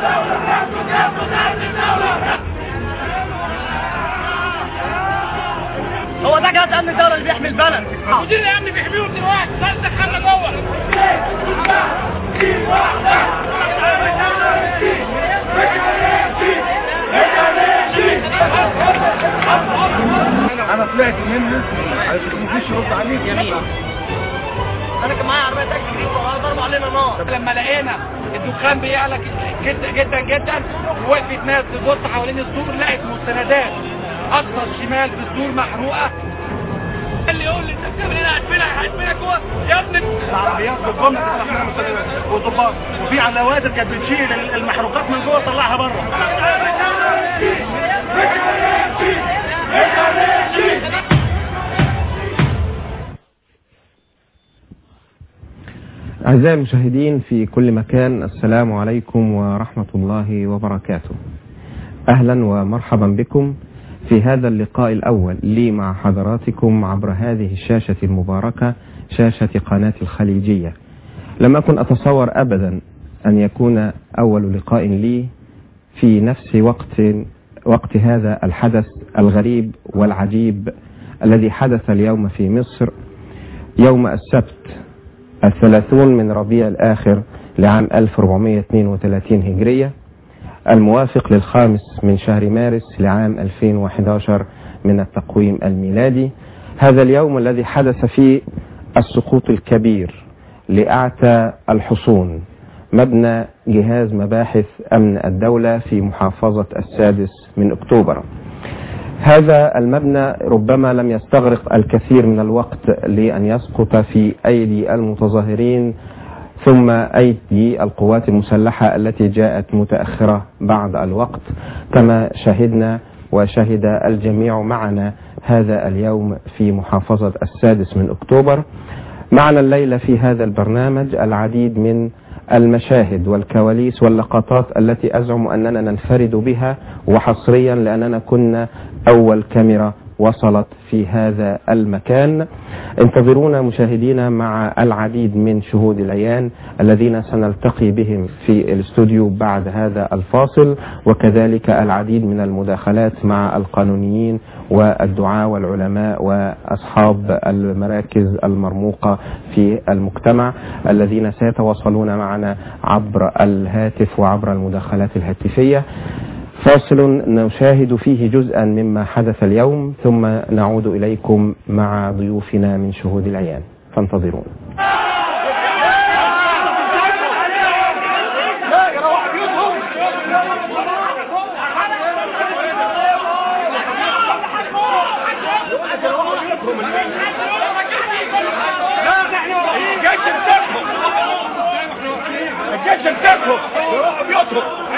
هو ده جهاز امن الدوله اللي بيحمي البلد مدير الامن بيحميهم دلوقتي بس دخلنا جوه انا طلعت منه علشان ما فيش يرد عليك يمين انا كان معايا عربيه تاكسي جريت وراها ضربوا علينا نار لما لقينا الدخان بيعلى جدا جدا جدا وقفت ناس تبص حوالين السور لقت مستندات اقصى الشمال في السور محروقه اللي يقول لي انت بتعمل هنا هدفنك هدفنك جوه يا ابني العربيات بالجمله تطلع منها وضباط وفي علوات كانت بتشيل المحروقات من جوه تطلعها بره أعزائي المشاهدين في كل مكان السلام عليكم ورحمة الله وبركاته أهلا ومرحبا بكم في هذا اللقاء الأول لي مع حضراتكم عبر هذه الشاشة المباركة شاشة قناة الخليجية لم أكن أتصور أبدا أن يكون أول لقاء لي في نفس وقت وقت هذا الحدث الغريب والعجيب الذي حدث اليوم في مصر يوم السبت الثلاثون من ربيع الآخر لعام 1432 هجرية الموافق للخامس من شهر مارس لعام 2011 من التقويم الميلادي هذا اليوم الذي حدث فيه السقوط الكبير لأعتى الحصون مبنى جهاز مباحث أمن الدولة في محافظة السادس من أكتوبر هذا المبنى ربما لم يستغرق الكثير من الوقت لأن يسقط في أيدي المتظاهرين ثم أيدي القوات المسلحة التي جاءت متأخرة بعض الوقت كما شهدنا وشهد الجميع معنا هذا اليوم في محافظة السادس من أكتوبر معنا الليلة في هذا البرنامج العديد من المشاهد والكواليس واللقطات التي أزعم أننا ننفرد بها وحصريا لأننا كنا أول كاميرا وصلت في هذا المكان انتظرونا مشاهدينا مع العديد من شهود العيان الذين سنلتقي بهم في الاستوديو بعد هذا الفاصل وكذلك العديد من المداخلات مع القانونيين والدعاة والعلماء وأصحاب المراكز المرموقة في المجتمع الذين سيتواصلون معنا عبر الهاتف وعبر المداخلات الهاتفية فاصل نشاهد فيه جزءا مما حدث اليوم ثم نعود إليكم مع ضيوفنا من شهود العيان فانتظرونا الجيش امسكهم يروحوا بيوتهم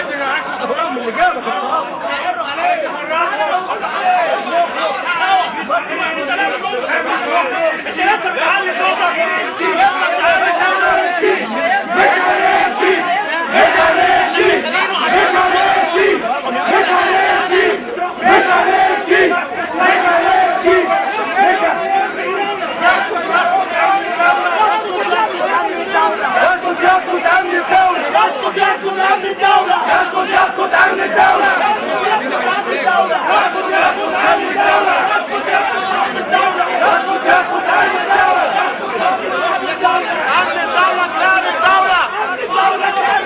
يسقط يسقط امن الدولة يسقط يسقط امن الدولة يسقط يسقط امن الدولة يسقط يسقط امن الدولة يسقط يسقط امن الدولة يسقط يسقط امن الدولة يسقط يسقط امن الدولة يسقط يسقط امن الدولة امن الدولة كلام الدولة امن الدولة كلام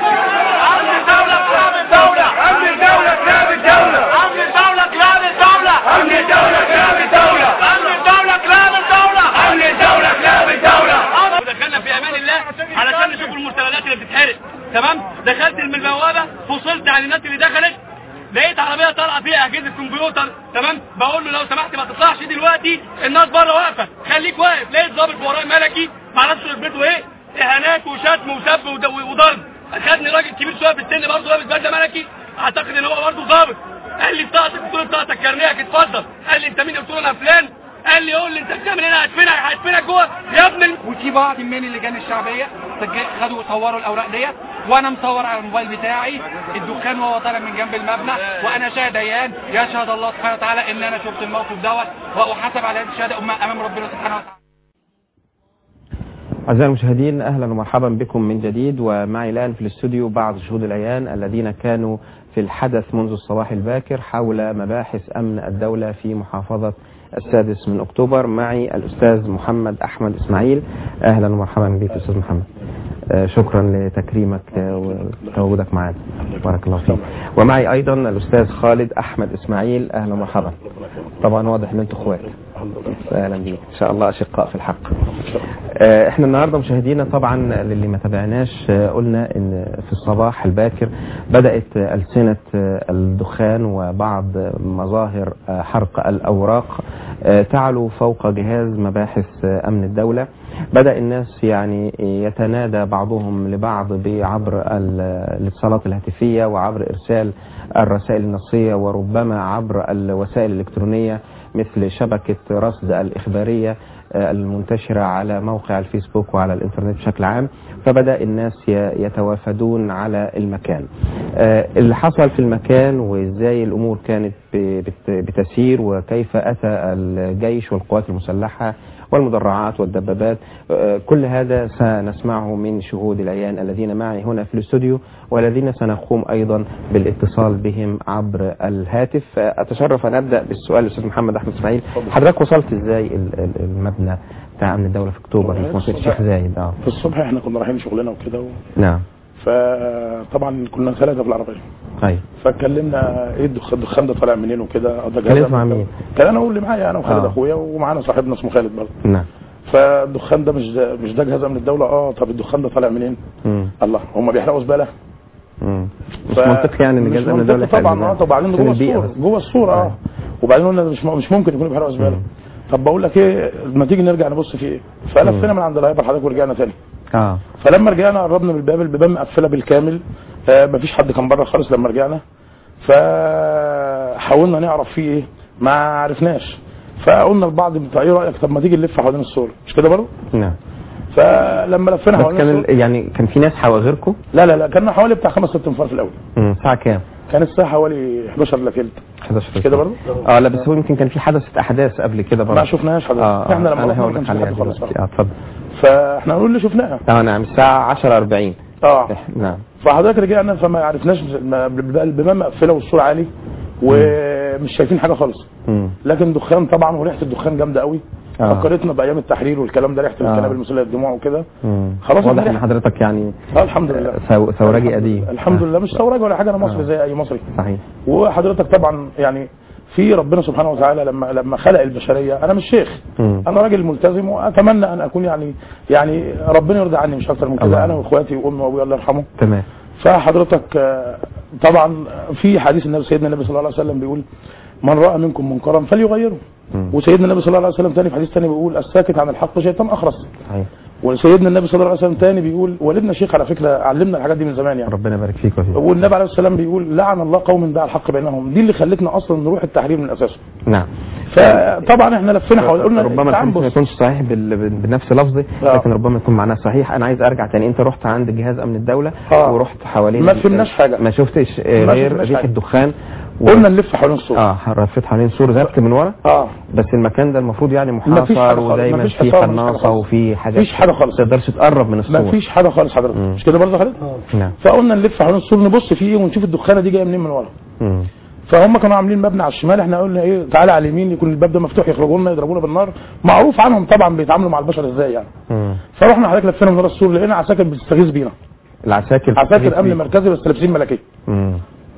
الدولة امن الدولة كلام الدولة امن الدولة كلام الدولة امن الدولة كلام الدولة امن الدولة كلام الدولة امن الدولة كلام الدولة ودخلنا في امان الله علشان نشوف المرتبات اللي بتتحرق تمام دخلت من البوابه فصلت عن الناس اللي دخلت لقيت عربيه طالعه فيها اجهزه كمبيوتر تمام بقول له لو سمحت ما تطلعش دلوقتي الناس بره واقفه خليك واقف لقيت ضابط ورايا ملكي ما اعرفش رتبته ايه اهانات وشتم وسب ود- وضرب اخدني راجل كبير شويه في السن برضه لابس بدله ملكي اعتقد ان هو برضه ضابط قال لي بطاقتك قلت له بطاقتك كارنيهك اتفضل قال لي انت مين قلت له انا فلان قال لي قول لي انت بتعمل هنا هدفنك هدفنك جوه يا ابن ال- وفي بعض من اللجان الشعبيه سجل- خدوا صوروا الاوراق ديت وانا مصور على الموبايل بتاعي الدخان وهو طالع من جنب المبنى وانا شاهد عيان يشهد الله سبحانه وتعالى ان انا شفت الموقف دوت واحاسب على هذه الشهاده امام ربنا سبحانه وتعالى أعزائي المشاهدين أهلا ومرحبا بكم من جديد ومعي الآن في الاستوديو بعض شهود العيان الذين كانوا في الحدث منذ الصباح الباكر حول مباحث أمن الدولة في محافظة السادس من أكتوبر معي الأستاذ محمد أحمد إسماعيل أهلا ومرحبا بك أستاذ محمد آه، شكرا لتكريمك آه، وتواجدك معنا بارك الله فيك ومعي أيضا الأستاذ خالد أحمد إسماعيل أهلا ومرحبا طبعا واضح أن أنتم إخوات اهلا بيك ان شاء الله اشقاء في الحق آه، احنا النهارده مشاهدينا طبعا للي ما تابعناش آه، قلنا ان في الصباح الباكر بدات آه، السنه آه، الدخان وبعض آه، مظاهر آه، حرق الاوراق آه، تعلو فوق جهاز مباحث آه، امن الدوله بدا الناس يعني يتنادى بعضهم لبعض عبر الاتصالات الهاتفيه وعبر ارسال الرسائل النصيه وربما عبر الوسائل الالكترونيه مثل شبكة رصد الإخبارية آه، المنتشرة على موقع الفيسبوك وعلى الإنترنت بشكل عام فبدأ الناس ي- يتوافدون على المكان آه، اللي حصل في المكان وإزاي الأمور كانت ب- بت- بتسير وكيف أتى الجيش والقوات المسلحة والمدرعات والدبابات آه، كل هذا سنسمعه من شهود العيان الذين معي هنا في الاستوديو والذين سنقوم أيضا بالاتصال بهم عبر الهاتف آه، أتشرف أن أبدأ بالسؤال الأستاذ محمد أحمد إسماعيل حضرتك وصلت إزاي ال- ال- المبنى بتاع أمن الدولة في أكتوبر في منطقة الشيخ زايد اه في الصبح احنا كنا رايحين شغلنا وكده و... نعم فطبعا كنا ثلاثه في العربيه طيب فاتكلمنا ايه الدخان الدخان ده طالع منين وكده ده جهاز اتكلمت مع أمن مين؟ كان انا واللي معايا انا وخالد آه. اخويا ومعانا صاحبنا اسمه خالد برضه نعم فالدخان ده مش ده مش ده جهاز امن الدوله اه طب الدخان ده طالع منين؟ مم. الله هم بيحرقوا زباله مم. مش ف- منطقي يعني ان مش جهاز امن منطقي الدوله يحرق طبعا اه زبالة. طب وبعدين عشان جوه البيئة السور بس. جوه السور اه وبعدين قلنا مش مش ممكن يكونوا بيحرقوا زباله مم. طب بقول لك ايه ما تيجي نرجع نبص في ايه فلفينا من عند الهايبر حضرتك ورجعنا تاني اه فلما رجعنا قربنا من الباب البيبان مقفله بالكامل آه مفيش حد كان بره خالص لما رجعنا فحاولنا نعرف فيه ايه ما عرفناش فقلنا لبعض انت ايه رايك طب ما تيجي نلف حوالين السور مش كده برضه نعم فلما لفينا بس حوالين كان السور ال- يعني كان في ناس حوا غيركم لا لا لا كان حوالي بتاع خمس ست انفار في الاول مم. الساعه كام؟ كان الساعه حوالي 11 الا تلت 11 كده برضه؟ اه لا بس هو يمكن كان في حدث احداث قبل كده برضه ما شفناهاش حضرتك اه احنا لما انا رحنا هقول ما لك كانش في عليها حد خالص دلوقتي اه اتفضل فاحنا نقول اللي شفناها اه نعم الساعه 10 40 اه نعم فحضرتك رجعنا فما عرفناش ما- البيبان مقفله والسور عالي ومش شايفين حاجه خالص مم. لكن دخان طبعا وريحه الدخان جامده قوي آه. فكرتنا بايام التحرير والكلام ده ريحه آه. الكنابل المسيله للدموع وكده مم. خلاص واضح ان امبارح. حضرتك يعني اه الحمد لله ثو- ثورجي قديم الحمد آه. لله مش ثوراجي ولا حاجه انا مصري آه. زي اي مصري صحيح وحضرتك طبعا يعني في ربنا سبحانه وتعالى لما لما خلق البشريه انا مش شيخ مم. انا راجل ملتزم واتمنى ان اكون يعني يعني ربنا يرضى عني مش اكتر من الله. كده انا واخواتي وامي وابويا الله يرحمه تمام فحضرتك آه، طبعا في حديث النبي سيدنا النبي صلى الله عليه وسلم بيقول من راى منكم منكرا فليغيره مم. وسيدنا النبي صلى الله عليه وسلم تاني في حديث تاني بيقول الساكت عن الحق شيطان اخرس صحيح وسيدنا النبي صلى الله عليه وسلم تاني بيقول والدنا شيخ على فكره علمنا الحاجات دي من زمان يعني ربنا يبارك فيك وفيك والنبي عليه السلام بيقول لعن الله قوم دعا الحق بينهم دي اللي خلتنا اصلا نروح التحرير من اساسه نعم فطبعا احنا لفينا حوالي قلنا ربما تعال الحديث ما بص. يكونش صحيح بال- بال- بنفس لفظي آه. لكن ربما يكون معناه صحيح انا عايز ارجع تاني انت رحت عند جهاز امن الدوله آه. ورحت حوالين ما فهمناش حاجة. ما شفتش آه، ما غير شفناش ريحه حاجة. دخان و... قلنا نلف حوالين السور اه لفيت حوالين سور ذبت من ورا اه بس المكان ده المفروض يعني مفيش حاجة محاصر خالص، ودايما مفيش في حصار، مفيش حاجة قناصه خالص. وفي حاجات مفيش حاجة خالص. ما تقدرش تقرب من السور ما فيش حاجه خالص حضرتك مم. مش كده برضه يا خالد نعم فقلنا نلف حوالين السور نبص فيه ونشوف الدخانه دي جايه منين من ورا مم. فهم كانوا عاملين مبنى على الشمال احنا قلنا ايه تعالى على اليمين يكون الباب ده مفتوح يخرجوا لنا يضربونا بالنار معروف عنهم طبعا بيتعاملوا مع البشر ازاي يعني مم. فرحنا حضرتك لفينا من ورا السور لقينا عساكر بتستغيث بينا العساكر عساكر امن مركزي بس لابسين ملكيه مم.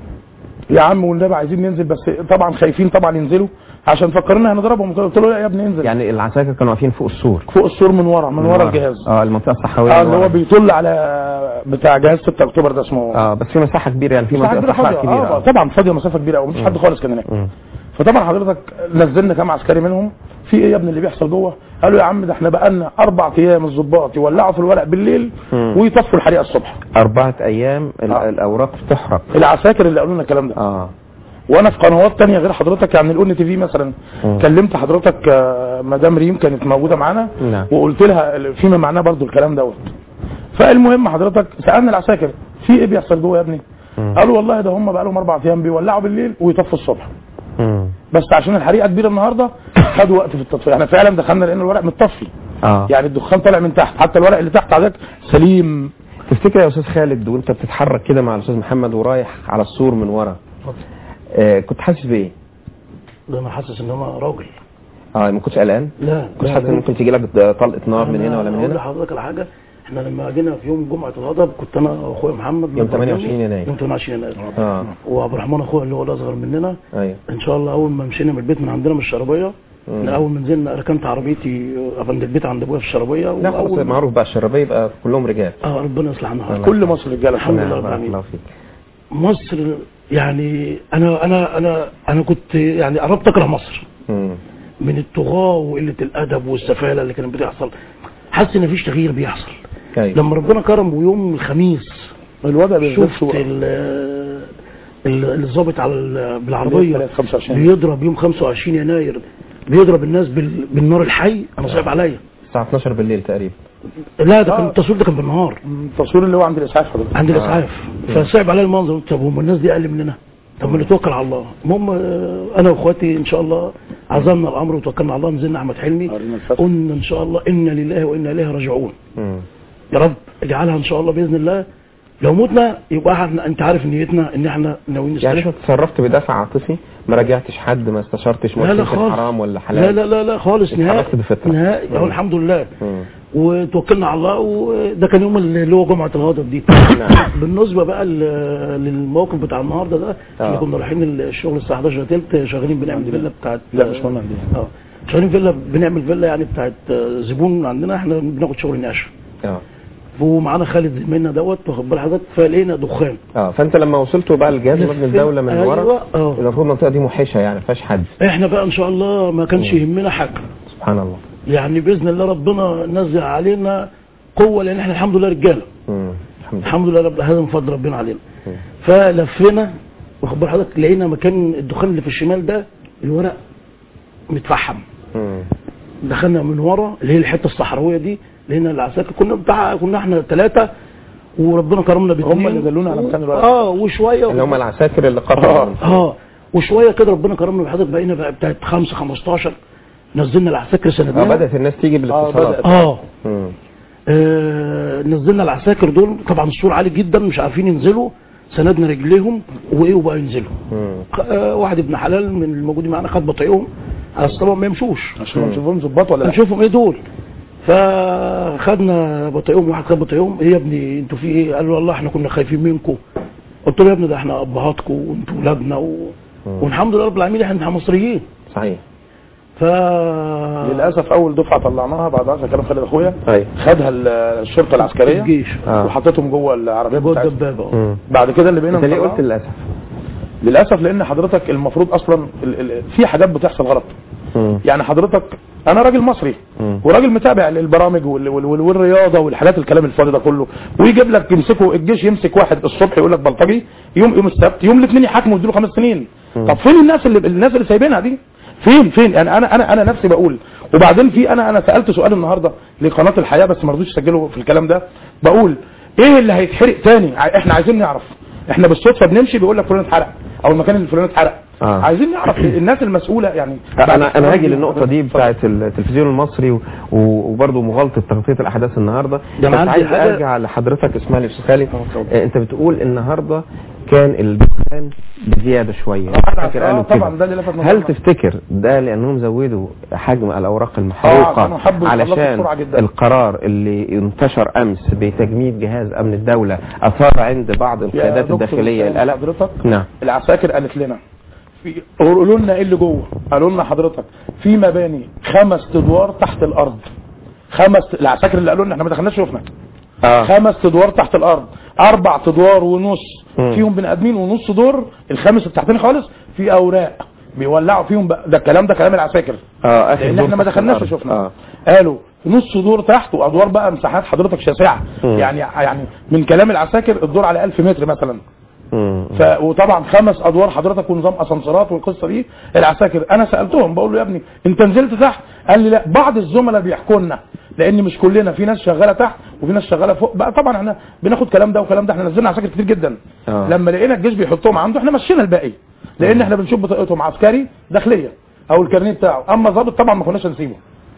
يا عم والنبي عايزين ننزل بس طبعا خايفين طبعا ينزلوا عشان فكرنا هنضربهم وكده. قلت له لا يا ابني انزل يعني العساكر كانوا واقفين فوق السور فوق السور من ورا من ورا الجهاز اه المنطقه الصحراويه اه اللي اللي هو ورا. بيطل على بتاع جهاز 6 اكتوبر ده اسمه اه بس في مساحه كبيره يعني في مساحه منطقه كبيره صحراء فاضيه كبيره اه آه. طبعا فاضيه مسافه كبيره قوي مفيش حد خالص كان هناك مم. فطبعا حضرتك نزلنا كام عسكري منهم في ايه يا ابني اللي بيحصل جوه قالوا يا عم ده احنا بقالنا اربع ايام الظباط يولعوا في الورق بالليل مم. ويطفوا الحريقه الصبح أربعة أيام ال- آه. الأوراق تحرق العساكر اللي قالوا لنا الكلام ده اه وانا في قنوات تانية غير حضرتك يعني الاون تي في مثلا مم. كلمت حضرتك آه، مدام ريم كانت موجوده معانا نعم. وقلت لها فيما معناه برضو الكلام دوت فالمهم حضرتك سالنا العساكر في ايه بيحصل جوه يا ابني مم. قالوا والله ده هم بقى لهم اربع ايام بيولعوا بالليل ويطفوا الصبح مم. بس عشان الحريقه كبيره النهارده خدوا وقت في التطفيه احنا فعلا دخلنا لقينا الورق متطفي اه يعني الدخان طالع من تحت حتى الورق اللي تحت حضرتك سليم تفتكر يا استاذ خالد وانت بتتحرك كده مع الاستاذ محمد ورايح على السور من ورا آه كنت حاسس بايه؟ ده انا حاسس ان انا راجل اه ما كنتش قلقان؟ لا كنت حاسس ان ممكن تيجي لك طلقه نار من هنا ولا من اقول هنا؟ لحضرتك على حاجه احنا لما جينا في يوم جمعه الغضب كنت انا واخويا محمد يوم 28 يناير. يوم 28 يناير اه وعبد الرحمن اخويا اللي هو الاصغر مننا ايوه ان شاء الله اول ما مشينا من البيت من عندنا من الشربيه مم. احنا اول ما نزلنا ركنت عربيتي عند البيت عند ابويا في الشربيه لا خلاص وأول- معروف بقى الشرابيه يبقى كلهم رجال اه ربنا يصلح لنا الله. كل مصر رجاله الحمد نعم، لله رب بارك العالمين الله فيك مصر يعني انا انا انا انا كنت يعني قربت اكره مصر مم. من الطغاة وقلة الأدب والسفالة اللي كانت بتحصل حاسس إن مفيش تغيير بيحصل ايوه لما ربنا كرم ويوم الخميس الوضع بالذات شفت سوء ال- ال- الضابط على ال- بالعربية 25 بيضرب يوم 25 يناير بيضرب الناس بال- بالنار الحي أنا صعب عليا الساعه 12 بالليل تقريبا لا ده كان التصوير ده كان بالنهار التصوير اللي هو عند الاسعاف حضرتك عند الإسعاف فصعب عليا المنظر طب هم الناس دي أقل مننا طب ما نتوكل على الله المهم آه، أنا وإخواتي إن شاء الله عزمنا الأمر وتوكلنا على الله نزلنا أحمد حلمي قرينا الفتح. قلنا إن شاء الله إنا لله وإنا إليه راجعون مم. يا رب اجعلها ان شاء الله باذن الله لو متنا يبقى احنا انت عارف نيتنا ان احنا ناويين يعني نستشهد شو تصرفت بدافع عاطفي ما راجعتش حد ما استشرتش لا لا مؤسسة خالص حرام ولا لا حلال لا لا لا خالص نهائي اتحركت بفطرة. نهائي مم. أهو الحمد لله مم. وتوكلنا على الله وده كان يوم اللي هو جمعه الغضب دي نعم. بالنسبه بقى ل- للموقف بتاع النهارده ده احنا آه. كنا رايحين الشغل الساعه 11 تلت شغالين بنعمل فيلا بتاعت لا مش مهم عندي اه شغالين فيلا بنعمل فيلا يعني بتاعت آه، زبون عندنا احنا بناخد شغل نقاش اه ومعانا خالد زميلنا دوت واخد بال حضرتك فلقينا دخان اه فانت لما وصلتوا بقى الجهاز مبني الدوله من ورا أيوة، اه المفروض المنطقه دي محيشه يعني ما فيهاش حد احنا بقى ان شاء الله ما كانش يهمنا حاجه سبحان الله يعني باذن الله ربنا نزل علينا قوه لان احنا الحمد لله رجاله مم. الحمد لله الحمد لله رب هذا من فضل ربنا علينا مم. فلفينا واخد بال حضرتك لقينا مكان الدخان اللي في الشمال ده الورق متفحم مم. دخلنا من ورا اللي هي الحته الصحراويه دي لقينا العساكر كنا بتاع كنا احنا ثلاثه وربنا كرمنا باثنين هم اللي دلونا على مكان الورق. اه وشويه اللي هم العساكر اللي قطعوا اه وشويه كده ربنا كرمنا بحضرتك بقينا بقى بتاعت 5 15 نزلنا العساكر اه سندنا بدات الناس تيجي بالاتصالات بدأت. اه مم. آه، نزلنا العساكر دول طبعا السور عالي جدا مش عارفين ينزلوا سندنا رجليهم وايه وبقى ينزلوا مم. آه، واحد ابن حلال من الموجودين معانا خد بطيئهم بس طبعا ما يمشوش عشان ما نشوفهم ظباط ولا لا نشوفهم ايه دول فخدنا بطيئهم واحد خد بطيئهم ايه يا ابني انتوا في ايه قالوا والله احنا كنا خايفين منكم قلت له يا ابني ده احنا ابهاتكم وانتوا ولادنا و... والحمد لله رب العالمين احنا مصريين صحيح ف للاسف اول دفعه طلعناها بعد 10 كلام خالد اخويا ايوه خدها ال- الشرطه العسكريه الجيش آه. وحطيتهم جوه العربيه جوه بتاعتهم الدبابه مم. بعد كده اللي بقينا انت ليه نطلعه- قلت للاسف للاسف لان حضرتك المفروض اصلا ال- ال- في حاجات بتحصل غلط مم. يعني حضرتك انا راجل مصري مم. وراجل متابع للبرامج وال- وال- وال- والرياضه والحاجات الكلام الفاضي ده كله ويجيب لك يمسكوا الجيش يمسك واحد الصبح يقول لك بلطجي يوم يوم السبت يوم الاثنين يحاكموا يديله خمس سنين مم. طب فين الناس اللي الناس اللي سايبينها دي فين فين يعني انا انا انا نفسي بقول وبعدين في انا انا سالت سؤال النهارده لقناه الحياه بس ما رضوش يسجلوا في الكلام ده بقول ايه اللي هيتحرق تاني ع- احنا عايزين نعرف احنا بالصدفه بنمشي بيقول لك فلان اتحرق او المكان الفلاني اتحرق آه. عايزين نعرف الناس المسؤوله يعني انا انا هاجي للنقطه دي بتاعه التلفزيون المصري و- و- وبرضه مغالطه تغطيه الاحداث النهارده ده بس أنا عندي عايز حاجة- ارجع لحضرتك اسمح لي يا استاذ خالد آه، انت بتقول النهارده كان الدخان بزياده شويه فاكر آه، قالوا طبعا كده ده اللي لفت نظرنا. هل تفتكر ده لانهم زودوا حجم الاوراق آه، المحروقه كانوا حبوا يخلصوا علشان بسرعة جدا. القرار اللي انتشر امس بتجميد جهاز امن الدوله اثار عند بعض يا القيادات دكتور الداخليه حسين، القلق حضرتك نعم العساكر قالت لنا في قولوا لنا ايه اللي جوه قالوا لنا حضرتك في مباني خمس ادوار تحت الارض خمس العساكر اللي قالوا لنا احنا ما دخلناش شفنا اه خمس ادوار تحت الارض اربع ادوار ونص مم. فيهم بني ادمين ونص دور الخامس التحتاني خالص في اوراق بيولعوا فيهم بقى ده الكلام ده كلام العساكر اه اخر لان دور احنا ما تحت دخلناش الأرض. وشفنا اه قالوا نص دور تحت وادوار بقى مساحات حضرتك شاسعه مم. يعني يعني من كلام العساكر الدور على 1000 متر مثلا مم. ف... وطبعا خمس ادوار حضرتك ونظام اسانسيرات والقصه دي العساكر انا سالتهم بقول له يا ابني انت نزلت تحت قال لي لا بعض الزملاء بيحكوا لنا لان مش كلنا في ناس شغاله تحت وفي ناس شغاله فوق بقى طبعا احنا بناخد كلام ده وكلام ده احنا نزلنا عساكر كتير جدا آه. لما لقينا الجيش بيحطهم عنده احنا مشينا الباقي لان احنا بنشوف بطاقتهم عسكري داخليه او الكارنيه بتاعه اما ظابط طبعا ما كناش هنسيبه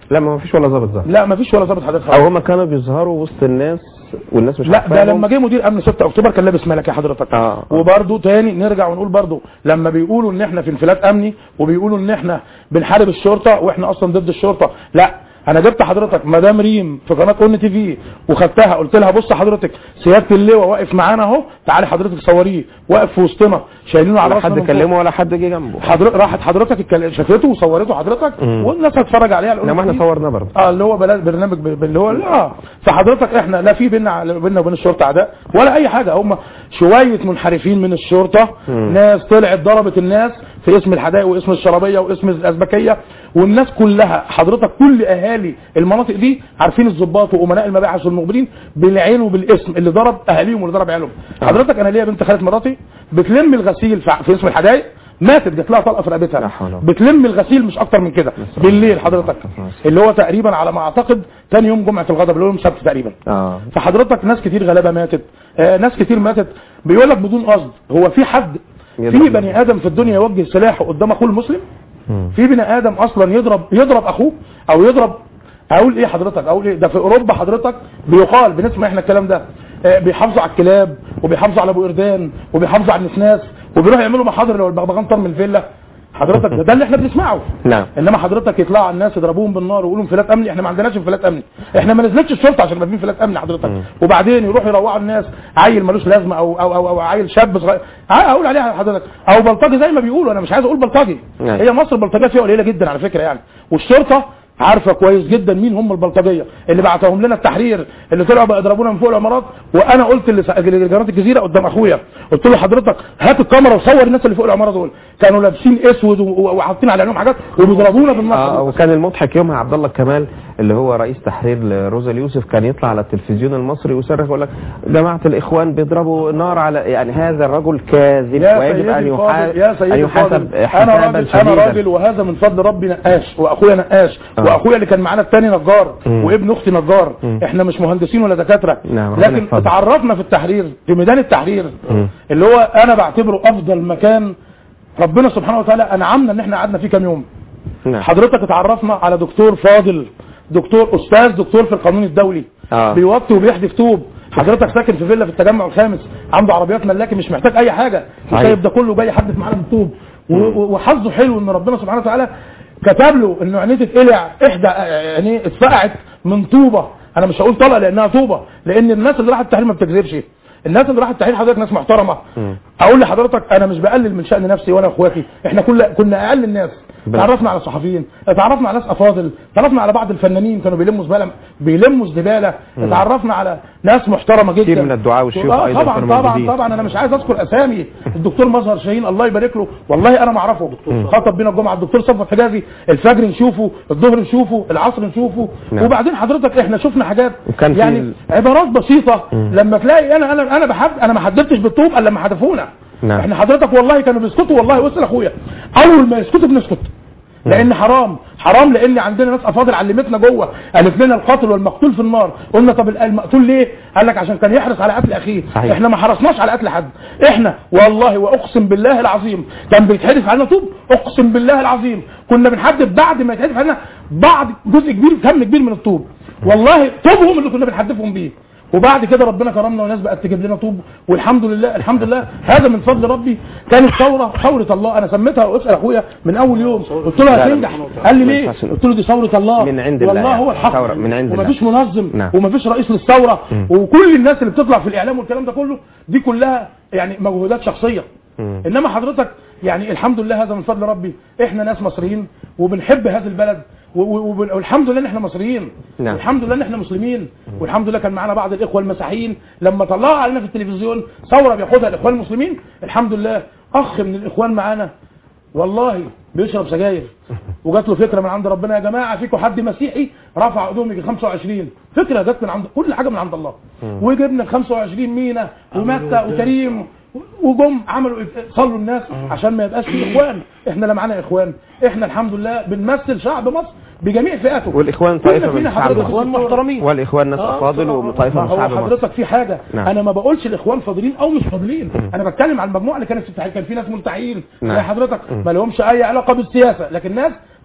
لا ما فيش ولا ظابط ظهر لا مفيش ولا ظابط حضرتك او هم كانوا بيظهروا وسط الناس والناس مش لا ده عارفاهم. لما جه مدير امن 6 اكتوبر كان لابس ملك يا حضرتك آه، آه. وبرده تاني نرجع ونقول برده لما بيقولوا ان احنا في انفلات امني وبيقولوا ان احنا بنحارب الشرطه واحنا اصلا ضد الشرطه لا انا جبت حضرتك مدام ريم في قناه اون تي في وخدتها قلت لها بص حضرتك سياده اللواء واقف معانا اهو تعالي حضرتك صوريه واقف في وسطنا شايلينه على ولا راسنا حد من فوق. كلمه ولا حد جه جنبه حضرتك راحت حضرتك اتكلم- شافته وصورته حضرتك مم. والناس هتتفرج عليها على انما احنا ONTV. صورنا برضه اه اللي هو بلا- برنامج ب- اللي هو اه فحضرتك احنا لا في بينا بينا وبين الشرطه اعداء ولا اي حاجه هم شويه منحرفين من الشرطه مم. ناس طلعت ضربت الناس في اسم الحدائق واسم الشرابيه واسم الازبكيه والناس كلها حضرتك كل اهالي المناطق دي عارفين الضباط وامناء المباحث والمخبرين بالعين وبالاسم اللي ضرب اهاليهم واللي ضرب عيالهم حضرتك انا ليا بنت خاله مراتي بتلم الغسيل في في اسم الحدائق ماتت جات لها طلقه في لا رقبتها حول ولا بتلم الغسيل مش اكتر من كده بالليل حضرتك اللي هو تقريبا على ما اعتقد تاني يوم جمعه الغضب اللي هو يوم السبت تقريبا اه فحضرتك ناس كتير غلابه ماتت آه ناس كتير ماتت بيقول لك بدون قصد هو في حد في يضرب. بني ادم في الدنيا يوجه سلاحه قدام اخوه المسلم مم. في بني ادم اصلا يضرب يضرب اخوه او يضرب اقول ايه حضرتك اقول ايه ده في اوروبا حضرتك بيقال بنسمع احنا الكلام ده آه، بيحافظوا على الكلاب وبيحافظوا على ابو قردان وبيحافظوا على النسناس وبيروحوا يعملوا محاضر لو البغبغان طار من الفيلا حضرتك ده, ده اللي احنا بنسمعه نعم انما حضرتك يطلعوا على الناس يضربوهم بالنار ويقولوا انفلات امني احنا ما عندناش انفلات امني احنا ما نزلتش الشرطه عشان يبقى في انفلات امني حضرتك وبعدين يروحوا يروعوا الناس عيل ملوش لازمه او او او, أو عيل شاب صغير ع- اقول عليها حضرتك او بلطجي زي ما بيقولوا انا مش عايز اقول بلطجي نعم. هي مصر البلطجيه فيها قليله جدا على فكره يعني والشرطه عارفه كويس جدا مين هم البلطجيه اللي بعتهم لنا التحرير اللي طلعوا بقى يضربونا من فوق العمارات وانا قلت لس- لقناه الجزيره قدام اخويا قلت له حضرتك هات الكاميرا وصور الناس اللي فوق العماره دول كانوا لابسين اسود و- و- وحاطين على عينهم حاجات وبيضربونا بالنار اه وكان المضحك يومها عبد الله كمال اللي هو رئيس تحرير لروزا اليوسف كان يطلع على التلفزيون المصري ويصرخ يقول لك جماعه الاخوان بيضربوا نار على يعني هذا الرجل كاذب يا ويجب سيدي ان الفاضل يحاسب يا ان سيدي يحاسب الفاضل انا حسابا راجل انا راجل شديدا وهذا من فضل ربي نقاش واخويا نقاش آه. واخويا اللي كان معانا الثاني نجار مم. وابن اختي نجار مم. احنا مش مهندسين ولا دكاتره نعم، ربنا لكن يحفظك. اتعرفنا في التحرير في ميدان التحرير مم. اللي هو انا بعتبره افضل مكان ربنا سبحانه وتعالى انعمنا ان احنا قعدنا فيه كام يوم نعم حضرتك اتعرفنا على دكتور فاضل دكتور استاذ دكتور في القانون الدولي آه. بيوطي وبيحدف طوب حضرتك ساكن في فيلا في التجمع الخامس عنده عربيات ملاكي مش محتاج اي حاجه صحيح. وسايب ده كله جاي يحدف معانا بالطوب و- و- وحظه حلو ان ربنا سبحانه وتعالى كتب له انه عينيه تتقلع احدى يعني اتفقعت من طوبه انا مش هقول طلقه لانها طوبه لان الناس اللي راحت التحرير ما بتكذبش الناس اللي راحت التحرير حضرتك ناس محترمه مم. اقول لحضرتك انا مش بقلل من شان نفسي وانا اخواتي احنا كل كنا اقل الناس بل- تعرفنا على صحفيين اتعرفنا على ناس افاضل تعرفنا على بعض الفنانين كانوا بيلموا زباله بيلموا الزباله اتعرفنا على ناس محترمه جدا كتير من الدعاة والشيوخ آه أيضاً طبعا كانوا طبعا موجودين. طبعا انا مش عايز اذكر اسامي الدكتور مظهر شاهين الله يبارك له والله انا ما اعرفه خطب بينا الجمعه الدكتور صفوت حجازي الفجر نشوفه الظهر نشوفه العصر نشوفه نعم. وبعدين حضرتك احنا شفنا حاجات وكان في يعني ال- عبارات بسيطه لما تلاقي انا انا انا بحب انا ما حددتش بالطوب الا لما حدفونا نعم. احنا حضرتك والله كانوا بيسكتوا والله وصل اخويا اول ما يسكتوا بنسكت لان حرام حرام لان عندنا ناس افاضل علمتنا جوه قالت لنا القاتل والمقتول في النار قلنا طب المقتول ليه قال لك عشان كان يحرص على قتل اخيه صحيح. احنا ما حرصناش على قتل حد احنا والله واقسم بالله العظيم كان بيتحدف علينا طوب اقسم بالله العظيم كنا بنحدف بعد ما يتحدف علينا بعض جزء كبير كم كبير من الطوب والله طوبهم اللي كنا بنحدفهم بيه وبعد كده ربنا كرمنا وناس بقت تجيب لنا طوب والحمد لله الحمد لله هذا من فضل ربي كانت ثوره ثوره الله انا سميتها واسال اخويا من اول يوم قلت له لا، لا، هتنجح مش- قال لي ما ليه ينفعش نقول. قلت له دي ثوره الله من عند الله والله يعني. هو الحق ثورة من عند الله. ومفيش منظم نعم. ومفيش رئيس للثوره مم. وكل الناس اللي بتطلع في الاعلام والكلام ده كله دي كلها يعني مجهودات شخصيه مم. انما حضرتك يعني الحمد لله هذا من فضل ربي احنا ناس مصريين وبنحب هذا البلد و- و- وبن- والحمد لله ان احنا مصريين نعم. والحمد لله ان احنا مسلمين والحمد لله كان معانا بعض الاخوه المسيحيين لما طلعوا علينا في التلفزيون ثوره بياخدها الاخوان المسلمين الحمد لله اخ من الاخوان معانا والله بيشرب سجاير وجات له فكره من عند ربنا يا جماعه فيكم حد مسيحي رفع ايدهم يجي 25 فكره جت من عند كل حاجه من عند الله وجبنا ال 25 مينا ومتى وكريم وجم عملوا صلوا الناس عشان ما يبقاش في اخوان احنا لا معانا اخوان احنا الحمد لله بنمثل شعب مصر بجميع فئاته والإخوان كلنا طائفة من فينا الشعب حضرتك المصري. اخوان محترمين والاخوان ناس افاضل وطائفه ما من هو الشعب المصري حضرتك في حاجه نعم. انا ما بقولش الاخوان فاضلين او مش فاضلين انا بتكلم عن المجموعه اللي كانت في التحرير كان في ناس ملتحيين نعم. زي حضرتك ما لهمش اي علاقه بالسياسه لكن ناس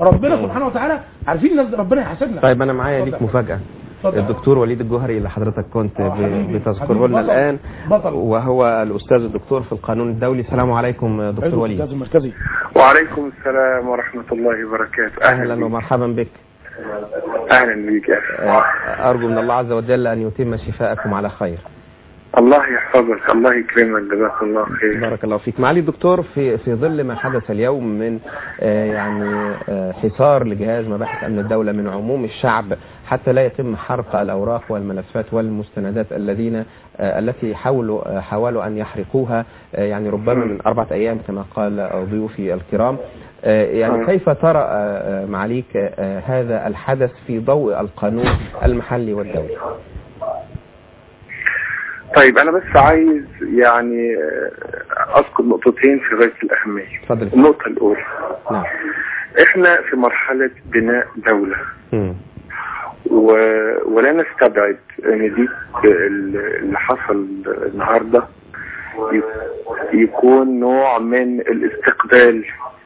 ربنا سبحانه وتعالى عارفين ان ربنا يحاسبنا طيب انا معايا اتفضل. ليك مفاجاه اتفضل. الدكتور وليد الجوهري اللي حضرتك كنت آه، ب- حبيبي، بتذكره حبيبي، لنا بطل. الان بطل. وهو الاستاذ الدكتور في القانون الدولي السلام عليكم دكتور عضو وليد الجهاز المركزي وعليكم السلام ورحمة الله وبركاته اهلا بك. ومرحبا بك أهلا بك يا أخي. آه، ارجو من الله عز وجل ان يتم شفاءكم على خير الله يحفظك الله يكرمك جزاك الله خير بارك الله فيك معالي الدكتور في في ظل ما حدث اليوم من آه، يعني آه، حصار لجهاز مباحث امن الدوله من عموم الشعب حتى لا يتم حرق الاوراق والملفات والمستندات الذين آه، التي حاولوا آه، حاولوا ان يحرقوها آه، يعني ربما من اربعه ايام كما قال ضيوفي الكرام آه، يعني نعم. كيف ترى آه، آه، معاليك آه، هذا الحدث في ضوء القانون المحلي والدولي؟ طيب أنا بس عايز يعني آه، أذكر نقطتين في غاية الأهمية اتفضل النقطة الأولى نعم إحنا في مرحلة بناء دولة مم. و... ولا نستبعد ان دي ال- اللي حصل النهارده ي- يكون نوع من الاستقبال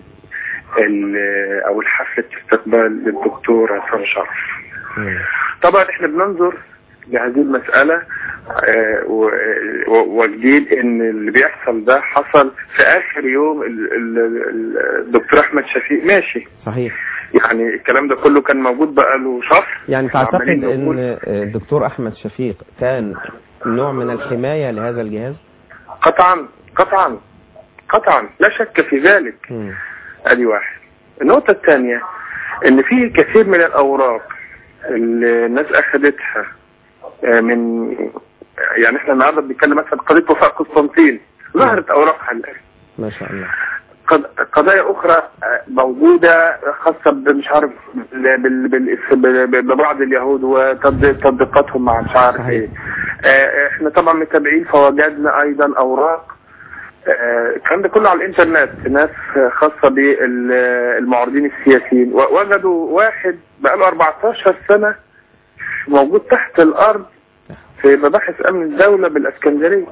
ال- او الحفله استقبال للدكتور عصام شرف مم. طبعا احنا بننظر لهذه المسألة آه، و- و- وجديد ان اللي بيحصل ده حصل في اخر يوم ال- ال- ال- الدكتور احمد شفيق ماشي صحيح يعني الكلام ده كله كان موجود بقاله شهر يعني تعتقد عمالين ان نقول- الدكتور احمد شفيق كان نوع من الحماية لهذا الجهاز قطعا قطعا قطعا لا شك في ذلك مم. ادي واحد النقطة الثانية ان في كثير من الاوراق اللي الناس اخذتها آه، من يعني احنا النهارده بنتكلم مثلا قضية وفاء قسطنطين ظهرت اوراقها الان ما شاء الله قض- قضايا اخرى آه، موجودة خاصة بمش عارف بال- بال- بال- بال- ببعض اليهود وتطبيقاتهم مع مش عارف صحيح. ايه آه، احنا طبعا متابعين فوجدنا ايضا اوراق آه، الكلام ده كله على الانترنت ناس خاصة بالمعارضين السياسيين و- وجدوا واحد بقاله 14 سنة موجود تحت الارض في مباحث امن الدولة بالاسكندرية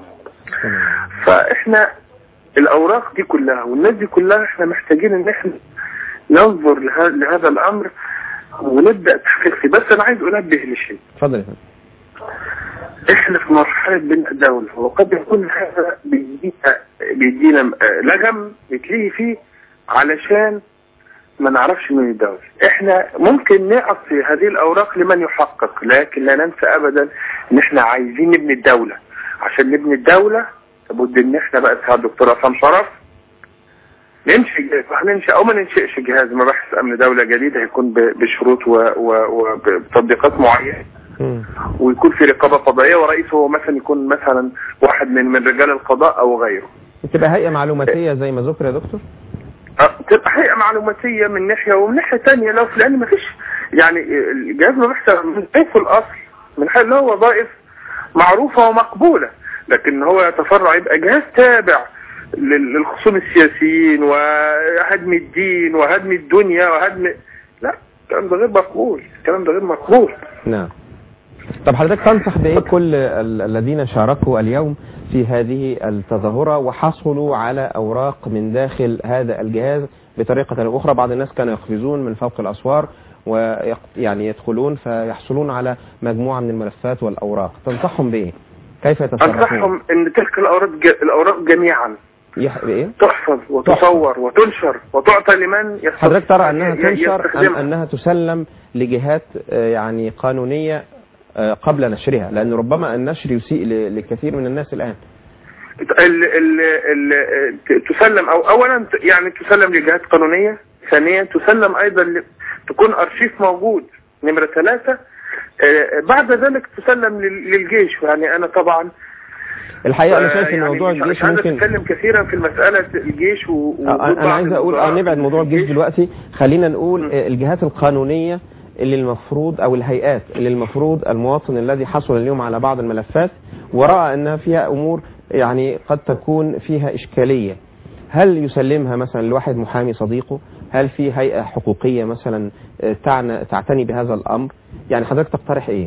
فاحنا الاوراق دي كلها والناس دي كلها احنا محتاجين ان احنا ننظر لها- لهذا الامر ونبدا تحقيق فيه بس انا عايز انبه لشيء اتفضل يا فندم احنا في مرحله بناء دوله وقد يكون هذا بيدينا بيدينا آه، لغم نتلهي فيه علشان ما نعرفش مين الدولة احنا ممكن نعطي هذه الاوراق لمن يحقق لكن لا ننسى ابدا ان احنا عايزين نبني الدولة عشان نبني الدولة لابد ان احنا بقى ساعة الدكتور عصام شرف ننشئ جهاز هننشئ او ما ننشئش جهاز مباحث امن دولة جديد هيكون ب- بشروط و- و- وبتطبيقات معينة مم. ويكون في رقابة قضائية ورئيسه هو مثلا يكون مثلا واحد من من رجال القضاء او غيره تبقى هيئة معلوماتية زي ما ذكر يا دكتور أه، تبقى هيئة معلوماتية من ناحية ومن ناحية تانية لو لأن مفيش يعني الجهاز مباحث من حيث الأصل من حيث له وظائف معروفة ومقبولة لكن هو يتفرع يبقى جهاز تابع لل- للخصوم السياسيين وهدم الدين وهدم الدنيا وهدم لا الكلام ده غير مقبول الكلام ده غير مقبول نعم طب حضرتك تنصح بايه كل ال- الذين شاركوا اليوم في هذه التظاهرة وحصلوا على اوراق من داخل هذا الجهاز بطريقة أو اخرى بعض الناس كانوا يقفزون من فوق الاسوار ويعني يدخلون فيحصلون على مجموعة من الملفات والاوراق تنصحهم بايه كيف يتصرفون أنصحهم أن تلك الأوراق ج- الأوراق جميعا يح... بايه تحفظ وتصور وتنشر وتعطى لمن يستطيع حضرتك ترى انها ي- تنشر ام يستخدمها. انها تسلم لجهات آه، يعني قانونية آه، قبل نشرها لان ربما النشر يسيء ل- لكثير من الناس الان ال ال ال ت- تسلم او اولا ت- يعني تسلم لجهات قانونية ثانيا تسلم ايضا ل- تكون ارشيف موجود نمرة ثلاثة آه، بعد ذلك تسلم لل- للجيش يعني انا طبعا الحقيقة انا آه، شايف ان يعني موضوع مش- الجيش مش عايز ممكن اتكلم كثيرا في مسألة الجيش و و- آه، وبعض انا عايز اقول اه الوزراء نبعد موضوع الجيش دلوقتي خلينا نقول م. آه، الجهات القانونية اللي المفروض او الهيئات اللي المفروض المواطن الذي حصل اليوم على بعض الملفات ورأى انها فيها امور يعني قد تكون فيها اشكالية هل يسلمها مثلا لواحد محامي صديقه هل في هيئة حقوقية مثلا آه، تعنى تعتني بهذا الامر يعني حضرتك تقترح ايه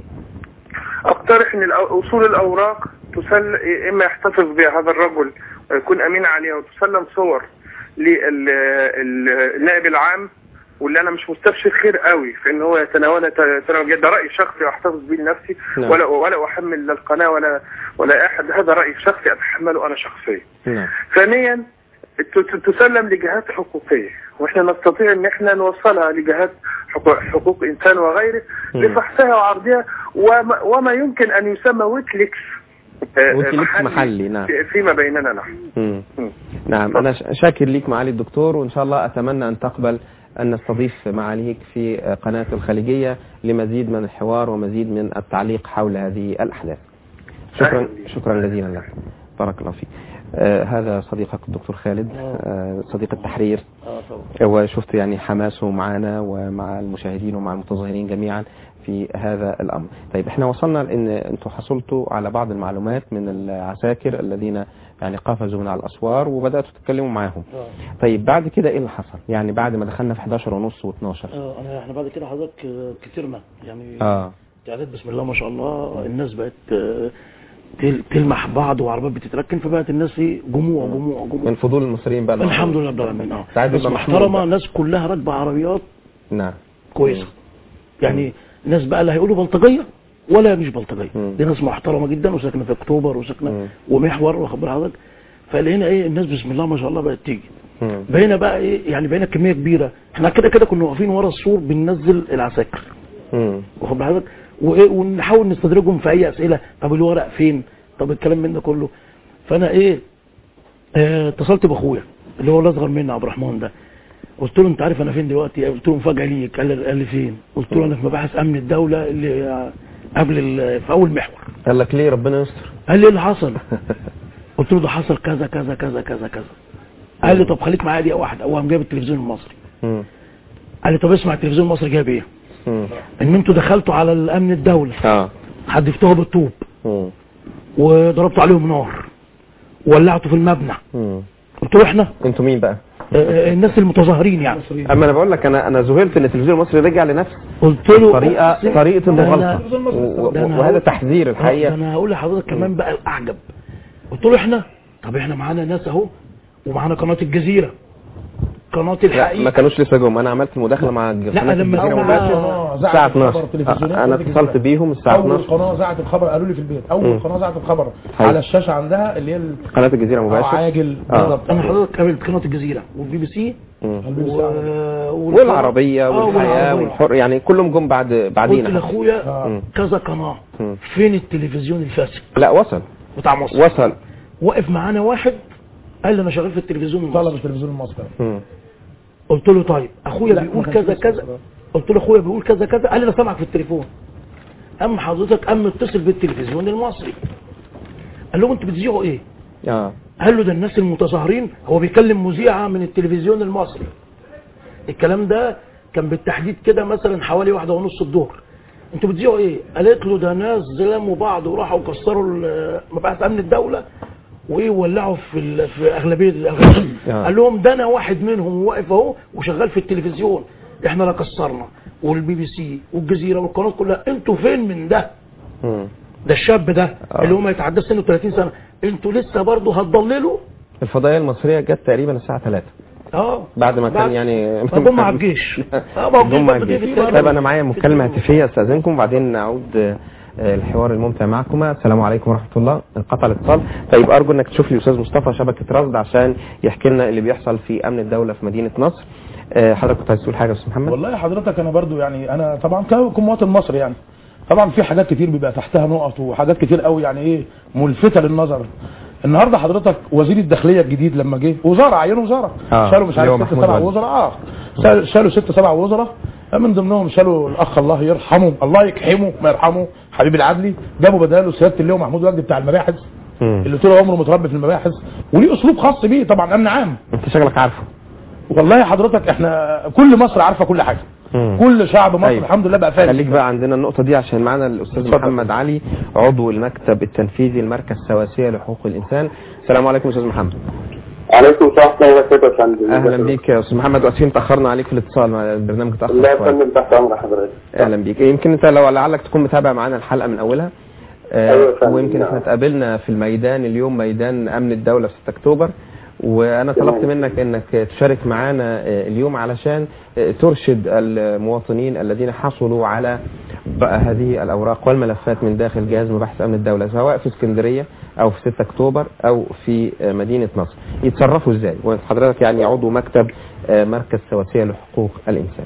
اقترح ان الأو- اصول الاوراق تسل اما يحتفظ بها هذا الرجل ويكون امين عليها وتسلم صور للنائب العام واللي انا مش مستبشر خير قوي في ان هو يتناول يتناول جد. ده راي شخصي واحتفظ بيه لنفسي نعم. ولا ولا احمل لا القناه ولا ولا احد هذا راي شخصي اتحمله انا شخصيا نعم ثانيا ت- ت- تسلم لجهات حقوقيه واحنا نستطيع ان احنا نوصلها لجهات حقوق, حقوق انسان وغيره مم. لفحصها وعرضها وما, وما يمكن ان يسمى ويكليكس آه، ويكيليكس محلي، نعم. في- فيما بيننا نحن مم. مم. نعم أنا ش- شاكر ليك معالي الدكتور وإن شاء الله أتمنى أن تقبل أن نستضيف معاليك في قناة الخليجية لمزيد من الحوار ومزيد من التعليق حول هذه الأحداث شكرا أهلا بك. شكرا جزيلا لك بارك الله فيك آه هذا صديقك الدكتور خالد آه صديق التحرير اه طبعا وشفت يعني حماسه معنا ومع المشاهدين ومع المتظاهرين جميعا في هذا الأمر طيب احنا وصلنا لأن انتم حصلتوا على بعض المعلومات من العساكر الذين يعني قفزوا من على الأسوار وبدأتوا تتكلموا معاهم اه طيب بعد كده ايه اللي حصل يعني بعد ما دخلنا في 11 ونص و12 اه انا احنا بعد كده حضرتك آه، كترنا يعني اه تعداد بسم الله ما شاء الله الناس بقت آه، تل- تلمح بعض وعربات بتتركن فبقت الناس ايه جموع جموع من جموع فضول المصريين بقى الحمد لله رب العالمين اه ساعات ناس بيبقى محمود محترمه بقى. ناس كلها راكبه عربيات نعم كويسه يعني ناس بقى لا هيقولوا بلطجيه ولا مش بلطجيه مم. دي ناس محترمه جدا وساكنه في اكتوبر مم. وساكنه ومحور واخد بال حضرتك فلقينا ايه الناس بسم الله ما شاء الله بقت تيجي مم. بقينا بقى ايه يعني بقينا كميه كبيره احنا كده كده كنا واقفين ورا السور بننزل العساكر مم. واخد بال حضرتك وايه ونحاول نستدرجهم في اي اسئله طب الورق فين طب الكلام من ده كله فانا ايه آه، اتصلت باخويا اللي هو الاصغر مني عبد الرحمن ده قلت له انت عارف انا فين دلوقتي قلت له مفاجاه ليك قال لي قال لي فين قلت له انا في مباحث امن الدوله اللي قبل ال- في اول محور قال لك ليه ربنا يستر قال لي ايه اللي حصل قلت له ده حصل كذا كذا كذا كذا كذا قال لي طب خليك معايا دقيقه واحده هو قام جايب التلفزيون المصري مم. قال لي طب اسمع التلفزيون المصري جايب ايه مم. ان انتوا دخلتوا على الامن الدولي اه حدفتوها بالطوب مم. وضربتوا عليهم نار ولعتوا في المبنى مم. قلت له احنا انتوا مين بقى آه، آه، الناس المتظاهرين يعني اما انا بقول لك انا انا ذهلت ان التلفزيون المصري رجع لنفس قلت له طريقه أقسم- طريقه ده المغالطه أنا- و- و- ده أنا وهذا هقول- تحذير ده الحقيقه انا هقول لحضرتك كمان بقى الاعجب قلت له احنا طب احنا معانا ناس اهو ومعانا قناه الجزيره قناه لا ما الحقيقه كانوش لسه جم انا عملت مداخله مع قناه لما الجزيره سمع- مباشر آه، الساعه زعت الخبر 12 التلفزيونات آه، انا ودي اتصلت كده. بيهم الساعه اول 12 قناه زعت الخبر قالوا لي في البيت اول مم. قناه زعت الخبر حلو. على الشاشه عندها اللي هي ال- قناه الجزيره آه، مباشر عاجل آه. بالظبط انا حضرتك قابلت قناه الجزيره والبي بي سي مم. البي و... سي عمل. والعربيه آه، والحياه والعربية. والحر يعني كلهم جم بعد قلت بعدين لاخويا آه. كذا قناه مم. فين التلفزيون الفاسد لا وصل بتاع مصر وصل وقف معانا واحد قال لي انا شغال في التلفزيون طلب المصري التلفزيون المصري مم. قلت له طيب اخويا لا، بيقول ما كانش كذا لسه كذا مصر. قلت له اخويا بيقول كذا كذا قال لي انا سامعك في التليفون اما حضرتك قام متصل بالتلفزيون المصري قال لهم انتوا بتذيعوا ايه اه قال له ده الناس المتظاهرين هو بيكلم مذيعه من التلفزيون المصري الكلام ده كان بالتحديد كده مثلا حوالي واحدة ونص الظهر انتوا بتذيعوا ايه قالت له ده ناس ظلموا بعض وراحوا كسروا ال- مباحث امن الدوله وايه ولعوا في ال- في اغلبيه الاغلبيه آه. قال لهم ده انا واحد منهم واقف اهو وشغال في التلفزيون احنا لا كسرنا والبي بي سي والجزيره والقناه كلها انتوا فين من ده مم. ده الشاب ده آه. اللي هو ما يتعداش سنه 30 سنه انتوا لسه برضه هتضللوا الفضائيه المصريه جت تقريبا الساعه 3 اه بعد ما كان بعد- يعني طب هم على الجيش اه ما هو جم مع الجيش الجيش. برضه طيب انا معايا مكالمه في- هاتفيه استاذنكم وبعدين نعود آه، آه، الحوار الممتع معكما السلام عليكم ورحمه الله انقطع الاتصال طيب ارجو انك تشوف لي استاذ مصطفى شبكه رصد عشان يحكي لنا اللي بيحصل في امن الدوله في مدينه نصر آه، حضرتك كنت عايز تقول حاجه يا استاذ محمد والله حضرتك انا برضو يعني انا طبعا ك- كمواطن مصري يعني طبعا في حاجات كتير بيبقى تحتها نقط وحاجات كتير قوي يعني ايه ملفتة للنظر النهارده حضرتك وزير الداخليه الجديد لما جه وزاره عينوا وزاره آه، شالوا مش اللي هو عارف ست محمود سبع وزير. وزراء اه شال- شالوا ست سبع وزراء من ضمنهم شالوا الاخ الله يرحمه الله يكحمه ما يرحمه حبيب العدلي جابوا بداله سياده اللواء محمود وجدي بتاع المباحث مم. اللي طول عمره متربي في المباحث وليه اسلوب خاص بيه طبعا امن عام انت شكلك عارفه والله حضرتك احنا كل مصر عارفه كل حاجه مم. كل شعب مصر أيوة. الحمد لله بقى فاهم خليك بقى عندنا النقطة دي عشان معنا الأستاذ اتفضل. محمد علي عضو المكتب التنفيذي المركز السواسية لحقوق الإنسان السلام عليكم أستاذ محمد عليكم السلام ورحمة الله وبركاته يا فندم أهلا بيك يا أستاذ محمد وأسفين تأخرنا عليك في الاتصال مع البرنامج لا تأخر يا شوية فندم تحت امر حضرتك أهلا بيك يمكن أنت لو لعلك تكون متابع معانا الحلقة من أولها آه، أيوة يا فندم، ويمكن نعم. احنا اتقابلنا في الميدان اليوم ميدان أمن الدولة في 6 أكتوبر وانا طلبت منك انك تشارك معانا آه، اليوم علشان آه، ترشد المواطنين الذين حصلوا على بقى هذه الاوراق والملفات من داخل جهاز مباحث امن الدوله سواء في اسكندريه او في 6 اكتوبر او في آه، مدينه نصر يتصرفوا ازاي وحضرتك يعني عضو مكتب آه، مركز سواسيه لحقوق الانسان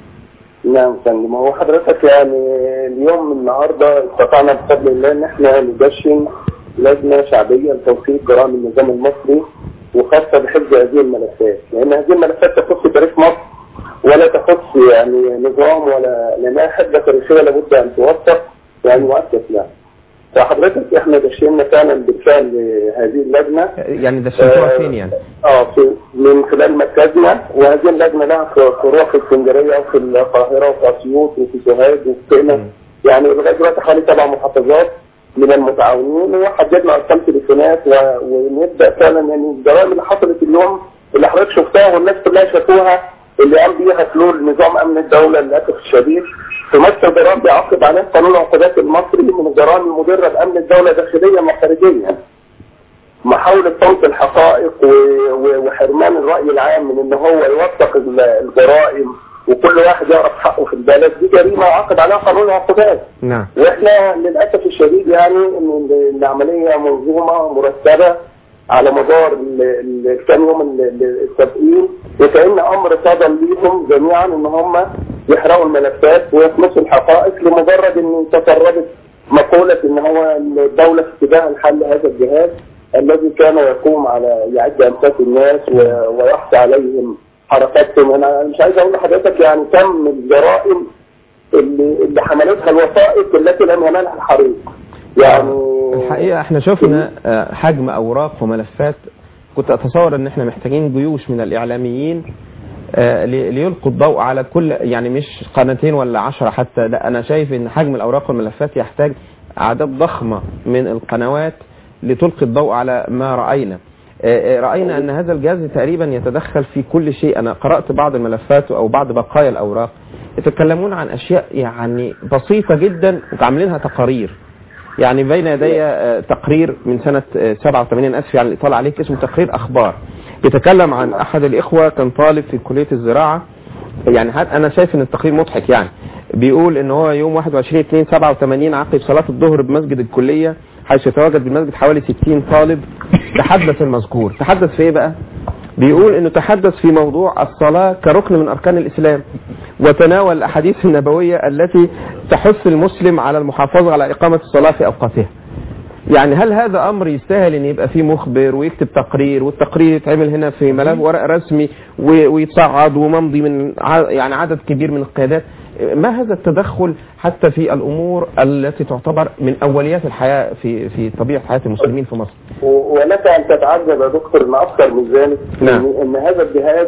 نعم فندم هو حضرتك يعني اليوم النهارده استطعنا بفضل الله ان احنا ندشن لجنه شعبيه لتوثيق جرائم النظام المصري وخاصه بحفظ هذه الملفات لان هذه الملفات تخص تاريخ مصر ولا تخص يعني نظام ولا لانها حقبه تاريخيه لابد ان توثق يعني مؤسس لها فحضرتك احنا دشنا فعلا بالفعل هذه اللجنه يعني دشنتوها فين يعني اه في من خلال مركزنا وهذه اللجنه لها في- فروع في اسكندريه وفي القاهره وفي اسيوط وفي سوهاج وفي قنا يعني لغايه دلوقتي حوالي سبع محافظات من المتعاونين وحددنا ارقام تليفونات و- ونبدا فعلا يعني الجرائم اللي حصلت اليوم اللي حضرتك شفتها والناس كلها شافوها اللي قام بيها فلول نظام امن الدوله للاسف الشديد في مصر جرائم بيعاقب عليها قانون العقوبات المصري من الجرائم المضره بامن الدوله داخليا وخارجيا. محاولة صمت الحقائق و- و- وحرمان الرأي العام من ان هو يوثق ال- الجرائم وكل واحد يعرف حقه في البلد دي جريمة يعاقب عليها قانون العقوبات نعم واحنا للأسف الشديد يعني ان ال- العملية منظومة مرتبة على مدار ال- ال- الكام يوم ال- ال- السابقين وكأن امر صدر ليهم جميعا ان هم يحرقوا الملفات ويطمسوا الحقائق لمجرد ان تسربت مقولة ان هو الدولة في اتجاه الحل هذا الجهاز الذي كان يقوم على يعد انفاس الناس و- ويحصي عليهم حركاتهم انا مش عايز اقول لحضرتك يعني كم الجرائم اللي, اللي حملتها الوثائق التي لم ينالها الحريق يعني الحقيقة احنا شفنا آه، حجم اوراق وملفات كنت اتصور ان احنا محتاجين جيوش من الاعلاميين آه، لي- ليلقوا الضوء على كل يعني مش قناتين ولا عشرة حتى لا انا شايف ان حجم الاوراق والملفات يحتاج اعداد ضخمة من القنوات لتلقي الضوء على ما رأينا آه، آه، رأينا أن هذا الجهاز تقريبا يتدخل في كل شيء أنا قرأت بعض الملفات أو بعض بقايا الأوراق يتكلمون عن أشياء يعني بسيطة جدا وعاملينها تقارير يعني بين يدي آه، تقرير من سنة آه، 87 أسف يعني الإطالة عليك اسمه تقرير أخبار يتكلم عن أحد الإخوة كان طالب في كلية الزراعة يعني حد انا شايف ان التقرير مضحك يعني بيقول ان هو يوم 21 2 87 عقب صلاه الظهر بمسجد الكليه حيث يتواجد بالمسجد حوالي 60 طالب تحدث المذكور تحدث في ايه بقى بيقول انه تحدث في موضوع الصلاه كركن من اركان الاسلام وتناول الاحاديث النبويه التي تحث المسلم على المحافظه على اقامه الصلاه في اوقاتها يعني هل هذا امر يستاهل ان يبقى فيه مخبر ويكتب تقرير والتقرير يتعمل هنا في ملف ورق رسمي و- ويتصعد وممضي من ع- يعني عدد كبير من القيادات ما هذا التدخل حتى في الامور التي تعتبر من اوليات الحياه في في طبيعه حياه المسلمين في مصر و- ولك ان تتعجب يا دكتور ان اكثر من ذلك نعم. ان إن هذا الجهاز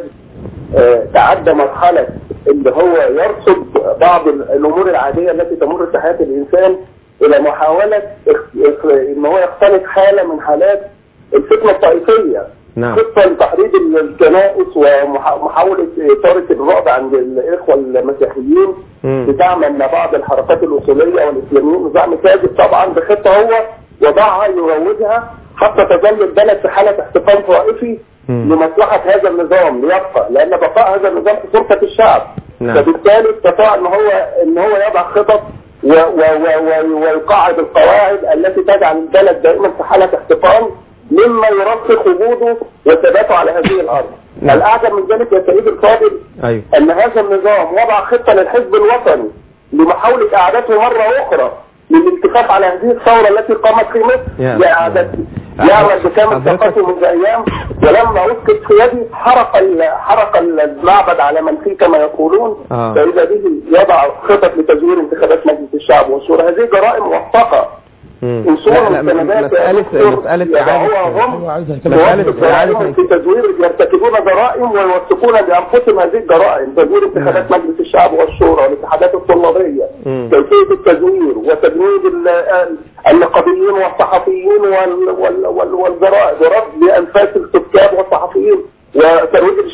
آه، تعدى مرحله اللي هو يرصد بعض ال- الامور العاديه التي تمر في حياه الانسان الى محاوله اخ- اخ- ان هو يختلق حاله من حالات الفتنه الطائفيه نعم خطه لتحريض ال- الكنائس ومحاوله اثاره الرعب عند الاخوه المسيحيين مم. بتعمل بعض الحركات الاصوليه والاسلاميين نظام كاذب طبعا بخطه هو وضعها يروجها حتى تظل البلد في حاله احتقان طائفي مم. لمصلحه هذا النظام ليبقى لان بقاء هذا النظام في سلطه الشعب نعم. فبالتالي استطاع ان هو ان هو يضع خطط و- و- و- و- ويقاعد القواعد التي تجعل البلد دائما في حاله احتقان مما يرسخ وجوده وثباته على هذه الارض. نعم. الاعجب من ذلك يا سيدي الفاضل ايوه ان هذا النظام وضع خطه للحزب الوطني لمحاوله اعادته مره اخرى للالتفاف على هذه الثوره التي قامت في مصر يا لاعادته سلام. يعمل بكامل حضرتك- طاقته منذ ايام ولما اسقط في يدي حرق ال- حرق المعبد على من فيه كما يقولون آه. فاذا به يضع خطط لتزوير انتخابات مجلس الشعب والشورى هذه جرائم موثقه مم. اصول لا لا مستندات يا مساله دكتور مساله يضعوها اعاده هم هو عايز يتكلم مسألة موثق إعادة جرائم في تزوير يرتكبون جرائم ويوثقون بانفسهم هذه الجرائم تزوير انتخابات مجلس الشعب والشورى والاتحادات الطلابيه مم. كيفيه التزوير وتجنيد ال- ال- النقابيين والصحفيين وال- وال- وال- والجرائد ورد انفاس الكتاب والصحفيين وترويج الش-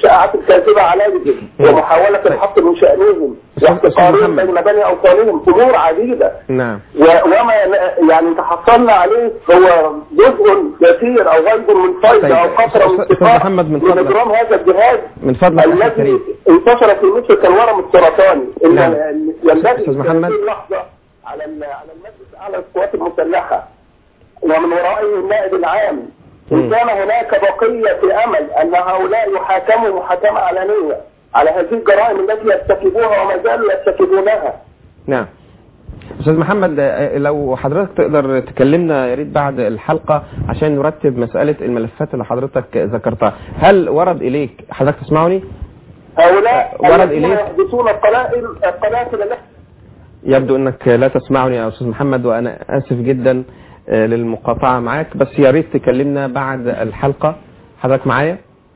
الإشاعات الكاذبة عليهم ومحاولة الحط من شأنهم أستاذ- أستاذ واحتقارهم محمد. بين بني أوطانهم أمور عديدة نعم و- وما ن- يعني تحصلنا عليه هو جزء كثير او غيب من فيض طيب، او قطره أستاذ- من أستاذ صفات محمد من من فضلك. اجرام هذا الجهاز من فضلك أخي الذي الكريم. انتشر في مصر كالورم السرطاني إن نعم. ال- ينبغي أستاذ في محمد. هذه اللحظه على ال- على المجلس الاعلى للقوات المسلحه ومن ورائه النائب العام مم. ان كان هناك بقيه امل ان هؤلاء يحاكموا محاكمه علنيه على هذه الجرائم التي يرتكبوها وما زالوا يرتكبونها نعم استاذ محمد آه، لو حضرتك تقدر تكلمنا يا ريت بعد الحلقه عشان نرتب مساله الملفات اللي حضرتك ذكرتها هل ورد اليك حضرتك تسمعني هؤلاء ورد الذين إليك؟ يحدثون القلائل القنافل التي يبدو انك لا تسمعني يا استاذ محمد وانا اسف جدا آه، للمقاطعه معاك بس يا ريت تكلمنا بعد الحلقه حضرتك معايا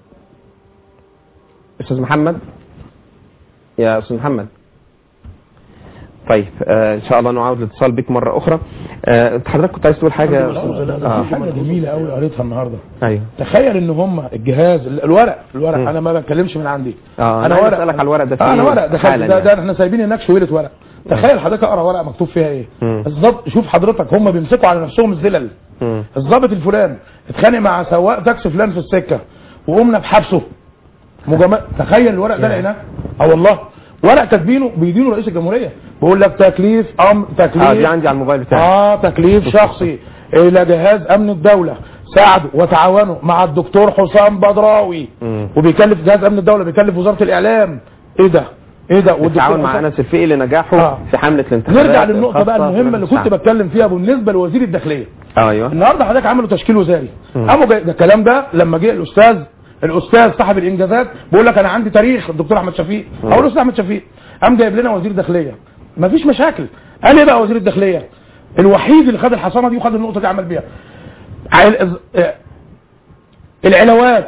استاذ محمد يا استاذ محمد طيب آه ان شاء الله نعاود الاتصال بك مره اخرى آه أنت حضرتك كنت عايز تقول حاجه يا أستاذ؟ في آه. حاجه جميله قوي قريتها النهارده ايوه تخيل ان هم الجهاز ال- الورق الورق مم. انا ما بتكلمش من عندي اه انا عايز اسالك على الورق ده آه انا فيه ورق ده حالا ده, ده يعني. احنا سايبين هناك شويله ورق تخيل حضرتك اقرا ورقه مكتوب فيها ايه مم. بالظبط شوف حضرتك هم بيمسكوا على نفسهم الزلل مم. الضابط الفلان اتخانق مع سواق تاكسي فلان في السكه وقمنا بحبسه مجمع تخيل الورق ده لقيناه اه والله ورق كاتبينه بيدينه رئيس الجمهوريه بيقول لك تكليف ام تكليف اه دي عندي على الموبايل بتاعي اه تكليف شخصي الى جهاز امن الدوله ساعدوا وتعاونوا مع الدكتور حسام بدراوي مم. وبيكلف جهاز امن الدوله بيكلف وزاره الاعلام ايه ده ايه ده والدكتور بالتعاون مع حسام- انس الفقي لنجاحه آه. في حمله الانتخابات نرجع للنقطه بقى الخاصة المهمه اللي كنت بالشعب. بتكلم فيها بالنسبه لوزير الداخليه اه ايوه النهارده حضرتك عملوا تشكيل وزاري مم. قاموا جاي ده الكلام ده لما جه الاستاذ الاستاذ صاحب الانجازات بيقول لك انا عندي تاريخ الدكتور احمد شفيق مم. اقول له استاذ احمد شفيق قام جايب لنا وزير داخليه مفيش مشاكل قال ايه بقى وزير الداخليه الوحيد اللي خد الحصانه دي وخد النقطه دي عمل بيها عيل- آه، العلاوات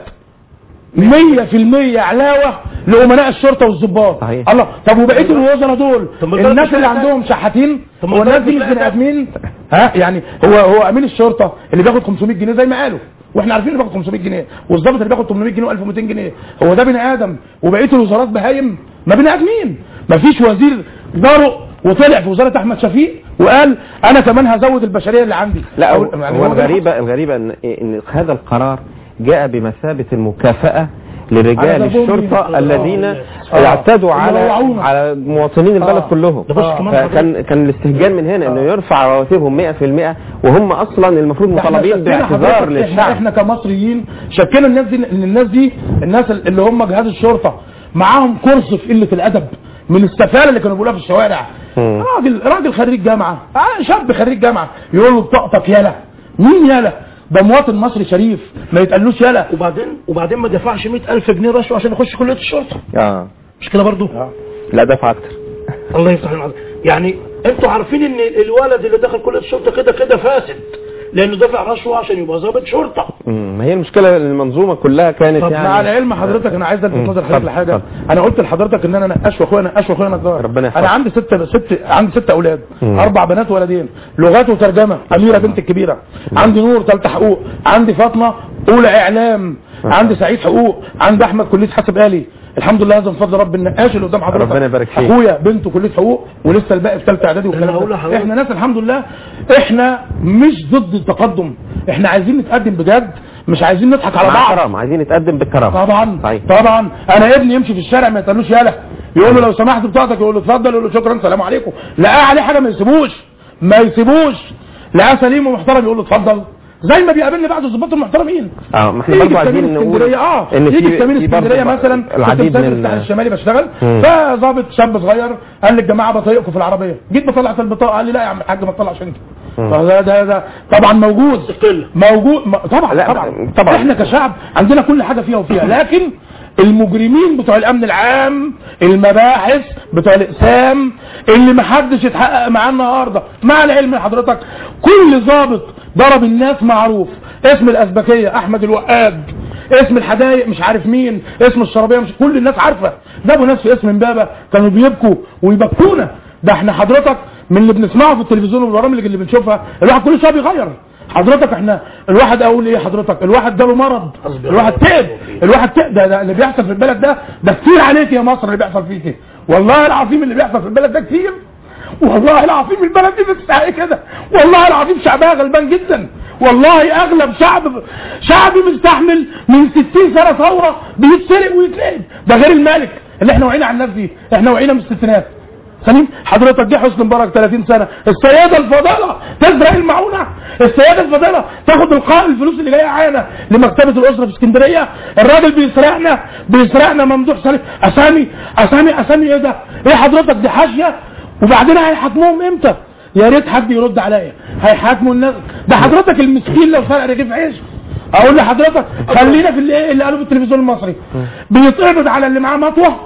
100% علاوه لامناء الشرطه والضباط صحيح. الله طب وبقيه الوزراء دول طب ما ده الناس مش اللي محتاج. عندهم شحاتين طب ما هو ده الناس دي مش مش بني محتاج. ادمين ها يعني هو هو امين الشرطه اللي بياخد 500 جنيه زي ما قالوا واحنا عارفين اللي بياخد 500 جنيه والظابط اللي بياخد 800 جنيه و1200 جنيه هو ده بني ادم وبقيه الوزارات بهايم ما بني ادمين مفيش وزير جرؤ وطلع في وزاره احمد شفيق وقال انا كمان هزود البشريه اللي عندي لا أو- هو, يعني هو ده الغريبة الغريبة ان ان هذا القرار جاء بمثابة المكافأة لرجال على ذنبهم الشرطة مين؟ الذين آه. اعتدوا آه. على يروعونا. على مواطنين البلد آه. كلهم ده بص كمان فكان كان الاستهجان من هنا انه يرفع رواتبهم 100% وهم اصلا المفروض ده احنا مطالبين شكينا باعتذار حضرتك- احنا, للشعب احنا كمصريين شكينا الناس دي ان الناس دي الناس اللي هم جهاز الشرطه معاهم كورس في قله الادب من السفاله اللي كانوا بيقولوها في الشوارع مم. راجل راجل خريج جامعه آه شاب خريج جامعه يقول له بطاقتك يالا مين يالا ده مواطن مصري شريف ما يتقالوش يالا وبعدين وبعدين ما دفعش 100000 جنيه رشوه عشان يخش كليه الشرطه اه مش كده برضو لا دفع اكتر الله يفتح عليك يعني انتوا عارفين ان الولد اللي دخل كليه الشرطه كده كده فاسد لانه دفع رشوه عشان يبقى ضابط شرطه مم. ما هي المشكلة ان المنظومة كلها كانت طب يعني مع العلم حضرتك انا عايز الفت مم. نظر حضرتك اتفضل، لحاجه اتفضل. انا قلت لحضرتك ان انا نقاش واخويا نقاش واخويا نجار ربنا يحفظك. انا عندي ست ست عندي ست اولاد مم. اربع بنات ولدين لغات وترجمه اميره بنت الكبيره عندي نور ثالثه حقوق عندي فاطمه اولى اعلام عندي سعيد حقوق عندي احمد كليه حاسب آلي الحمد لله هذا من فضل رب النقاش اللي قدام حضرتك ربنا يبارك فيك. اخويا بنته كليه حقوق ولسه الباقي في ثالثه اعدادي أنا والكلام هقول ده لحضرتك. احنا ناس الحمد لله احنا مش ضد التقدم احنا عايزين نتقدم بجد مش عايزين نضحك على مع بعض كرامة عايزين نتقدم بالكرامة طبعا صحيح. طبعا انا ابني يمشي في الشارع ما يتقالوش يالا يقول له لو سمحت بطاقتك يقول له اتفضل يقول له شكرا سلام عليكم لقاه عليه حاجه ما يسيبوش ما يسيبوش لقاه سليم ومحترم يقول له اتفضل زي ما بيقابلني بعض الظباط المحترمين اه ما احنا يجي برضه في كمين عايزين نقول اسكندريه اه ان يجي في في كمين في برضه اسكندريه مثلا كنت العديد مسافر من الساحل الشمالي بشتغل مم. فظابط شاب صغير قال للجماعه بطايقكم في العربيه جيت بطلع البطاقه قال لي لا يا عم الحاج ما تطلعش انت مم. فده ده ده طبعا موجود مستقل. موجود م- طبعا لا، طبعا طبعا. احنا كشعب عندنا كل حاجه فيها وفيها لكن المجرمين بتوع الامن العام المباحث بتوع الاقسام اللي محدش يتحقق معاه النهارده مع العلم حضرتك كل ضابط ضرب الناس معروف اسم الازبكيه احمد الوقاد اسم الحدايق مش عارف مين اسم الشرابيه مش كل الناس عارفه جابوا ناس في اسم امبابه كانوا بيبكوا ويبكونا ده احنا حضرتك من اللي بنسمعه في التلفزيون والبرامج اللي بنشوفها الواحد كل شويه بيغير حضرتك احنا الواحد اقول ايه حضرتك الواحد جاله مرض الواحد تعب الواحد تعب ده, ده اللي بيحصل في البلد ده ده كتير عليك يا مصر اللي بيحصل فيك والله العظيم اللي بيحصل في البلد ده كتير والله العظيم البلد دي بتستحق كده والله العظيم شعبها غلبان جدا والله اغلب شعب شعب مستحمل من 60 سنه ثوره بيتسرق ويتلعب ده غير الملك اللي احنا وعينا على الناس دي احنا وعينا من الستينات سليم حضرتك جه حسن مبارك 30 سنه السيده الفاضله تسرق المعونه السيده الفاضله تاخد القاء الفلوس اللي جايه عانا لمكتبه الاسره في اسكندريه الراجل بيسرقنا بيسرقنا ممدوح سليم اسامي اسامي اسامي ايه ده ايه حضرتك دي حاشيه وبعدين هيحاكموهم امتى يا ريت حد يرد عليا هيحاكموا الناس ده حضرتك المسكين لو سرق رغيف عيش اقول لحضرتك خلينا في اللي, اللي قالوا في التلفزيون المصري بيتقبض على اللي معاه مطوه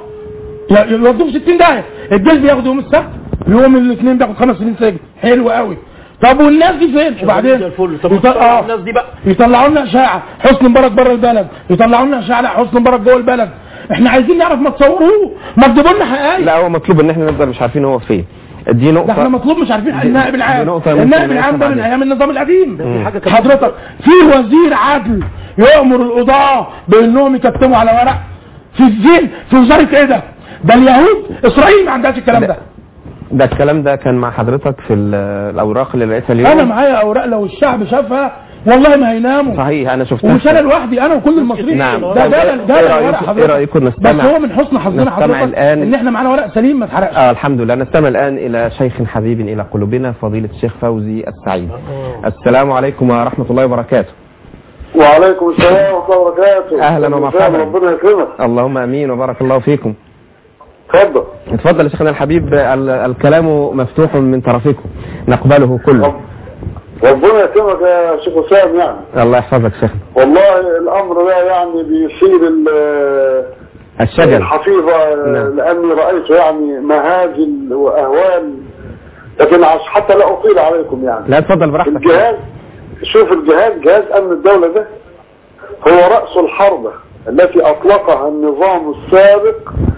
يودوه 60 داهيه الجيش بياخد يوم السبت يوم الاثنين بياخد خمس سنين سجن حلو قوي طب والناس دي فين وبعدين زي الفل. طب يطل- اختار آه. الناس دي بقى. يطلعوا لنا اشاعه حسني مبارك بره البلد يطلعوا لنا اشاعه لا حسني مبارك جوه البلد احنا عايزين نعرف ما تصوروه ما تجيبوا لنا حقائق لا هو مطلوب ان احنا نفضل مش عارفين هو فين دي ده احنا نقطة مطلوب مش عارفين النائب العام دي نقطة ممكن النائب العام ده نقف من عليها. ايام النظام القديم في حاجة كمان. حضرتك في وزير عدل يأمر القضاة بانهم يكتبوا على ورق في فين في وزارة ايه ده ده اليهود اسرائيل ما عندهاش الكلام ده ده الكلام ده كان مع حضرتك في ال- الاوراق اللي لقيتها اليوم انا معايا اوراق لو الشعب شافها والله ما هيناموا صحيح انا شفتها ومش انا لوحدي انا وكل المصريين نعم. ده ده ده, إيه ده رأيكم- ورق إيه حضرتك رأيكم بس نستمع- هو من حسن حظنا نستمع حضرتك الآن. ان احنا معانا ورق سليم ما اتحرقش آه الحمد لله نستمع الآن إلى شيخ حبيب إلى قلوبنا فضيلة الشيخ فوزي السعيد السلام عليكم ورحمة الله وبركاته وعليكم السلام ورحمة الله وبركاته أهلا ومرحبا. ربنا يكرمك اللهم أمين وبارك الله فيكم اتفضل اتفضل يا شيخنا الحبيب ال- الكلام مفتوح من طرفكم نقبله كله رب- ربنا يكرمك يا شيخ وسام يعني الله يحفظك شيخنا والله الامر ده يعني بيصير ال- الشجر الحفيظة نعم. لاني رايت يعني مهازل واهوال لكن عش حتى لا اطيل عليكم يعني لا اتفضل براحتك الجهاز شوف الجهاز جهاز امن الدولة ده هو رأس الحربة التي اطلقها النظام السابق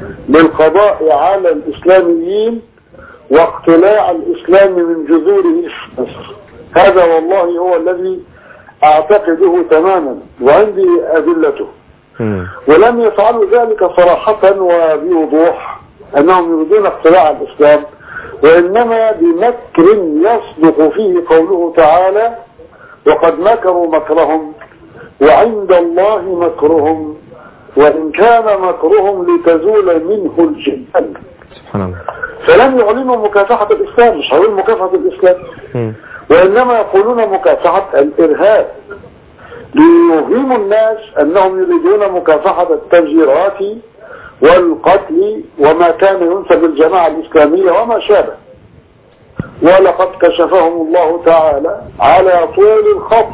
للقضاء على الاسلاميين واقتلاع الاسلام من جذوره في مصر هذا والله هو الذي اعتقده تماما وعندي ادلته مم. ولم يفعلوا ذلك صراحة وبوضوح أنهم يريدون اقتلاع الإسلام وإنما بمكر يصدق فيه قوله تعالى وقد مكروا مكرهم وعند الله مكرهم وإن كان مكرهم لتزول منه الجبال سبحان الله فلم يعلنوا مكافحة الإسلام مش هيقولوا مكافحة الإسلام مم. وإنما يقولون مكافحة الإرهاب ليوهموا الناس أنهم يريدون مكافحة التفجيرات والقتل وما كان ينسب الجماعة الإسلامية وما شابه ولقد كشفهم الله تعالى على طول الخط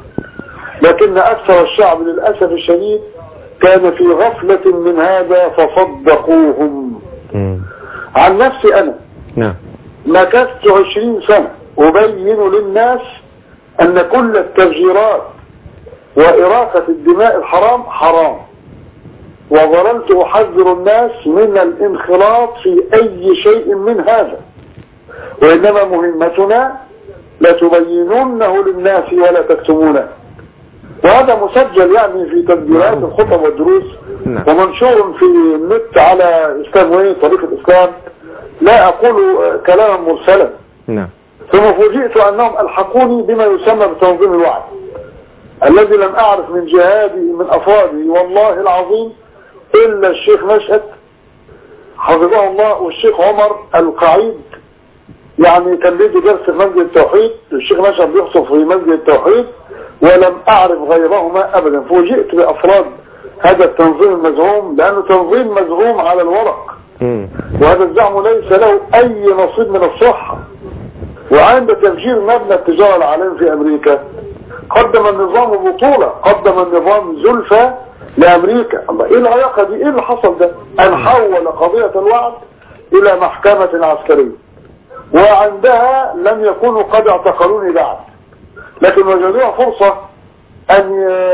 لكن أكثر الشعب للأسف الشديد كان في غفلة من هذا فصدقوهم مم. عن نفسي أنا نعم مكثت عشرين سنة أبين للناس أن كل التفجيرات وإراقة الدماء الحرام حرام وظللت أحذر الناس من الانخراط في أي شيء من هذا وإنما مهمتنا لتبينونه للناس ولا تكتمونه وهذا مسجل يعني في تسجيلات الخطب والدروس نعم. ومنشور في النت على إسلام وين طريق الإسلام لا أقول آه، كلاما مرسلا نعم ثم فوجئت أنهم ألحقوني بما يسمى بتنظيم الوعي الذي لم أعرف من جهاده من أفراده والله العظيم إلا الشيخ مشهد حفظه الله والشيخ عمر القعيد يعني كان بيدي درس في مسجد التوحيد الشيخ مشهد بيخطب في مسجد التوحيد ولم أعرف غيرهما أبدا فوجئت بأفراد هذا التنظيم المزعوم لأنه تنظيم مزعوم على الورق مم. وهذا الزعم ليس له أي نصيب من الصحة وعند تفجير مبنى التجارة العالمي في أمريكا قدم النظام بطولة قدم النظام زلفى لأمريكا الله إيه العلاقة دي إيه اللي حصل ده أن حول قضية الوعد إلى محكمة عسكرية وعندها لم يكونوا قد اعتقلوني بعد لكن وجدوها فرصة أن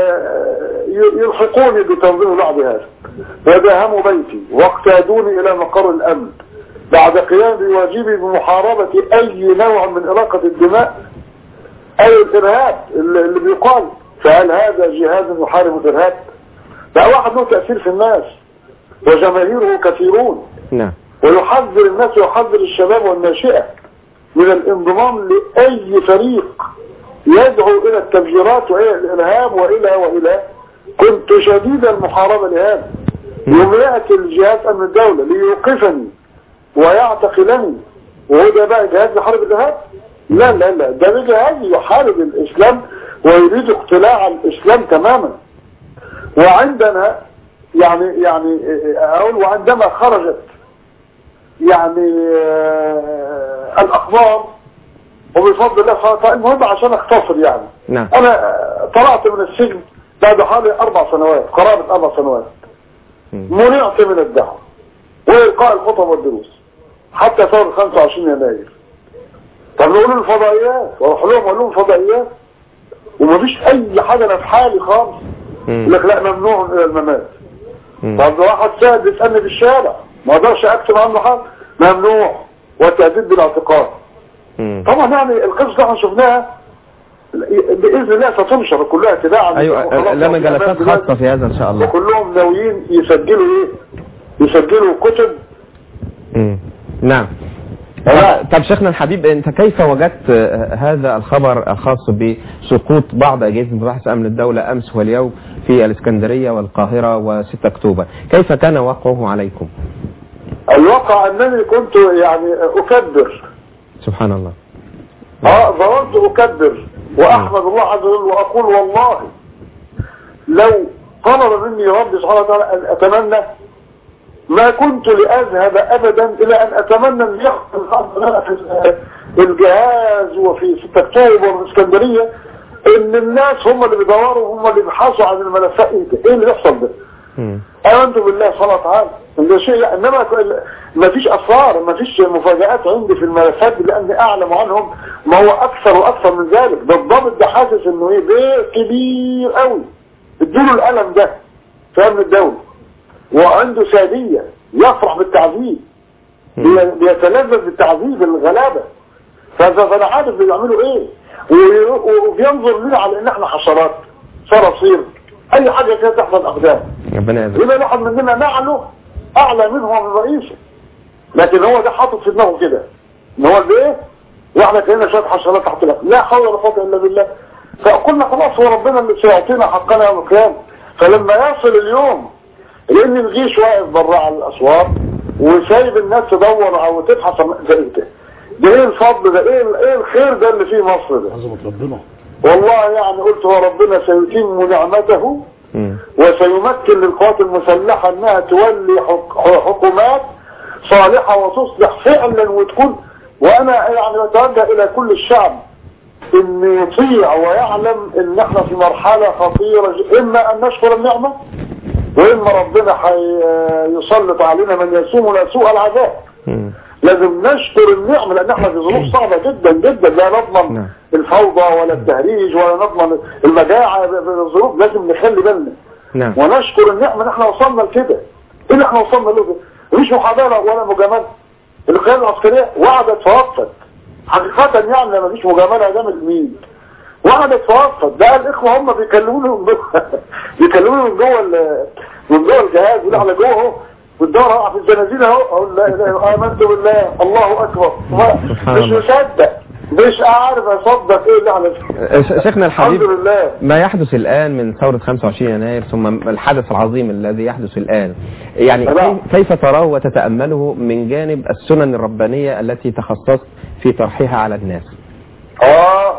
ي- يلحقوني بتنظيم الوعد هذا وداهموا بيتي واقتادوني إلى مقر الأمن بعد قيام بواجبي بمحاربة أي نوع من إراقة الدماء أي الإرهاب اللي اللي بيقال فهل هذا جهاد يحارب الإرهاب بقى واحد له تأثير في الناس وجماهيره كثيرون نعم ويحذر الناس ويحذر الشباب والناشئة من الانضمام لأي فريق يدعو إلى التفجيرات وإلى الإرهاب وإلى وإلى كنت شديد المحاربة لهذا يوم يأتي الجهاز أمن الدولة ليوقفني ويعتقلني وهو ده بقى جهاز يحارب الإرهاب لا لا لا ده جهاز يحارب الإسلام ويريد اقتلاع الإسلام تماما وعندنا يعني يعني أقول وعندما خرجت يعني آه، الأخبار وبفضل الله سبحانه وتعالى المهم عشان اختصر يعني نعم أنا آه، طلعت من السجن بعد حوالي أربع سنوات قرابة أربع سنوات مم. منعت من الدعوة وإلقاء الخطب والدروس حتى ثورة 25 يناير طب نقول له الفضائيات واروح لهم اقول لهم فضائيات ومفيش اي حاجه انا في حالي خالص مم. يقول لك لا ممنوع الى الممات مم. طب ده واحد سائل بيسالني في الشارع ما اقدرش اكتب عنه حاجه ممنوع والتهديد بالاعتقال مم. طبعا يعني القصص اللي احنا شفناها باذن الله ستنشر كلها تباعا ايوه لنا جلسات خاصة في هذا ان شاء الله وكلهم ناويين يسجلوا ايه يسجلوا كتب مم. نعم آه. طب شيخنا الحبيب انت كيف وجدت آه، هذا الخبر الخاص بسقوط بعض اجهزه مباحث امن الدوله امس واليوم في الاسكندريه والقاهره و6 اكتوبر كيف كان وقعه عليكم الواقع انني كنت يعني اكبر سبحان الله اه ظللت اكبر واحمد الله عز وجل واقول والله لو طلب مني ربي سبحانه وتعالى ان اتمنى ما كنت لاذهب ابدا الى ان اتمنى ان يحصل لنا في الجهاز وفي 6 اكتوبر والاسكندريه ان الناس هم اللي بيدوروا هم اللي بيبحثوا عن الملفات ايه اللي بيحصل ده مم. آمنت بالله سبحانه وتعالى إن ده شيء إنما ما فيش أسرار ما فيش مفاجآت عندي في الملفات دي لأني أعلم عنهم ما هو أكثر وأكثر من ذلك ده الضابط ده حاسس إنه إيه بيت كبير قوي اديله الألم ده في أمن الدولة وعنده سادية يفرح بالتعذيب بي- بيتلذذ بالتعذيب الغلابة ف- فأنا عارف بيعملوا إيه وي- وبينظر لنا على إن إحنا حشرات صراصير أي حاجة كده تحصل أقدام ربنا يجزاك يبقى الواحد مننا نعله اعلى منه من رئيسه لكن هو ده حاطط في دماغه كده ان هو الايه واحنا كلنا شويه حشرات تحت الأرض. لا حول ولا قوه الا بالله فقلنا خلاص هو ربنا اللي سيعطينا حقنا يوم القيامه فلما يصل اليوم لان الجيش واقف بره على الاسوار وسايب الناس تدور او تبحث عن- ده ايه ده؟ ده ايه الفضل ده ايه ال- ايه الخير ده اللي فيه مصر ده عظمة ربنا والله يعني قلت هو ربنا سيتم نعمته مم. وسيمكن للقوات المسلحة انها تولي حك- حكومات صالحة وتصلح فعلا وتكون وانا يعني بتوجه الى كل الشعب ان يطيع ويعلم ان احنا في مرحلة خطيرة ج- اما ان نشكر النعمة واما ربنا يسلط علينا من يسومنا سوء العذاب مم. لازم نشكر النعمة لان احنا في ظروف صعبة جدا جدا لا نضمن نعم. الفوضى ولا التهريج ولا نضمن المجاعة بالظروف لازم نخلي بالنا نعم ونشكر النعمة ان احنا وصلنا لكده ايه اللي احنا وصلنا له ده مش محاضرة ولا مجاملة القيادة العسكرية وعدت فوقفت حقيقة يعني ما فيش مجاملة ده من مين وعدت فوقفت ده الاخوة هم بيكلموني من جوه بيكلموني من جوه ال- من جوه الجهاز يقول على جوه اهو والدور هقع في الزنازين اهو اقول لا اله الا الله امنت بالله الله اكبر سبحان مش الله. مصدق مش عارف اصدق ايه اللي على ش- شيخنا الحبيب الحمد لله ما يحدث الآن من ثورة 25 يناير ثم الحدث العظيم الذي يحدث الآن يعني نعم. كيف- كيف تراه وتتأمله من جانب السنن الربانية التي تخصصت في طرحها على الناس اه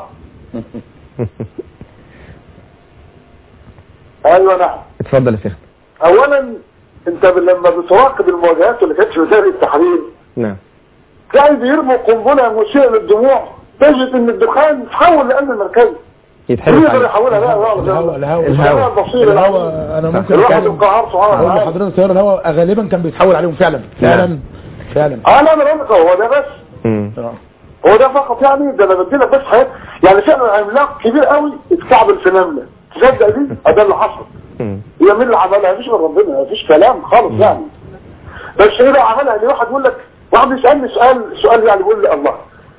ايوه نعم اتفضل يا شيخ اولا انت لما بتراقب المواجهات اللي كانت في وزاره التحرير نعم تلاقي بيرموا قنبله مسيئه للدموع تجد ان الدخان تحول لامن مركزي يتحرك يقدر عليه يحولها بقى الهواء الهواء الهواء. البصير الهواء انا ممكن الواحد أتكلم. القهار سبحانه اقول وتعالى لحضرتك سيارة الهواء غالبا كان بيتحول عليهم فعلا فعلا فعلا اه لا انا بقول لك هو ده بس مم. آه. هو ده فقط يعني ده انا بدي لك بس حاجات يعني فعلا عملاق كبير قوي اتكعبل في نمله تصدق دي؟ آه ده اللي حصل مم. هي مين اللي عملها مفيش غير ربنا مفيش كلام خالص يعني بس ايه لو عملها اللي واحد يقول لك واحد يسالني سؤال سؤال يعني بيقول لي الله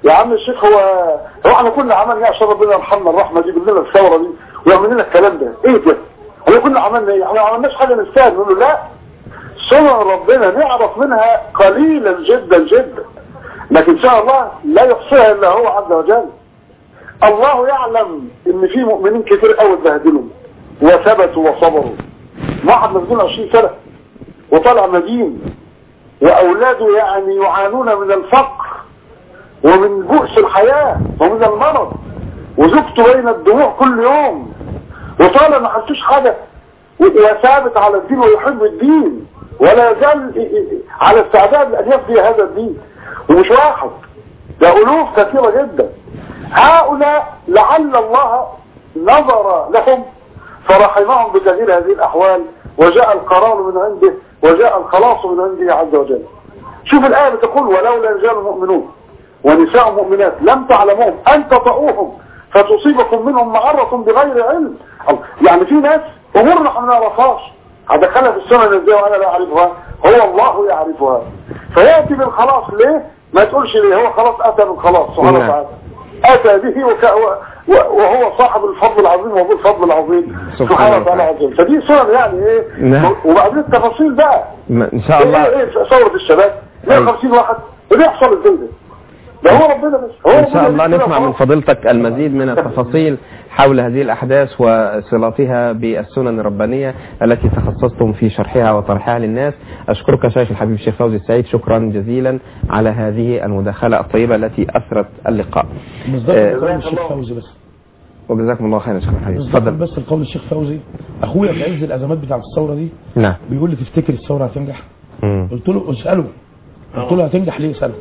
يا عم الشيخ هو هو احنا كنا عملنا ايه عشان ربنا يرحمنا الرحمه دي يجيب لنا الثوره دي ويعمل لنا الكلام ده ايه ده؟ احنا كنا عملنا ايه؟ احنا ما عملناش حاجه نستاهل نقول له لا سنن ربنا نعرف منها قليلا جدا جدا لكن ان شاء الله لا يحصيها الا هو عز وجل الله يعلم ان في مؤمنين كتير قوي اتبهدلوا وثبتوا وصبروا واحد مسجون 20 سنه وطلع مدين واولاده يعني يعانون من الفقر ومن بؤس الحياه ومن المرض وزوجته بين الدموع كل يوم وطالع ما حسوش حاجه وثابت على الدين ويحب الدين ولا يزال على استعداد ان يفدي هذا الدين ومش واحد ده الوف كثيره جدا هؤلاء لعل الله نظر لهم فرحمهم بتغيير هذه الاحوال وجاء القرار من عنده وجاء الخلاص من عنده عز وجل شوف الايه بتقول ولولا رجال مؤمنون ونساء مؤمنات لم تعلموهم ان تطؤوهم فتصيبكم منهم معرة بغير علم يعني في ناس امور احنا ما نعرفهاش هدخلها في السنن ازاي وانا لا اعرفها هو الله يعرفها فياتي بالخلاص ليه ما تقولش ليه هو خلاص اتى بالخلاص سبحانه نعم. وتعالى اتى به وك... و... وهو صاحب الفضل العظيم وابو الفضل العظيم سبحانه سبحانه وتعالى وتعالى. عظيم فدي سنن يعني ايه نعم. وبعدين التفاصيل بقى ما- ان شاء ايه الله ايه ثوره الشباب 150 واحد ده بيحصل ازاي ده ده هو ربنا بس هو ان شاء ربنا الله بس كده نسمع من خلاص. فضيلتك المزيد من التفاصيل حول هذه الاحداث وصلاتها بالسنن الربانيه التي تخصصتم في شرحها وطرحها للناس اشكرك شيخ الحبيب الشيخ فوزي السعيد شكرا جزيلا على هذه المداخله الطيبه التي اثرت اللقاء مصداقا آه، لقول الشيخ فوزي بس وجزاكم الله خيرا شيخ الحبيب مصداقا تفضل بس لقول الشيخ فوزي اخويا في عز الازمات بتاعت الثوره دي نعم بيقول لي تفتكر الثوره هتنجح مم. قلت له اساله قلت له هتنجح ليه اساله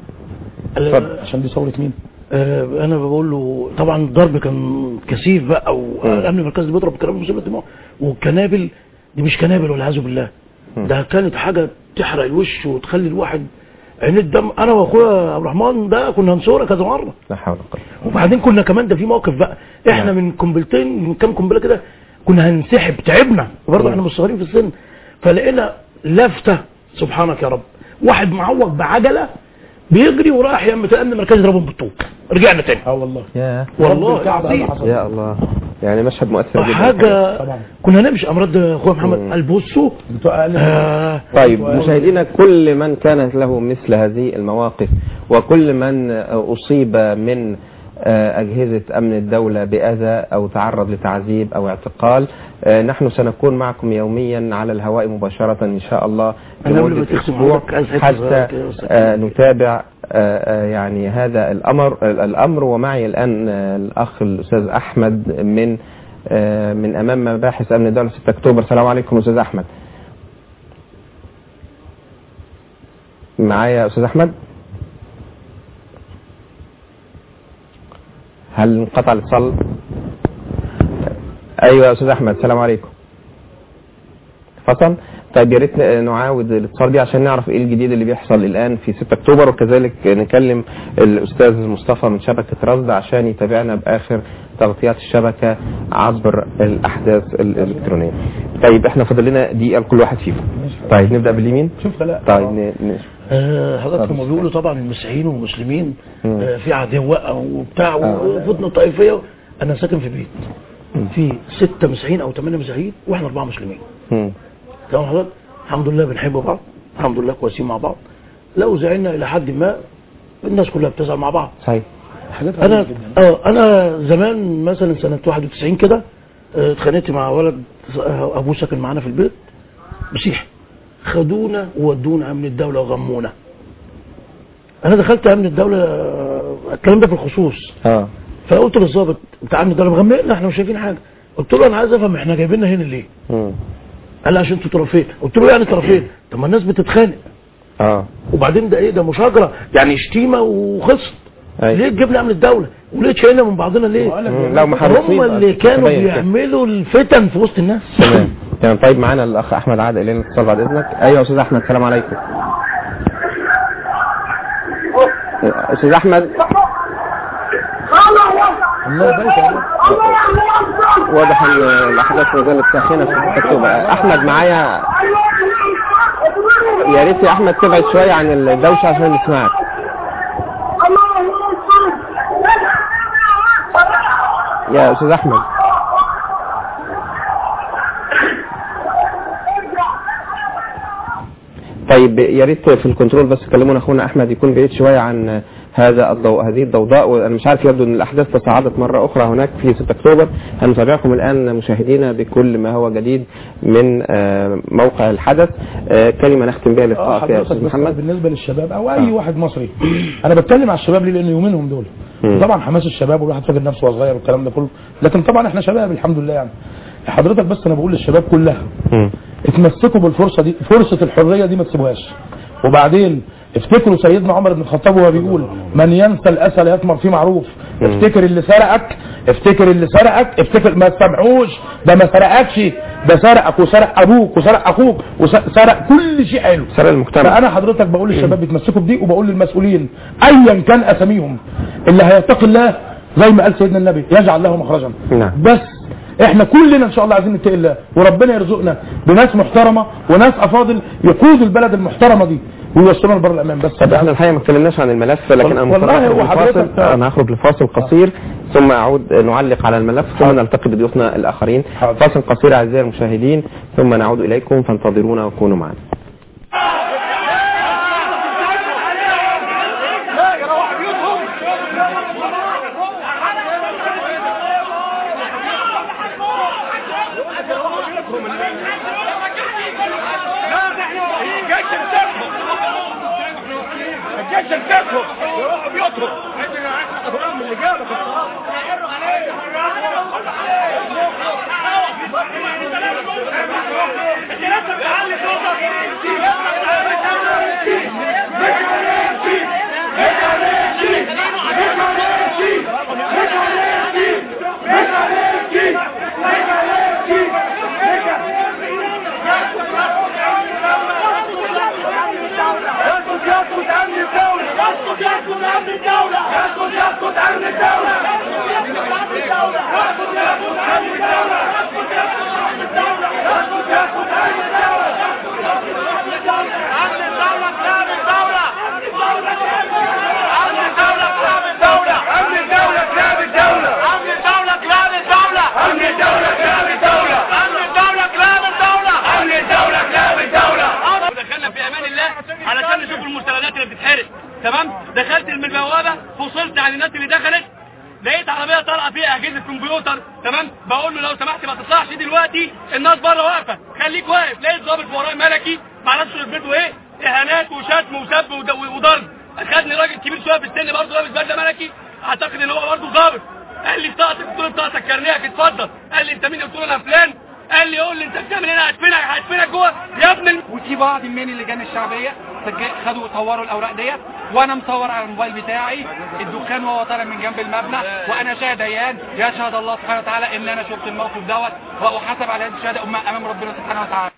ال- عشان دي ثوره مين آه، انا بقول له طبعا الضرب كان كثيف بقى والامن المركزي بيضرب كلام مصيبه الدماء والكنابل دي مش كنابل والعياذ بالله ده كانت حاجه تحرق الوش وتخلي الواحد عين الدم انا واخويا عبد الرحمن ده كنا هنصورها كذا مره لا حول ولا قوه وبعدين كنا كمان ده في موقف بقى احنا من قنبلتين من كام قنبله كده كنا هنسحب تعبنا وبرضه احنا مش صغيرين في السن فلقينا لفته سبحانك يا رب واحد معوق بعجله بيجري وراح يا الامن المركزي ضربهم بالطوب رجعنا تاني اه والله يا والله رب الكعبة العظيم هذا حصل. يا الله يعني مشهد مؤثر جدا حاجه طبعا. كنا نمشي امراض اخويا محمد قال بصوا بتوع اقل آه طيب مشاهدينا كل من كانت له مثل هذه المواقف وكل من أصيب من آه، أجهزة أمن الدولة بأذى أو تعرض لتعذيب أو اعتقال آه، نحن سنكون معكم يوميا على الهواء مباشرة إن شاء الله أنا قبل ما لمدة تختم أسبوع حضرتك عايز حتة حتى صغيرة كده بس. آه، نتابع آه، آه، يعني هذا الأمر الأمر ومعي الآن آه، الأخ الأستاذ أحمد من آه، من أمام مباحث أمن الدولة 6 أكتوبر السلام عليكم أستاذ أحمد معايا يا أستاذ أحمد هل انقطع الاتصال ايوه يا استاذ احمد السلام عليكم فصل طيب يا ريت نعاود الاتصال دي عشان نعرف ايه الجديد اللي بيحصل الان في 6 اكتوبر وكذلك نكلم الاستاذ مصطفى من شبكه رصد عشان يتابعنا باخر تغطيات الشبكه عبر الاحداث الالكترونيه. طيب احنا فاضل لنا دقيقه لكل واحد فيكم. طيب نبدا باليمين؟ شوف لا طيب ن... ن... آه، حضرتك هم بيقولوا طبعا المسيحيين والمسلمين مم. آه، في عداوة وبتاع آه. وفتنة طائفية انا ساكن في بيت في ستة مسيحيين او ثمانية مسيحيين واحنا اربعة مسلمين مم. تمام حضرتك الحمد لله بنحب بعض الحمد لله كويسين مع بعض لو زعلنا الى حد ما الناس كلها بتزعل مع بعض صحيح حاجات انا غريبة جدا اه انا زمان مثلا سنة 91 كده آه، اتخانقت مع ولد آه، ابوه ساكن معانا في البيت مسيحي خدونا وودونا امن الدولة وغمونا انا دخلت امن الدولة آه، الكلام ده في الخصوص اه فقلت للظابط بتاع امن الدولة مغمقنا احنا مش شايفين حاجة قلت له انا عايز افهم احنا جايبيننا هنا ليه مم. قال لي عشان انتوا طرفين قلت له يعني طرفين طب ما الناس بتتخانق اه وبعدين ده ايه ده مشاجره يعني شتيمه وخصم أيوة. ليه تجيبنا من الدوله وليه تشيلنا من بعضنا ليه مم. لو محرصين هم اللي كانوا تبين كده. بيعملوا الفتن في وسط الناس تمام تمام طيب معانا الاخ احمد عادل الينا اتصال بعد اذنك ايوه يا استاذ احمد السلام عليكم استاذ احمد الله يبارك عليك. واضح ان الاحداث ما زالت ساخنه في 6 اكتوبر احمد معايا يا ريت يا احمد تبعد شويه عن الدوشه عشان نسمعك يا استاذ احمد طيب يا ريت في الكنترول بس كلمونا اخونا احمد يكون بعيد شويه عن هذا الضوء هذه الضوضاء وانا مش عارف يبدو ان الاحداث تصاعدت مره اخرى هناك في 6 اكتوبر هنتابعكم الان مشاهدينا بكل ما هو جديد من آه، موقع الحدث آه، كلمه نختم بها اه اللقاء يا حضرتك استاذ بس محمد بالنسبه للشباب او اي واحد مصري انا بتكلم على الشباب ليه لان يومينهم دول مم. طبعا حماس الشباب والواحد فاكر نفسه وهو صغير والكلام ده كله لكن طبعا احنا شباب الحمد لله يعني حضرتك بس انا بقول للشباب كلها مم. اتمسكوا بالفرصه دي فرصه الحريه دي ما تسيبوهاش وبعدين افتكروا سيدنا عمر بن الخطاب وهو بيقول من ينسى الاسى لا يثمر فيه معروف افتكر اللي سرقك افتكر اللي سرقك افتكر ما تسامحوش ده ما سرقكش ده سرقك وسرق ابوك وسرق اخوك وسرق كل شيء حلو سرق المجتمع فانا حضرتك بقول للشباب يتمسكوا بدي وبقول للمسؤولين ايا كان اساميهم اللي هيتقي الله زي ما قال سيدنا النبي يجعل له مخرجا نعم. بس احنا كلنا ان شاء الله عايزين نتقي الله وربنا يرزقنا بناس محترمه وناس افاضل يقودوا البلد المحترمه دي ويوصلونا لبر الامان بس طب احنا الحقيقه ما اتكلمناش عن الملف لكن انا والله مضطر هو أخرج حضرتك- لفاصل انا هخرج لفاصل قصير ثم اعود نعلق على الملف ثم نلتقي بضيوفنا الاخرين حاضر. فاصل قصير اعزائي المشاهدين ثم نعود اليكم فانتظرونا وكونوا معنا الجيش الكفر يروحوا بيوتهم من اللي جابك انت لازم تعلي صوتك يسقط يسقط امن الدولة يسقط يسقط امن الدولة يسقط يسقط امن الدولة يسقط يسقط امن الدولة يسقط يسقط امن الدولة يسقط يسقط امن الدولة يسقط يسقط امن الدولة امن الدولة كلام الدولة امن الدولة كلام الدولة امن الدولة كلام الدولة امن الدولة كلام الدولة امن الدولة كلام الدولة امن الدولة كلام الدولة امن الدولة كلام الدولة ودخلنا في امان الله علشان نشوف المستندات اللي بتتحرق تمام دخلت من البوابه فصلت عن الناس اللي دخلت لقيت عربيه طالعه فيها اجهزه كمبيوتر تمام بقول له لو سمحت ما تطلعش دلوقتي الناس بره واقفه خليك واقف لقيت ضابط ورايا ملكي ما اعرفش رتبته ايه اهانات وشتم وسب ود- وضرب اخدني راجل كبير شويه في السن برضه لابس بدله ملكي اعتقد ان هو برضه ضابط قال لي بطاقتك قلت له بطاقتك كارنيهك اتفضل قال لي انت مين قلت له انا فلان قال لي قول لي انت بتعمل هنا هدفنك هدفنك جوه يا ابن ال- وفي بعض من اللجان الشعبيه سجل خدوا صوروا الاوراق ديت وانا مصور على الموبايل بتاعي الدخان وهو طالع من جنب المبنى وانا شاهد عيان يشهد الله سبحانه وتعالى ان انا شفت الموقف دوت واحاسب على هذه الشهاده أمام- امام ربنا سبحانه وتعالى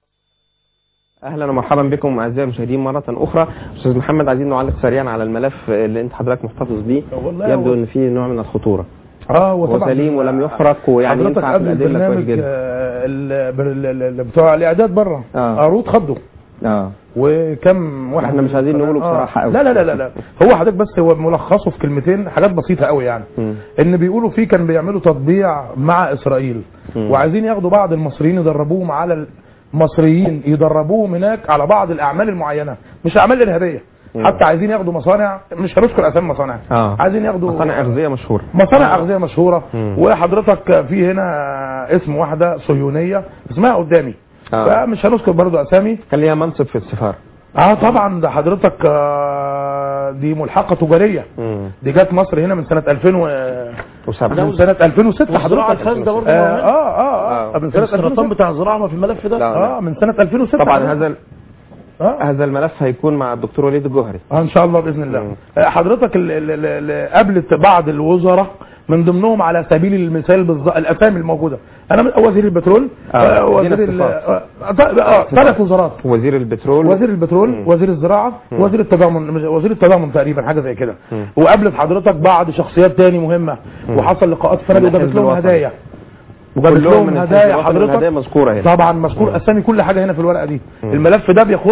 اهلا ومرحبا بكم اعزائي المشاهدين مره اخرى استاذ محمد عايزين نعلق سريعا على الملف اللي انت حضرتك محتفظ بيه والله يبدو هو- ان فيه نوع من الخطوره اه هو وطبعا سليم ولم يحرق ويعني حضرتك ينفع في قبل الادله كويس البرنامج جدا آه، ال- ال- ال- ال- بتوع الاعداد بره آه. قاروط خدوا اه وكم واحد احنا مش عايزين نقوله آه. بصراحة أوي. لا لا لا لا لا هو حضرتك بس هو ملخصه في كلمتين حاجات بسيطه قوي يعني مم. ان بيقولوا فيه كان بيعملوا تطبيع مع اسرائيل مم. وعايزين ياخدوا بعض المصريين يدربوهم على المصريين يدربوهم هناك على بعض الاعمال المعينه مش اعمال ارهابيه مم. حتى عايزين ياخدوا مصانع مش هنذكر اسامي مصانع اه عايزين ياخدوا مصانع اغذيه مشهوره مصانع اغذيه مشهوره مم. وحضرتك في هنا اسم واحده صهيونيه اسمها قدامي آه. فمش هنذكر برضو اسامي كان ليها منصب في السفاره اه طبعا ده حضرتك آه، دي ملحقه تجاريه مم. دي جت مصر هنا من سنه 2000 و... وسبعة من سنه 2006 والزراعة حضرتك الفاسدة برضه اه موجودة. اه اه, آه. آه. من سنه السرطان 2006 بتاع الزراعة ما في الملف ده لا. اه من سنه 2006 طبعا حضرتك. هذا ال- اه هذا الملف هيكون مع الدكتور وليد الجوهري آه، ان شاء الله باذن الله مم. آه، حضرتك ال- ال- ال- ال- قابلت بعض الوزراء من ضمنهم على سبيل المثال بالظ- الاسامي الموجوده انا من- وزير البترول آه، آه، وزير ادينا ال- اختصاص. آه، ط- آه، ثلاث وزارات وزير البترول وزير البترول مم. وزير الزراعه مم. وزير التضامن مش- وزير التضامن تقريبا حاجه زي كده مم. وقابلت حضرتك بعض شخصيات تاني مهمه مم. وحصل لقاءات من فنادق وجابت الحزب لهم الوطني. هدايا وجابت كلهم لهم من الحزب هدايا الوطني والهدايا حضرتك مذكوره هنا طبعا مذكور اسامي كل حاجه هنا في الورقه دي مم. الملف ده بيخص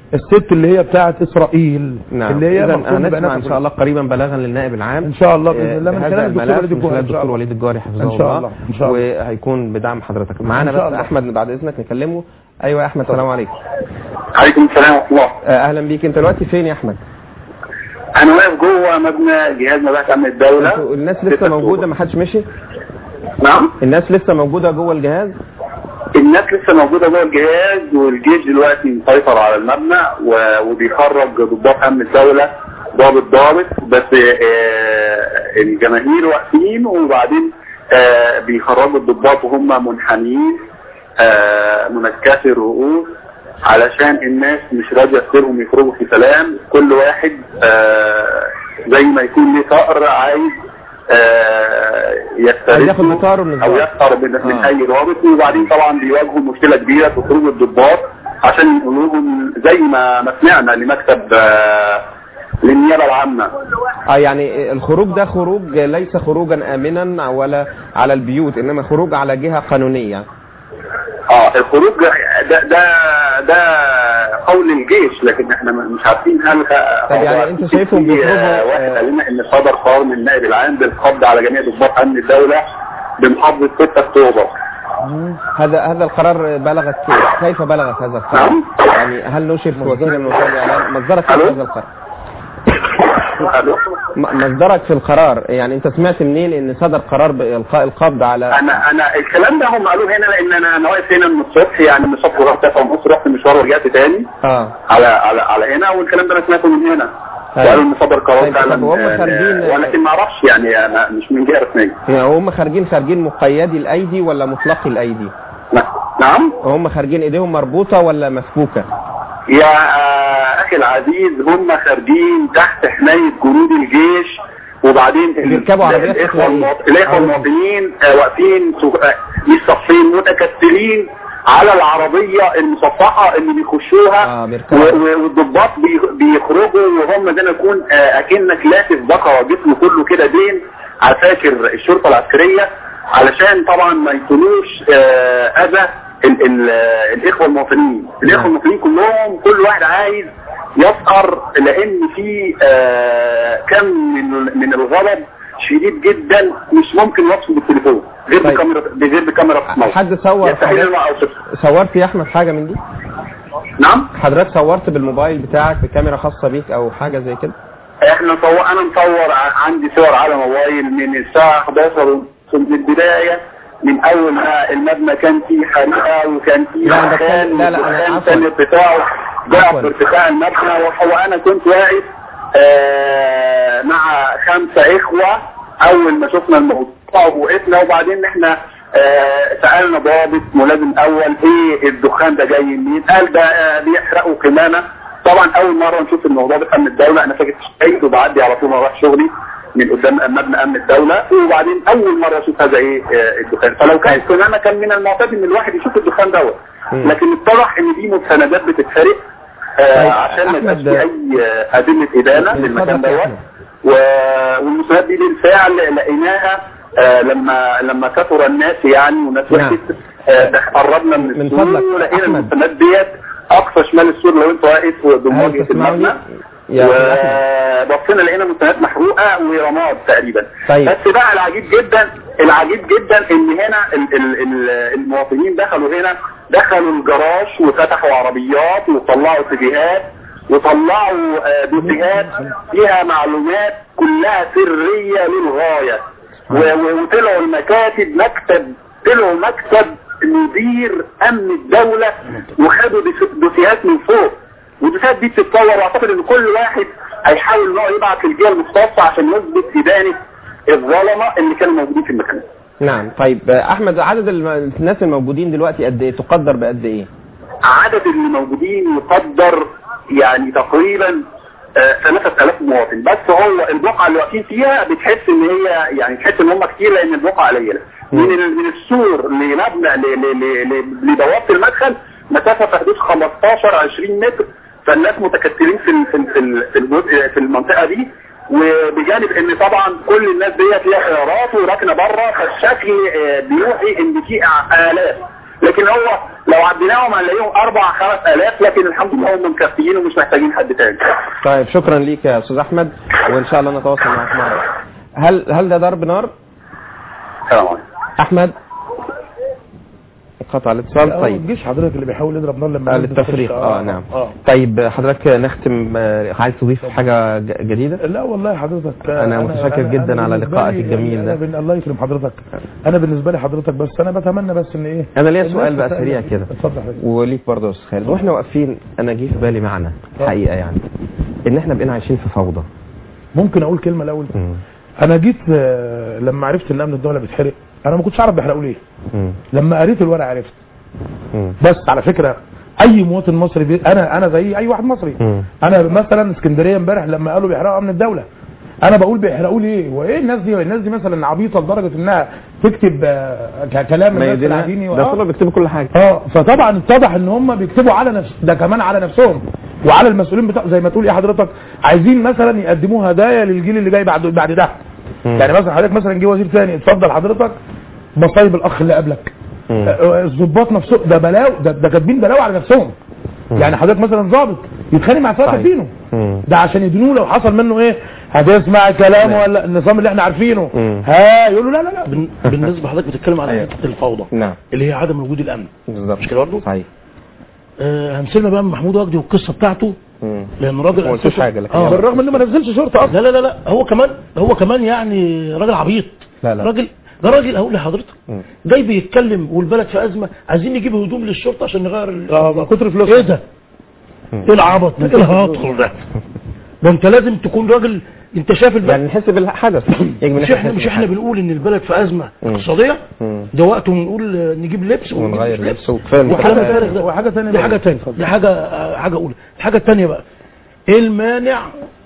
الست اللي هي بتاعت اسرائيل نعم اللي هي إذن المفروض نبقى هنسمع ان ناخد- شاء الله قريبا بلاغا للنائب العام ان شاء الله باذن آه، الله من هذا خلال الدكتور الملف وليد من خلال الجوهري إن شاء الدكتور الله. وليد الجوهري حفظه إن شاء الله الله، إن شاء الله. وهيكون بدعم حضرتك معانا إن شاء بس الله. احمد بعد اذنك نكلمه ايوه يا احمد السلام عليكم عليكم السلام ورحمه الله آه، اهلا بيك انت دلوقتي فين يا احمد انا واقف جوه مبنى جهاز مباحث امن الدوله انتوا الناس ستة لسه أكتوبر. موجوده ما حدش مشي نعم الناس لسه موجوده جوه الجهاز الناس لسه موجوده جوه الجهاز والجيش دلوقتي مسيطر على المبنى و- وبيخرج ضباط امن الدوله ضابط ضابط بس آه، الجماهير واقفين وبعدين آه، بيخرجوا الضباط وهم منحنيين آه، منكسي الرؤوس علشان الناس مش راضيه تصيرهم يخرجوا في سلام كل واحد آه، زي ما يكون ليه ثأر عايز آه، عايز ياخد يسترده بطاره من او الضابط. يسخر من من آه. اي ضابط وبعدين طبعا بيواجهوا مشكله كبيره في خروج الضباط عشان يقولوا لهم زي ما ما سمعنا لمكتب آه، للنيابه العامه اه يعني الخروج ده خروج ليس خروجا امنا ولا على البيوت انما خروج على جهه قانونيه اه الخروج ده ده ده قول الجيش لكن احنا مش عارفين هل طب يعني انت شايفهم في، آه، بيخرجوا، واحد آه، قال لنا ان صدر قرار من النائب العام بالقبض على جميع ضباط امن الدوله بمحافظه 6 اكتوبر هذا هذا القرار بلغت كيف بلغت هذا القرار؟ نعم. يعني هل نشر في وسيله من وسائل الاعلام؟ مصدرك في ألو؟ هذا القرار؟ ألو؟ م- مصدرك في القرار يعني انت سمعت منين ان صدر قرار بالقاء القبض على انا انا الكلام ده هم قالوه هنا لان انا انا واقف هنا من الصبح يعني من الصبح لغايه 9 ونص رحت مشوار ورجعت تاني اه على على على هنا والكلام ده انا سمعته من هنا أيوة. وقالوا ان صدر قرار طيب، فعلا طب وهم آه، خارجين- آه، ولكن ما اعرفش يعني انا مش من جهه رسميه يعني هم خارجين خارجين مقيدي الايدي ولا مطلقي الايدي؟ ن- نعم هم خارجين ايديهم مربوطه ولا مفكوكه؟ يا آه، اخي العزيز هم خارجين تحت حمايه جنود الجيش وبعدين ال- بيركبوا عربيات الاخوه تقليدية. المواط- الاخوه عربيات. المواطنين آه، واقفين سو- آه، مش صفين متكتلين على العربيه المصفحه اللي بيخشوها آه، بيركبوا. و- و- والضباط بي- بيخرجوا وهم زي ما يكون آه، اكنك لافف بقره جسمه كله كده دين عساكر الشرطه العسكريه علشان طبعا ما يكونوش آه، اذى ال- ال- آه، الاخوه المواطنين الاخوه المواطنين كلهم كل واحد عايز يسقر لان في آه، كم من من الغضب شديد جدا مش ممكن يوصل بالتليفون غير طيب. بكاميرا غير بكاميرا موت. حد صور يستحيل حاجات؟ انه اوصفها صورت يا احمد حاجه من دي؟ نعم حضرتك صورت بالموبايل بتاعك بكاميرا خاصه بيك او حاجه زي كده؟ احنا صور انا مصور ع- عندي صور على موبايل من الساعه 11 من البدايه من اول ما المبنى كان فيه حريقه وكان فيه لا، أنا مكان بتكلم- لا، لا، أنا وكان عفواً. كان ارتفاعه ضعف عفواً. ارتفاع المبنى وهو انا كنت واقف آه، مع خمسه اخوه اول ما شفنا الموضوع وقفنا وبعدين احنا آه، سالنا ضابط ملازم اول ايه الدخان ده جاي منين قال ده آه، بيحرقوا قمامه طبعا اول مره نشوف الموضوع ده في امن الدوله انا ساكت شايف وبعدي على طول ما رايح شغلي من قدام مبنى امن الدوله وبعدين اول مره اشوف هذا ايه آه، الدخان فلو كان قمامه كان من المعتاد ان الواحد يشوف الدخان دوت مم. لكن اتضح ان دي مستندات بتتحرق آه، طيب، عشان ما يبقاش أحمد، في اي آه، ادله ادانه اتفضل للمكان يا دوت أحمد. و- والمساعدات دي بالفعل لقيناها آه، لما لما كثر الناس يعني والناس نعم. وقفت آه، ده قربنا من من السور فضلك، ولقينا أحمد. المساعدات ديت اقصى شمال السور لو انت واقف هل بمواجهه تسمعني؟ المبنى يا أخي أحمد. وبصينا لقينا مستندات محروقه ورماد تقريبا طيب. بس بقى العجيب جدا العجيب جدا ان هنا ال ال ال المواطنين دخلوا هنا دخلوا الجراج وفتحوا عربيات وطلعوا اتجاهات وطلعوا آه، دوسيهات فيها معلومات كلها سريه للغايه و- و- وطلعوا المكاتب مكتب طلعوا مكتب مدير امن الدوله وخدوا دوس- دوسيهات من فوق والدوسيهات دي بتتطور واعتقد ان كل واحد هيحاول ان هو يبعت للجهه المختصه عشان يثبت ادانه الظلمه اللي كانوا موجودين في المكان نعم طيب آه، احمد عدد الم- الناس الموجودين دلوقتي قد ايه تقدر بقد ايه عدد اللي موجودين يقدر يعني تقريبا آه، 3000 مواطن بس هو البقعه اللي واقفين فيها بتحس ان هي يعني تحس ان هم كتير لان البقعه قليله من ال- من السور لمبنى ل- ل- ل- ل- لبوابه المدخل مسافه في حدود 15 20 متر فالناس متكتلين في ال- في ال- في ال- في الجزء في المنطقه دي وبجانب ان طبعا كل الناس ديت ليها خيارات وراكنه بره فالشكل آه، بيوحي ان في آلاف لكن هو لو عديناهم هنلاقيهم اربع خمس الاف لكن الحمد لله هم مكفيين ومش محتاجين حد تاني طيب شكرا ليك يا استاذ احمد وان شاء الله نتواصل معك مرة هل هل ده ضرب نار السلام عليكم احمد انقطع الاتصال طيب طيب الجيش حضرتك اللي بيحاول يضرب نار لما آه، الناس للتفريق بتخش. اه نعم اه طيب حضرتك نختم آه، عايز تضيف حاجة ج- جديدة لا والله حضرتك أنا متشكر جداً على بالنسبة لقائك لي- الجميل أنا ده. بن- الله يكرم حضرتك انا بالنسبه لي حضرتك بس انا بتمنى بس ان ايه انا ليا الناس سؤال بقى تتأمل. سريع كده اتفضل حضرتك وليك برضه يا استاذ خالد واحنا واقفين انا جه في بالي معنى حقيقة يعني ان احنا بقينا عايشين في فوضى ممكن اقول كلمه الاول مم. انا جيت آه، لما عرفت ان امن الدوله بيتحرق انا ما كنتش اعرف بيحرقوا ليه مم. لما قريت الورق عرفت مم. بس على فكره اي مواطن مصري بي... انا انا زي اي واحد مصري مم. انا مثلا اسكندريه امبارح لما قالوا بيحرقوا امن الدوله انا بقول بيحرقوا ليه وايه الناس دي الناس دي مثلا عبيطه لدرجه انها تكتب آه، ك- كلام ما الناس يدينا العاديين ده آه. كله بيكتبوا كل حاجة اه فطبعا اتضح ان هم بيكتبوا على نفس ده كمان على نفسهم وعلى المسؤولين بتاع زي ما تقول ايه حضرتك عايزين مثلا يقدموا هدايا للجيل اللي جاي بعد بعد ده مم. يعني مثلا حضرتك مثلا جه وزير ثاني اتفضل حضرتك مصايب الاخ اللي قبلك مم. آه، الضباط نفسهم ده بلاو ده, ده كاتبين بلاو على نفسهم مم. يعني حضرتك مثلا ضابط يتخانق مع سواق صحيح. كاتبينه مم. ده عشان يدينوه لو حصل منه ايه هتسمع كلامه نعم. ولا النظام اللي احنا عارفينه مم. ها يقول له لا لا لا بن- بالنسبه لحضرتك بتتكلم على أيوة. حته الفوضى نعم اللي هي عدم وجود الامن بالظبط مش كده برضه؟ صحيح آه همثلنا بقى من محمود وجدي والقصه بتاعته مم. لان راجل ما قلتش أساساً- حاجة لكن اه يلا. بالرغم انه ما نزلش شرطه اصلا لا لا لا لا هو كمان هو كمان يعني راجل عبيط لا لا. راجل ده راجل هقول لحضرتك مم. جاي بيتكلم والبلد في ازمه عايزين نجيب هدوم للشرطه عشان نغير ال- اه من كتر فلوس ايه ده؟ مم. ايه العبط ده؟ ايه الهطل ده؟ ده انت لازم تكون راجل انت شايف البلد يعني نحس بالحدث يجب مش احنا مش احنا بنقول ان البلد في ازمه مم. اقتصاديه مم. ده وقته نقول آه، نجيب لبس ونجيب ونغير مش لبس وكفايه وحاجه المكافآت. فارغ ده وحاجه ثانيه دي حاجه ثانيه دي حاجه آه، حاجه اولى الحاجه الثانيه بقى ايه المانع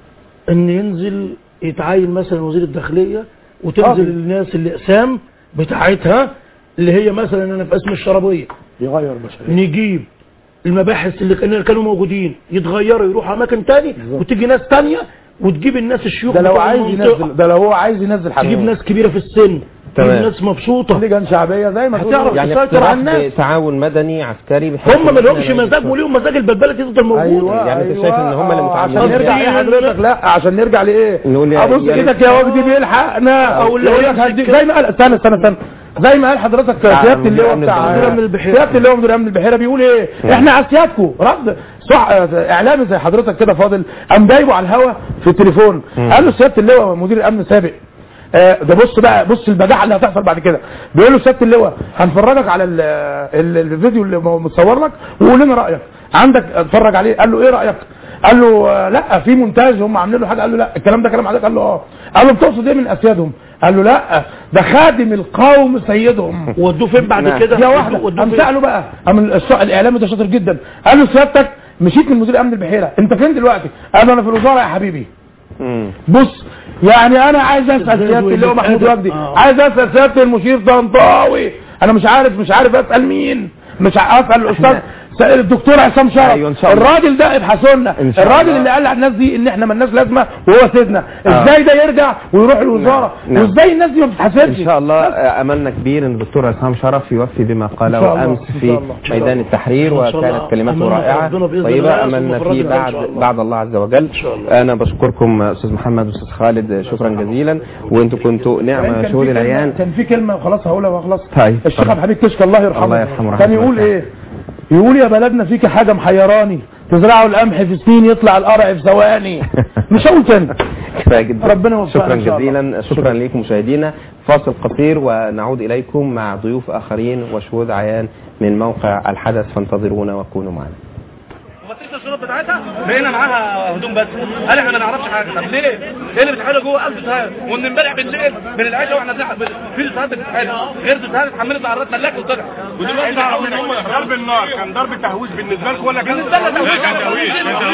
ان ينزل يتعين مثلا وزير الداخليه وتنزل آه. الناس الاقسام بتاعتها اللي هي مثلا انا في اسم الشرابيه يغير بشريه نجيب المباحث اللي كان- كانوا موجودين يتغيروا يروحوا اماكن تاني وتيجي ناس تانية وتجيب الناس الشيوخ ده لو بتوع عايز المنطقة. ينزل ده لو هو عايز ينزل حاجه تجيب ناس كبيره في السن تمام. تجيب ناس مبسوطه لجان شعبيه زي ما تقول هتعرف يعني تسيطر اقتراح على الناس. تعاون مدني عسكري بحيث هم إن ما إحنا لهمش نعيش مزاج في- وليهم مزاج البلبله دي تفضل موجوده ايوه يعني أنت شايف إن هم اللي آه، عشان متعمدين. نرجع ايه حضرتك لا عشان نرجع لايه نقول يا- ابص يا ريت- ايدك يا وجدي بيلحقنا أو اللي يقول لك يمسك هديك كده. زي ما قال استنى استنى استنى زي ما قال حضرتك بتاع سياده مدير اللواء أمن بتاع الدولة. مدير أمن البحيرة. سياده اللواء مدير امن البحيره بيقول ايه احنا على سيادكم رد صح اعلامي زي حضرتك كده فاضل قام جايبه على الهوا في التليفون قال له سياده اللواء مدير الامن سابق آه، ده بص بقى بص البجاعه اللي هتحصل بعد كده بيقول له سياده اللواء هنفرجك على ال- ال- الفيديو اللي متصور لك وقول لنا رايك عندك اتفرج عليه قال له ايه رايك قال له آه، لا في مونتاج هم عاملين له حاجه قال له لا الكلام ده كلام حضرتك قال له اه قال له بتقصد ايه من اسيادهم قال له لا ده خادم القوم سيدهم ودوه فين بعد نعم. كده يا واحده ودوه قام فين؟ ساله بقى قام الص- الاعلامي ده شاطر جدا قال له سيادتك مشيت من مدير امن البحيره انت فين دلوقتي قال له انا في الوزاره يا حبيبي مم. بص يعني انا عايز اسال إزاي سياده دول اللي هو محمود بيتأدب؟ وجدي آه. عايز اسال سياده المشير طنطاوي انا مش عارف مش عارف اسال مين مش عارف اسال الاستاذ س- الدكتور عصام شرف أيوة إن شاء الله. الراجل ده ابحثوا لنا إن شاء الراجل الله. اللي قال على الناس دي ان احنا مالناش لازمه وهو سيدنا ازاي ده يرجع ويروح الوزاره نعم. نعم. وازاي الناس دي ما ان بتتحاسبش شاء الله آه، املنا كبير ان الدكتور عصام شرف يوفي بما إن شاء قاله الله. امس إن في شاء الله. ميدان التحرير إن شاء الله. وكانت كلمته أملنا رائعه ربنا بإذن طيبه الله املنا يصرف فيه الرجل إن بعد شاء الله. بعد الله عز وجل شاء الله. انا بشكركم استاذ محمد واستاذ خالد شكرا جزيلا وانتم كنتوا كان نعمه في شهود كلمة- العيان كان في كلمه خلاص هقولها وخلاص طيب. الشيخ اتفضل. عبد الحميد كشك الله يرحمه الله يرحمه كان ورحمة يقول الله. ايه يقول يا بلدنا فيك حاجه محيراني تزرعوا القمح في سنين يطلع القرع في ثواني مش هقول تاني كفايه جدا ربنا يوفقنا شكرا إن شاء الله. جزيلا شكرا لكم مشاهدينا فاصل قصير ونعود اليكم مع ضيوف اخرين وشهود عيان من موقع الحدث فانتظرونا وكونوا معنا وبصيت الشروط بتاعتها لقينا معاها هدوم بس قال احنا ما نعرفش حاجه طب ليه؟ ايه اللي بيتحرق جوه قلب سهاد ومن امبارح بالليل من العشاء واحنا بنلعب في سهاد بتتحرق غير سهاد اتحملت عرضات ملاك وطلع ودلوقتي تعرف ان هم ضرب النار كان ضرب تهويش بالنسبه لكم ولا كان بالنسبه لنا لا كان تهويش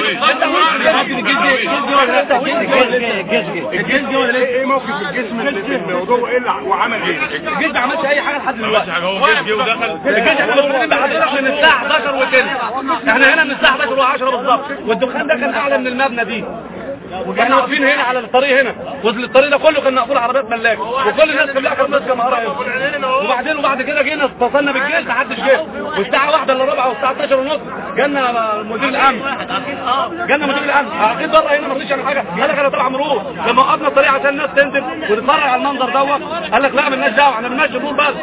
كان تهويش الجيش جه ولا ايه ايه موقف الجيش من في الموضوع وايه اللي وعمل ايه؟ الجيش ما عملش اي حاجه لحد دلوقتي هو الجيش جه ودخل الجيش احنا مفروضين بحضرتك من الساعه 11 وتلت احنا هنا من الساعه 11 و10 بالظبط والدخان ده كان اعلى من المبنى دي واحنا واقفين هنا على الطريق هنا والطريق ده كله كان مقفول عربيات ملاك وكل الناس كلها كانت ماسكه مهاره هنا وبعدين وبعد كده جينا اتصلنا بالجيش محدش جه والساعه واحدة الا ربع والساعه 12 ونص جالنا مدير الامن جالنا مدير الامن اكيد بره هنا ما رضيش يعمل حاجه قال لك انا طالع مرور لما وقفنا الطريق عشان الناس تنزل وتتفرج على المنظر دوت قال لك لا مالناش دعوه احنا بنمشي مرور بس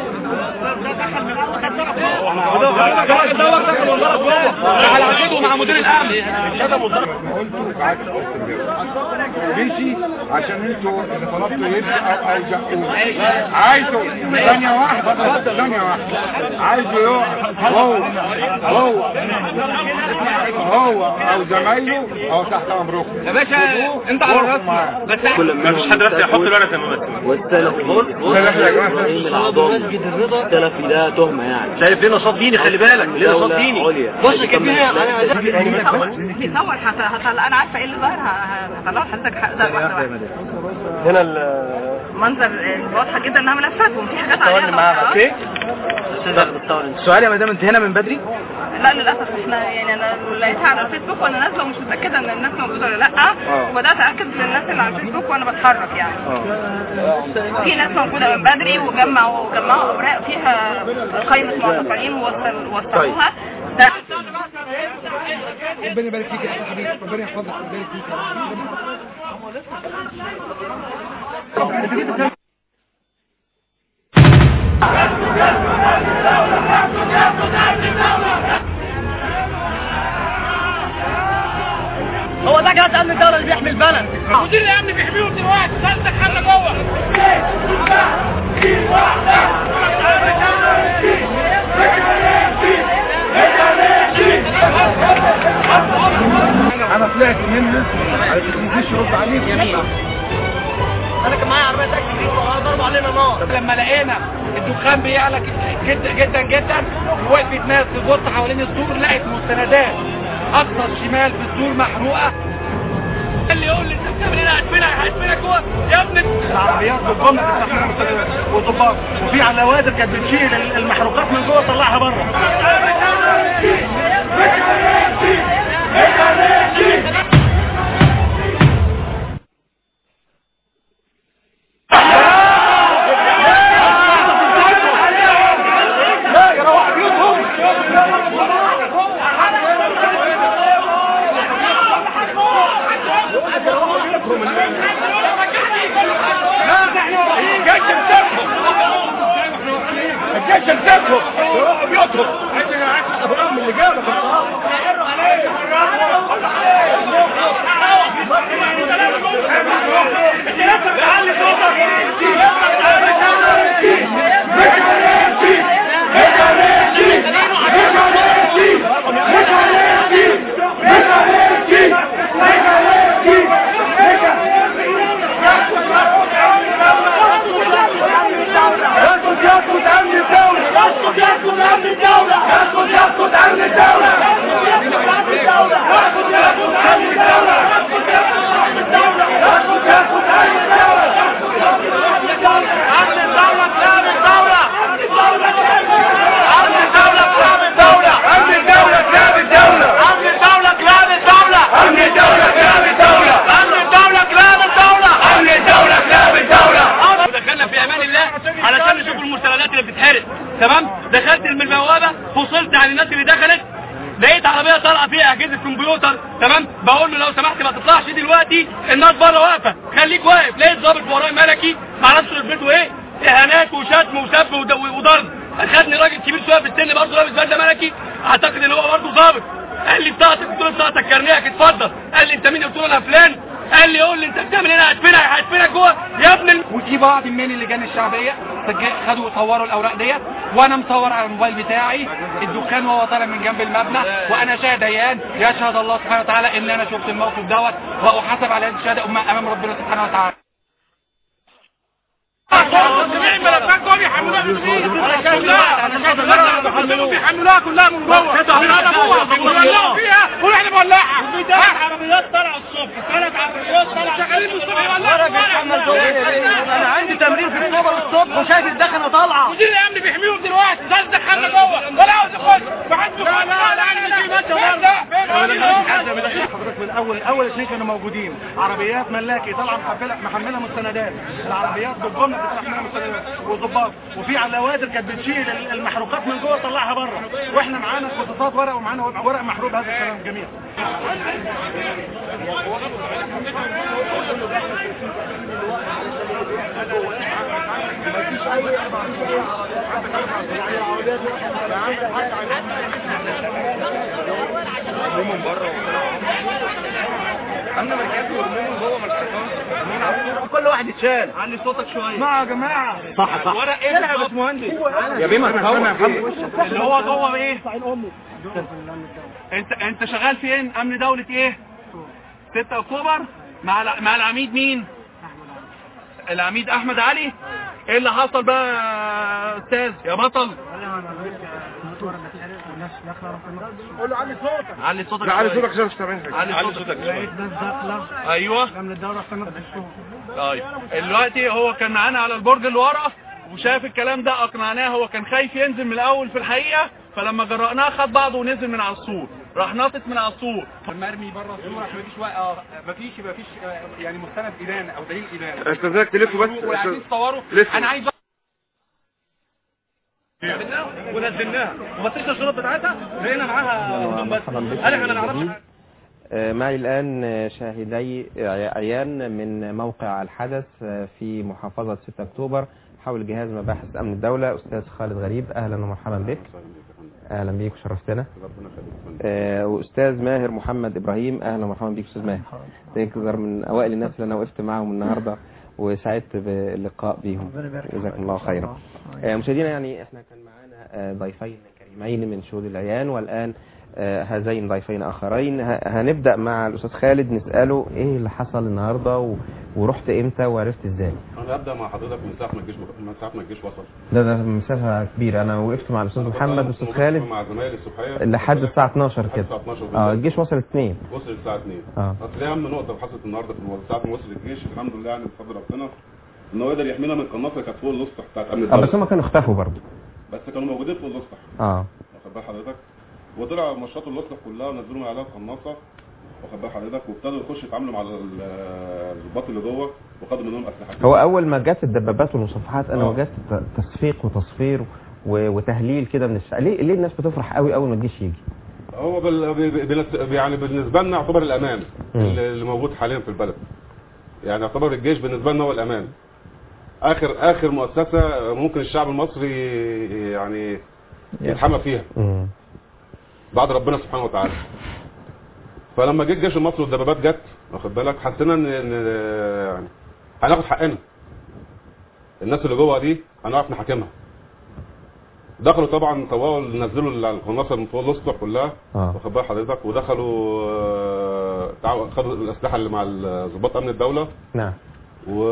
الراجل دوت دخل وانضرب جوه على عشيته مع مدير الامن شتم وانضرب مشي عشان انتوا اللي طلبتوا يبقى او او زقوه عايزه ثانية واحدة ثانية واحدة عايزه يقع هو هو هو او زمايله او تحت امركم يا باشا انت على راسنا بس ما فيش حد بس يحط الورقه يا ممثل والسلفي سلف يا جماعة. من الأعضاء السلفي ده تهمة يعني شايف ليه نشاط ديني خلي بالك ليه نشاط دولة ديني عليا بص كده بيصور هطلع انا عارفه ايه اللي ظاهر هطلعه لحضرتك واحده واحده هنا منظر واضحه جدا انها ملفات وفي حاجات عليها أنا ما أعرفهاش. سؤال يا مدام انت هنا من بدري لا للاسف احنا يعني انا لقيتها على الفيسبوك وانا نازله ومش متاكده ان الناس موجوده ولا لا وبدات ااكد للناس اللي على الفيسبوك وانا بتحرك يعني في ناس موجوده من بدري وجمعوا جمعوا اوراق فيها قائمه معتقلين ووصل- ووصلوها ده ربنا يبارك فيك يا حبيبي ربنا يحفظك ربنا يبارك فيك هو ده جهاز امن الدوله اللي بيحمي البلد مدير الامن بيحميهم دلوقتي سالتك حاجه جوه انا طلعت منها علشان ما يجيش يرد عليك انا كان معايا عربيه تاكسي ضربوا علينا نار لما لقينا الدخان بيعلى جدا جدا جدا وقفت ناس تبص حوالين السور لقت مستندات اقصى الشمال في السور محروقه اللي يقول لي انت بتعمل هنا هدفنك هدفنك جوه يا ابني العربيات بالضم وضباط وفي على وادر كانت بتشيل المحروقات من جوه طلعها بره الجيش مسكهم يروحوا بيوتهم من اللي جابك يسقط يسقط امن الدولة يسقط يسقط امن الدولة يسقط يسقط امن الدولة يسقط يسقط امن الدولة يسقط يسقط امن الدولة يسقط يسقط امن الدولة يسقط يسقط امن الدولة يسقط يسقط امن الدولة امن الدولة كلام الدولة امن الدولة كلام الدولة امن الدولة كلام الدولة امن الدولة كلام الدولة امن الدولة كلام الدولة امن الدولة كلام الدولة امن الدولة كلام الدولة ودخلنا في امان الله علشان نشوف المرسلات اللي بتتحرق تمام دخلت من البوابه فصلت عن الناس اللي دخلت لقيت عربيه طالعه فيها اجهزه كمبيوتر تمام بقول له لو سمحت ما تطلعش دلوقتي الناس بره واقفه خليك واقف لقيت ضابط وراي ملكي معرفش رتبته ايه اهانات وشتم وسب ود- وضرب اخدني راجل كبير شويه في السن برضه لابس بدله ملكي اعتقد ان هو برضه ضابط قال لي بتاعتك قلت له بتاعتك كارنيهك اتفضل قال لي انت مين قلت له انا فلان قال لي قول لي انت بتعمل هنا هدفنك هدفنك جوه يا ابن ال- وفي بعض من اللجان الشعبيه سجل- خدوا صوروا الاوراق ديت وانا مصور على الموبايل بتاعي الدخان وهو طالع من جنب المبنى وانا شاهد عيان يشهد الله سبحانه وتعالى ان انا شفت الموقف دوت واحاسب على هذه الشهاده امام ربنا سبحانه وتعالى بيحملوها كلها من جوه بيولعوا فيها ونحن بنولعها عربيات طلعوا الصبح ثلاث عربيات طلعوا شغالين من الصبح يولعوا انا عندي تمرين في الصبح الصبح وشايف الدخنه طالعه مدير الامن بيحميهم دلوقتي زاز دخلنا جوه ولا عاوز يخش ما حدش يخش لا لا لا لا لا انا بدأ حضرتك من اول اول اثنين كانوا موجودين عربيات ملاكي طالعه محمله محمله مستندات العربيات بالجمله بتطلع محمله مستندات وظباط وفي لوادر كانت بتشيل المحروقات من جوه تطلعها بره واحنا معانا خطوطات ورق ومعانا ورق محروق هذا الكلام جميع من بره انا مركز ورميهم جوه ما كل واحد يتشال علي صوتك شويه اسمعوا يا جماعه صح صح ورق ايه يا باشمهندس يا بيه ما تهون اللي هو جوه ايه انت انت شغال فين امن دولة ايه 6 اكتوبر مع الع- مع العميد مين العميد احمد علي ايه اللي حصل بقى يا استاذ يا بطل قول له علي صوتك علي صوتك لا علي شوية. صوتك عشان مش سامعين حاجه علي صوتك لقيت ناس داخله ايوه من الدوله احتمال بالشهور طيب دلوقتي هو كان معانا على البرج اللي ورا وشاف الكلام ده اقنعناه هو كان خايف ينزل من الاول في الحقيقه فلما جرأناه خد بعضه ونزل من على السور راح ناطط من على السور مرمي بره الصوره عشان مفيش وقت اه مفيش مفيش آه، يعني مستند ادانه او دليل ادانه انت ازاي تلف بس وعايزين تصوروا لسه. انا عايز ونزلناها وبطيش الشرط بتاعتها لقينا معاها مرحبا بكم قال احنا ما نعرفش من جديد. آه، معي الآن آه، شاهدي آه، عيان من موقع الحدث آه، في محافظة 6 أكتوبر حول جهاز مباحث أمن الدولة أستاذ خالد غريب أهلا ومرحبا بك أهلا بيك وشرفتنا آه، وأستاذ ماهر محمد إبراهيم أهلا ومرحبا بيك أستاذ ماهر تقدر من أوائل الناس اللي أنا وقفت معاهم النهاردة وسعدت باللقاء بيهم جزاكم الله خيرا آه، مشاهدينا يعني احنا كان معانا آه، ضيفين كريمين من شهود العيان والآن آه، هذين ضيفين آخرين ه- هنبدأ مع الأستاذ خالد نسأله إيه اللي حصل النهاردة و... ورحت إمتى وعرفت إزاي انا هبدا مع حضرتك من ساعه ما الجيش من ساعه ما الجيش وصل ده ده مسافة كبيرة أنا وقفت مع الأستاذ محمد والأستاذ خالد مع زمايلي الصبحيه لحد الساعة 12 كده الساعه 12 اه بالليل. الجيش وصل 2 وصل الساعه 2 اه اصل دي اهم نقطه حصلت النهارده في الموضوع ساعه ما وصل الجيش الحمد لله يعني بفضل ربنا ان هو قدر يحمينا من قناصه كانت فوق الاسطح بتاعت امن اه الدوله بس هم كانوا اختفوا برضه بس كانوا موجودين فوق الاسطح اه واخد بال حضرتك وطلعوا مشاطوا الاسطح كلها ونزلوا من عليها القناصه واخد بال حضرتك وابتدوا يخشوا يتعاملوا مع ال- الضباط اللي جوه وخدوا منهم اسلحه هو أول ما جت الدبابات والمصفحات أنا آه. وجدت ت- تصفيق وتصفير و- وتهليل كده من الشعب ليه ليه الناس بتفرح قوي أول ما الجيش يجي هو بال... بال... بال... يعني بالنسبه لنا يعتبر الامان مم. اللي اللي موجود حاليا في البلد يعني يعتبر الجيش بالنسبه لنا هو الامان اخر اخر مؤسسه ممكن الشعب المصري يعني يتحمى فيها مم. بعد ربنا سبحانه وتعالى فلما جه الجيش المصري والدبابات جت واخد بالك حسينا ان ان يعني هناخد حقنا الناس اللي جوه دي هنعرف نحاكمها دخلوا طبعا طوال نزلوا القناصه من فوق الاسطح كلها اه واخد بال حضرتك ودخلوا آه، تعا- خدوا الاسلحه اللي مع ضباط امن الدوله نعم و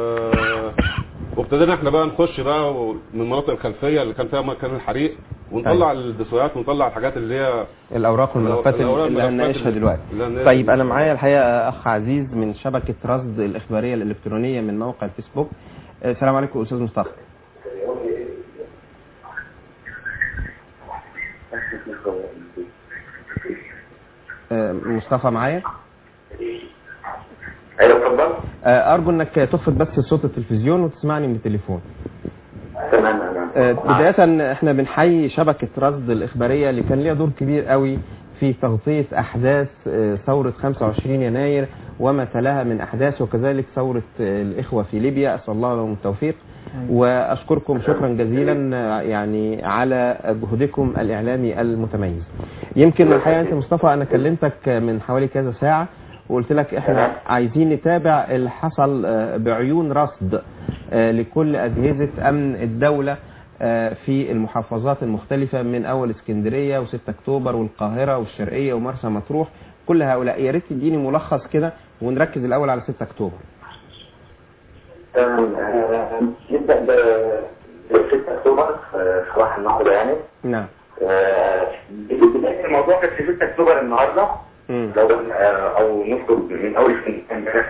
وابتدينا احنا بقى نخش بقى و- من المناطق الخلفيه اللي كان فيها مكان الحريق ونطلع الدسويات ونطلع الحاجات اللي هي الأوراق والملفات الأوراق اللي والملفات هنناقشها اللي- دلوقتي اللي هنناقشها طيب أنا إن شاء معايا الحقيقة أخ عزيز من شبكة رصد الإخبارية الإلكترونية من موقع الفيسبوك آه، السلام عليكم أستاذ مصطفى آه، مصطفى معايا ايوه اتفضل آه، أرجو أنك تخفض بس صوت التلفزيون وتسمعني من التليفون تمام تمام آه، بداية احنا بنحيي شبكة رصد الإخبارية اللي كان ليها دور كبير قوي في تغطية أحداث آه، ثورة 25 يناير وما تلاها من أحداث وكذلك ثورة آه، الإخوة في ليبيا أسأل الله لهم التوفيق وأشكركم شكرا جزيلا آه، يعني على جهدكم الإعلامي المتميز يمكن الحقيقة أنت مصطفى أنا كلمتك من حوالي كذا ساعة وقلت لك احنا عايزين نتابع اللي حصل آه، بعيون رصد آه، لكل أجهزة أمن الدولة آه، في المحافظات المختلفة من أول اسكندرية و6 أكتوبر والقاهرة والشرقية ومرسى مطروح كل هؤلاء يا ريت تديني ملخص كده ونركز الأول على 6 أكتوبر تمام آه، نبدا ب ب 6 اكتوبر آه، صباح النهارده يعني نعم آه، بدايه الموضوع كانت في 6 اكتوبر النهارده مم. لو آه، او نكتب من اول اسكندريه امبارح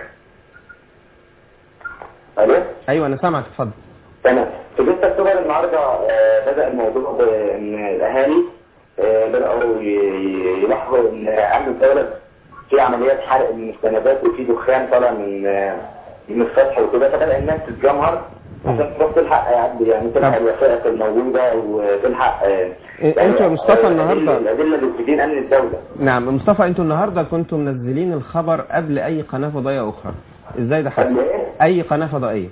الو أيوة أنا سامعك اتفضل تمام في 6 اكتوبر النهارده آه، بدا الموضوع بان الاهالي آه، بداوا ي- ي- يلاحظوا ان امن الدوله في عمليات حرق من المستندات وفي دخان طالع من آه، من السطح وكده فبدأ الناس تتجمهر عشان تروح تلحق يعني يعني تلحق الوثائق الموجودة وتلحق آه، إيه، انتوا يا مصطفى آه، النهاردة- الأدلة اللي بتدين أمن الدولة نعم مصطفى انتوا النهارده كنتم منزلين الخبر قبل اي قناه فضائيه اخرى ازاي ده حصل اي قناه فضائيه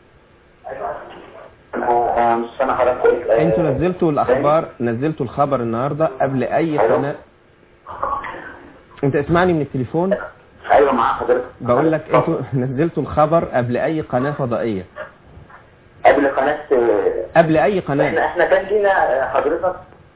أنا مش سامع حضرتك آه، انتوا نزلتوا الاخبار نزلتوا الخبر النهارده قبل اي قناه انت اسمعني من التليفون ايوه مع حضرتك بقول لك انتوا نزلتوا الخبر قبل اي قناه فضائيه قبل قناة آه، قبل اي احنا قناه احنا كان لينا آه، حضرتك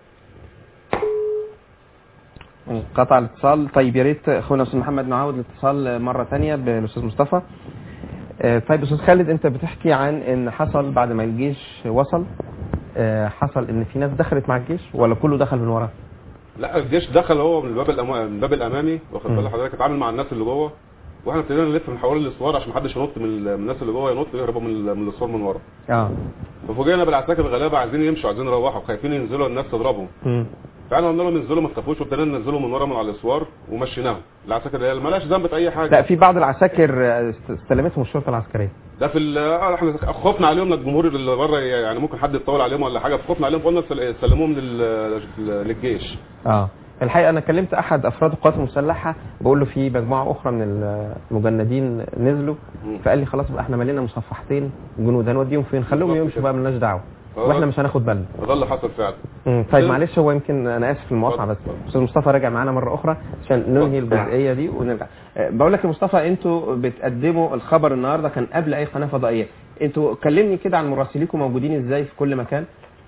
قطع الاتصال طيب يا ريت اخونا استاذ محمد نعاود الاتصال مره ثانيه بالاستاذ مصطفى آه، طيب استاذ خالد انت بتحكي عن ان حصل بعد ما الجيش وصل آه، حصل ان في ناس دخلت مع الجيش ولا كله دخل من وراه لا الجيش دخل هو من الباب الأمو... من الباب الامامي واخد مم. بال حضرتك اتعامل مع الناس اللي جوه واحنا ابتدينا نلف من حوالين الاسوار عشان محدش ينط من, ال- من الناس اللي جوه ينط يهربوا من, ال- من الاسوار من ورا اه ففوجئنا بالعساكر الغلابه عايزين يمشوا عايزين يروحوا خايفين ينزلوا الناس تضربهم مم. فعلا قلنا لهم انزلوا ما تخافوش وابتدينا ننزلهم من ورا من على الاسوار ومشيناهم العساكر اللي هي مالهاش ذنب في اي حاجه لا في بعض العساكر آه، است- استلمتهم الشرطه العسكريه ده في ال- آه، احنا خوفنا عليهم من الجمهور اللي بره يعني ممكن حد يتطاول عليهم ولا حاجه فخوفنا عليهم فقلنا سل- سلموهم لل- للجيش اه الحقيقه انا كلمت احد افراد القوات المسلحه بقول له في مجموعه اخرى من المجندين نزلوا فقال لي خلاص بقى احنا مالينا مصفحتين جنود هنوديهم فين خلوهم يمشوا بقى ملناش دعوه خلاص. واحنا مش هناخد بالنا ده اللي حصل فعلا مم، طيب معلش هو يمكن انا اسف في المقاطعه بس استاذ مصطفى راجع معانا مره اخرى عشان ننهي الجزئيه دي ونرجع آه، بقول لك يا مصطفى انتوا بتقدموا الخبر النهارده كان قبل اي قناه فضائيه انتوا كلمني كده عن مراسليكم موجودين ازاي في كل مكان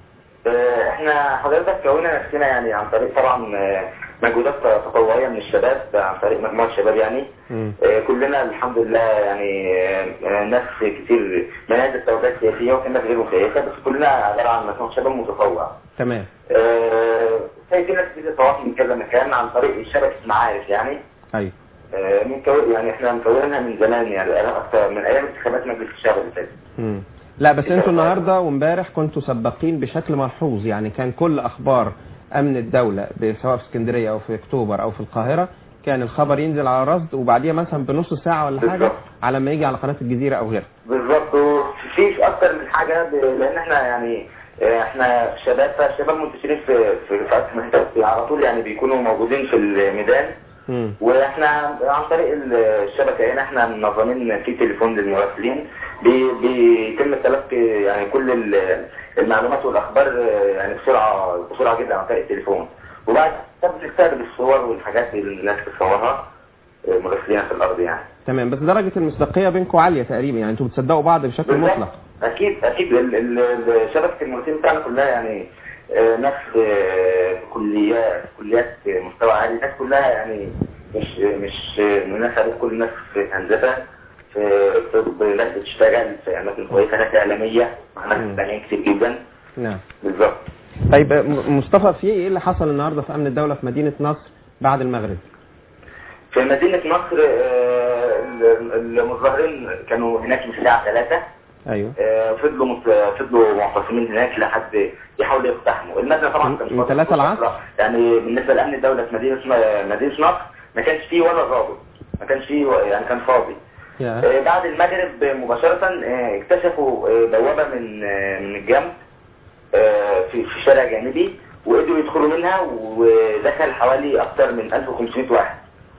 آه، احنا حضرتك كونا نفسنا يعني عن طريق طبعا آه، مجهودات تطوعية من الشباب عن طريق مجموعة شباب يعني آه، كلنا الحمد لله يعني آه، آه، ناس كتير منازل توجيهات سياسية وفي ناس غير سياسية بس كلنا عبارة عن مجموعة شباب متطوع تمام آه، في ناس كتير تواصل من كذا مكان عن طريق شبكة معارف يعني ايوه آه، من كو... يعني احنا مكونينها من زمان يعني أنا اكتر من ايام انتخابات مجلس الشعب اللي فاتت مم. لا بس انتوا النهارده وامبارح كنتوا سباقين بشكل ملحوظ يعني كان كل اخبار امن الدوله ب- سواء في اسكندريه او في اكتوبر او في القاهره كان الخبر ينزل على رصد وبعديها مثلا بنص ساعه ولا حاجه على ما يجي على قناه الجزيره او غيرها بالظبط وفي في اكتر من حاجه ب... لان احنا يعني آه، احنا شباب فالشباب منتشرين في في رفعات المهندس على طول يعني بيكونوا موجودين في الميدان مم. واحنا عن طريق الشبكه هنا احنا منظمين في تليفون للمراسلين بي- بيتم تلقي يعني كل ال- المعلومات والاخبار آه، يعني بسرعه بسرعه جدا عن طريق التليفون وبعد كده بنستقبل الصور والحاجات اللي الناس بتصورها آه، مراسلين في الارض يعني تمام بس درجه المصداقيه بينكم عاليه تقريبا يعني انتوا بتصدقوا بعض بشكل بالظبط. مطلق اكيد اكيد ال- ال- ال- شبكه المراسلين بتاعنا كلها يعني آه، ناس آه، كليات كليات مستوى عالي ناس كلها يعني مش مش من ناس عارف كل الناس في هندسه في طب ناس بتشتغل في اماكن كويسه ناس اعلاميه مع ناس تانيين كتير جدا نعم بالظبط طيب م- مصطفى في ايه اللي حصل النهارده في امن الدوله في مدينه نصر بعد المغرب في مدينه نصر آه، ال- المتظاهرين كانوا هناك من الساعه 3 ايوه آه، فضلوا مت- فضلوا معتصمين هناك لحد يحاولوا يقتحموا المبنى طبعا كان من فاضي. 3 العصر يعني بالنسبه لامن الدوله في مدينه مدينه نصر ما كانش فيه ولا ضابط ما كانش فيه يعني كان فاضي يا آه، بعد المغرب مباشره آه، اكتشفوا آه، بوابه من آه، من الجنب آه، في في شارع جانبي وقدروا يدخلوا منها ودخل حوالي اكثر من 1500 واحد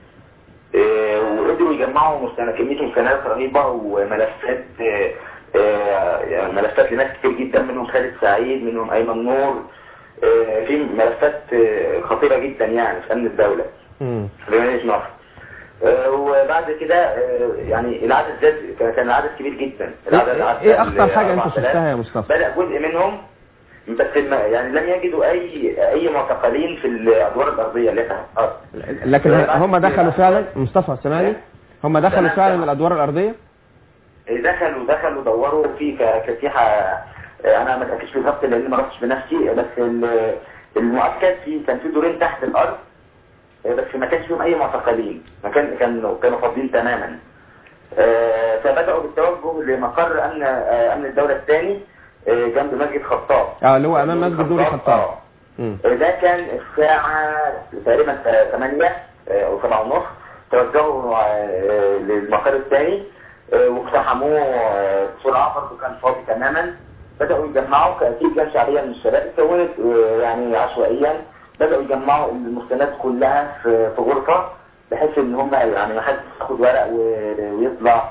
آه، وقدروا يجمعوا مستند كميه مستندات رهيبه وملفات آه، آه، يعني ملفات لناس كتير جدا منهم خالد سعيد منهم ايمن نور آه، في ملفات آه، خطيره جدا يعني في امن الدوله مم. في مدينه نصر آه، وبعد كده آه، يعني العدد زاد كان كان العدد كبير جدا العدد ايه, عدى إيه اخطر ال حاجه انتوا 4000. شفتها يا مصطفى بدأ جزء منهم بس الم- يعني لم يجدوا اي اي معتقلين في الادوار الارضيه اللي هي تحت الارض لكن بعد هم كده- دخلوا فعلا مصطفى سامعني هم دخلوا فعلا الادوار الارضيه دخلوا دخلوا دوروا في ك- كسيحه آه، انا ما اتاكدش بالظبط لان ما رحتش بنفسي بس ال- المؤكد في كان في دورين تحت الارض آه، بس ما كانش فيهم اي معتقلين ما كان كانوا كانوا فاضيين تماما آه، فبداوا بالتوجه لمقر امن آه، امن الدوله الثاني آه، جنب مسجد خطاب اه اللي هو امام مسجد دوري خطاب مم. ده كان الساعة تقريبا 8 أو 7 ونص توجهوا آه، للمقر الثاني آه، واقتحموه آه، بسرعة برضه كان فاضي تماما بدأوا يجمعوا كان في لجان شعبية من الشباب اتكونت آه، يعني عشوائيا بدأوا يجمعوا المستندات كلها في في غرفة بحيث ان هم يعني ما حدش ياخد ورق و- ويطلع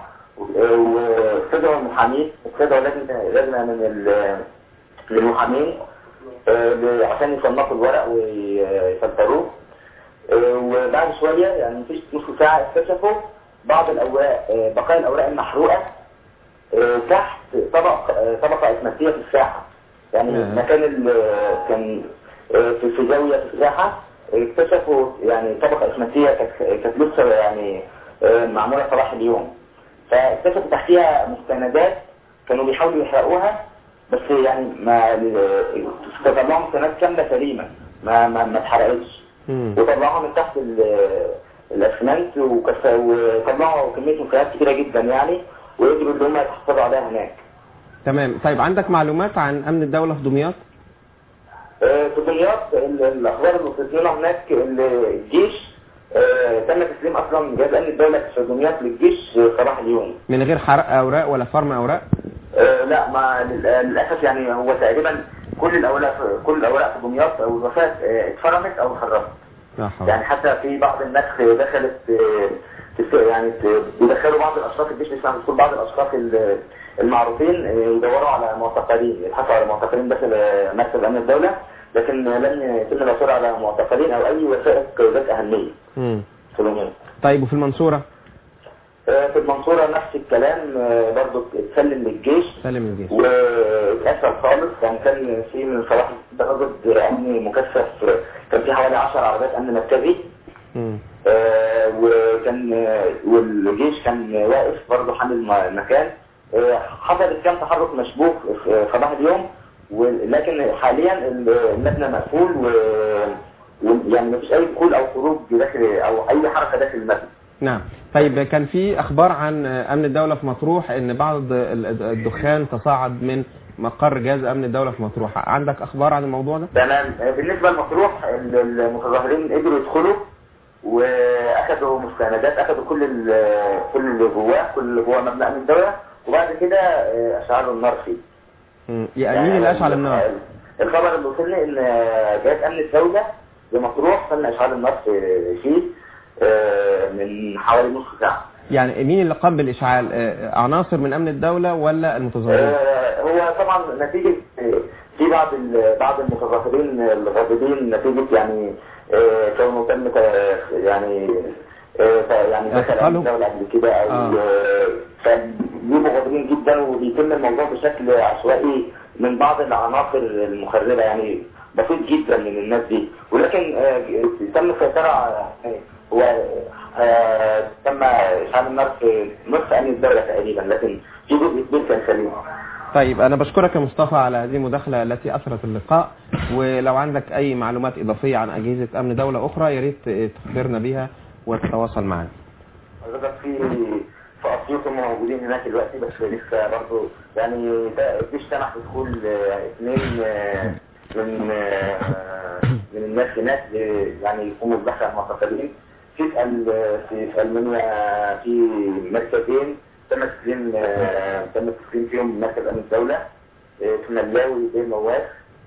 واستدعوا المحامين استدعوا لجنة لجنة من ال- من المحامين آه، ل- عشان يصنفوا الورق ويفلتروه آه، وبعد شوية يعني مفيش نص ساعة اكتشفوا بعض الأوراق آه، بقايا الأوراق المحروقة آه، تحت طبق آه، طبقة أسمنتية في الساحة يعني نعم. مكان ال- كان آه، في في زاوية في الساحة آه، اكتشفوا يعني طبقة أسمنتية كانت كانت لسه يعني آه، معمولة صباح اليوم فاكتشفوا تحتيها مستندات كانوا بيحاولوا يحرقوها بس يعني ما طلعوا مستندات كاملة سليمة ما ما ما اتحرقتش وطلعوها من تحت ال- الاسمنت وكف- وطلعوا كمية مستندات كتيرة جدا يعني وقدروا ان هم يتحصلوا عليها هناك تمام طيب عندك معلومات عن امن الدولة في دمياط آه، في دمياط ال- الاخبار اللي وصلت لنا هناك ال- الجيش آه، تم تسليم اصلا جهاز امن الدوله في دمياط للجيش آه، صباح اليوم من غير حرق اوراق ولا فرم اوراق آه، لا ما لل- للاسف يعني هو تقريبا كل الاوراق في كل الاوراق في دمياط او الوفاه آه، اتفرمت او اتخرجت لا حول يعني حتى في بعض الناس دخلت آه، تس- يعني ت- بيدخلوا بعض الاشخاص الجيش بيسمع دخول بعض الاشخاص ال- المعروفين آه، يدوروا على معتقلين يبحثوا على معتقلين داخل آه، مركز امن الدوله لكن لم يتم العثور على معتقلين او اي وثائق ذات اهميه مم. في دمياط طيب وفي المنصورة آه، في المنصورة نفس الكلام آه، برضو اتسلم للجيش سلم الجيش واتأثر خالص يعني كان في من صباح تواجد أمن مكثف كان في حوالي 10 عربيات أمن مركزي مم. آه، وكان آه، والجيش كان واقف برضه حامل الم- المكان آه، حصل كام تحرك مشبوك في صباح اليوم ولكن حاليا المبنى مقفول و ويعني مفيش اي دخول او خروج داخل او اي حركه داخل المبنى نعم طيب كان في اخبار عن امن الدولة في مطروح ان بعض ال- الدخان تصاعد من مقر جهاز امن الدولة في مطروح عندك اخبار عن الموضوع ده تمام آه، بالنسبه لمطروح ال- المتظاهرين قدروا يدخلوا واخدوا مستندات اخدوا كل ال- كل اللي جواه كل اللي جوه مبنى امن الدوله وبعد كده آه، اشعلوا النار فيه مم. يعني مين اللي اشعل النار الخبر اللي وصلني ان جهاز امن الدوله بمطروح تم اشعال النار في- فيه آه، من حوالي نص ساعه يعني مين اللي قام بالاشعال آه، عناصر من امن الدولة ولا المتظاهرين آه، هو طبعا نتيجة آه، في بعض ال- بعض المتظاهرين الغاضبين نتيجة يعني آه، كونه تم ت- يعني آه، ف- يعني دخل اعتقالهم؟ الدولة قبل كده او آه. آه، فبيبقوا غاضبين جدا وبيتم الموضوع بشكل عشوائي من بعض العناصر المخربة يعني بسيط جدا من الناس دي ولكن آه، تم السيطرة على- هو آه، تم اشعال النار في نصف امن الدولة تقريبا لكن في جزء كبير كان سليم طيب انا بشكرك يا مصطفى على هذه المداخلة التي اثرت اللقاء ولو عندك اي معلومات اضافية عن اجهزة امن دولة اخرى يا ريت تخبرنا بها وتتواصل معنا حضرتك في في اسيوط هم موجودين هناك دلوقتي بس لسه برضه يعني ده الجيش سمح بدخول آه، اثنين آه، من آه، من الناس هناك آه، يعني يقوموا ببحث عن معتقلين في في ال- في في المانيا في مركزين تم تسليم آه، تم تسليم فيهم مركز امن الدوله آه، في ملاوي بين مواس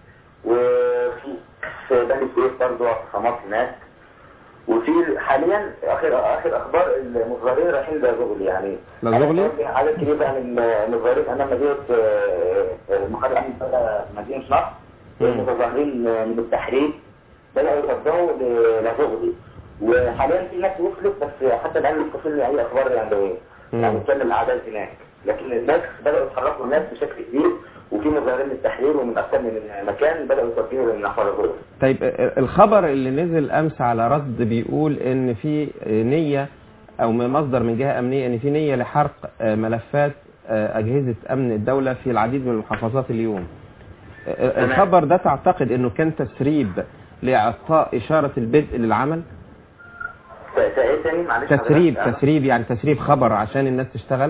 وفي في بني سويف برضه اعتصامات هناك وفي حاليا اخر اخر اخبار المتظاهرين رايحين لزغلي يعني لزغلي؟ عدد كبير بقى من المتظاهرين امام مدينه آه، آه، مقر امن الدوله مدينه نصر المتظاهرين من التحرير بداوا يتوجهوا ل- لزغلي وحاليا في ناس وصلت بس حتى الان لسه في اي اخبار يعني يعني كان الاعداد هناك لكن الناس بداوا يتحركوا الناس بشكل كبير وفي مظاهرين من التحرير ومن اكثر من مكان بداوا يتوجهوا لنحو الغرب طيب آه، الخبر اللي نزل امس على رد بيقول ان في آه، نية او من مصدر من جهة امنية ان في نية لحرق آه، ملفات آه، اجهزة امن الدولة في العديد من المحافظات اليوم آه، الخبر ده تعتقد انه كان تسريب لاعطاء اشارة البدء للعمل ت- ت- ايه تاني معلش تسريب حضرتك؟ تسريب يعني تسريب خبر عشان الناس تشتغل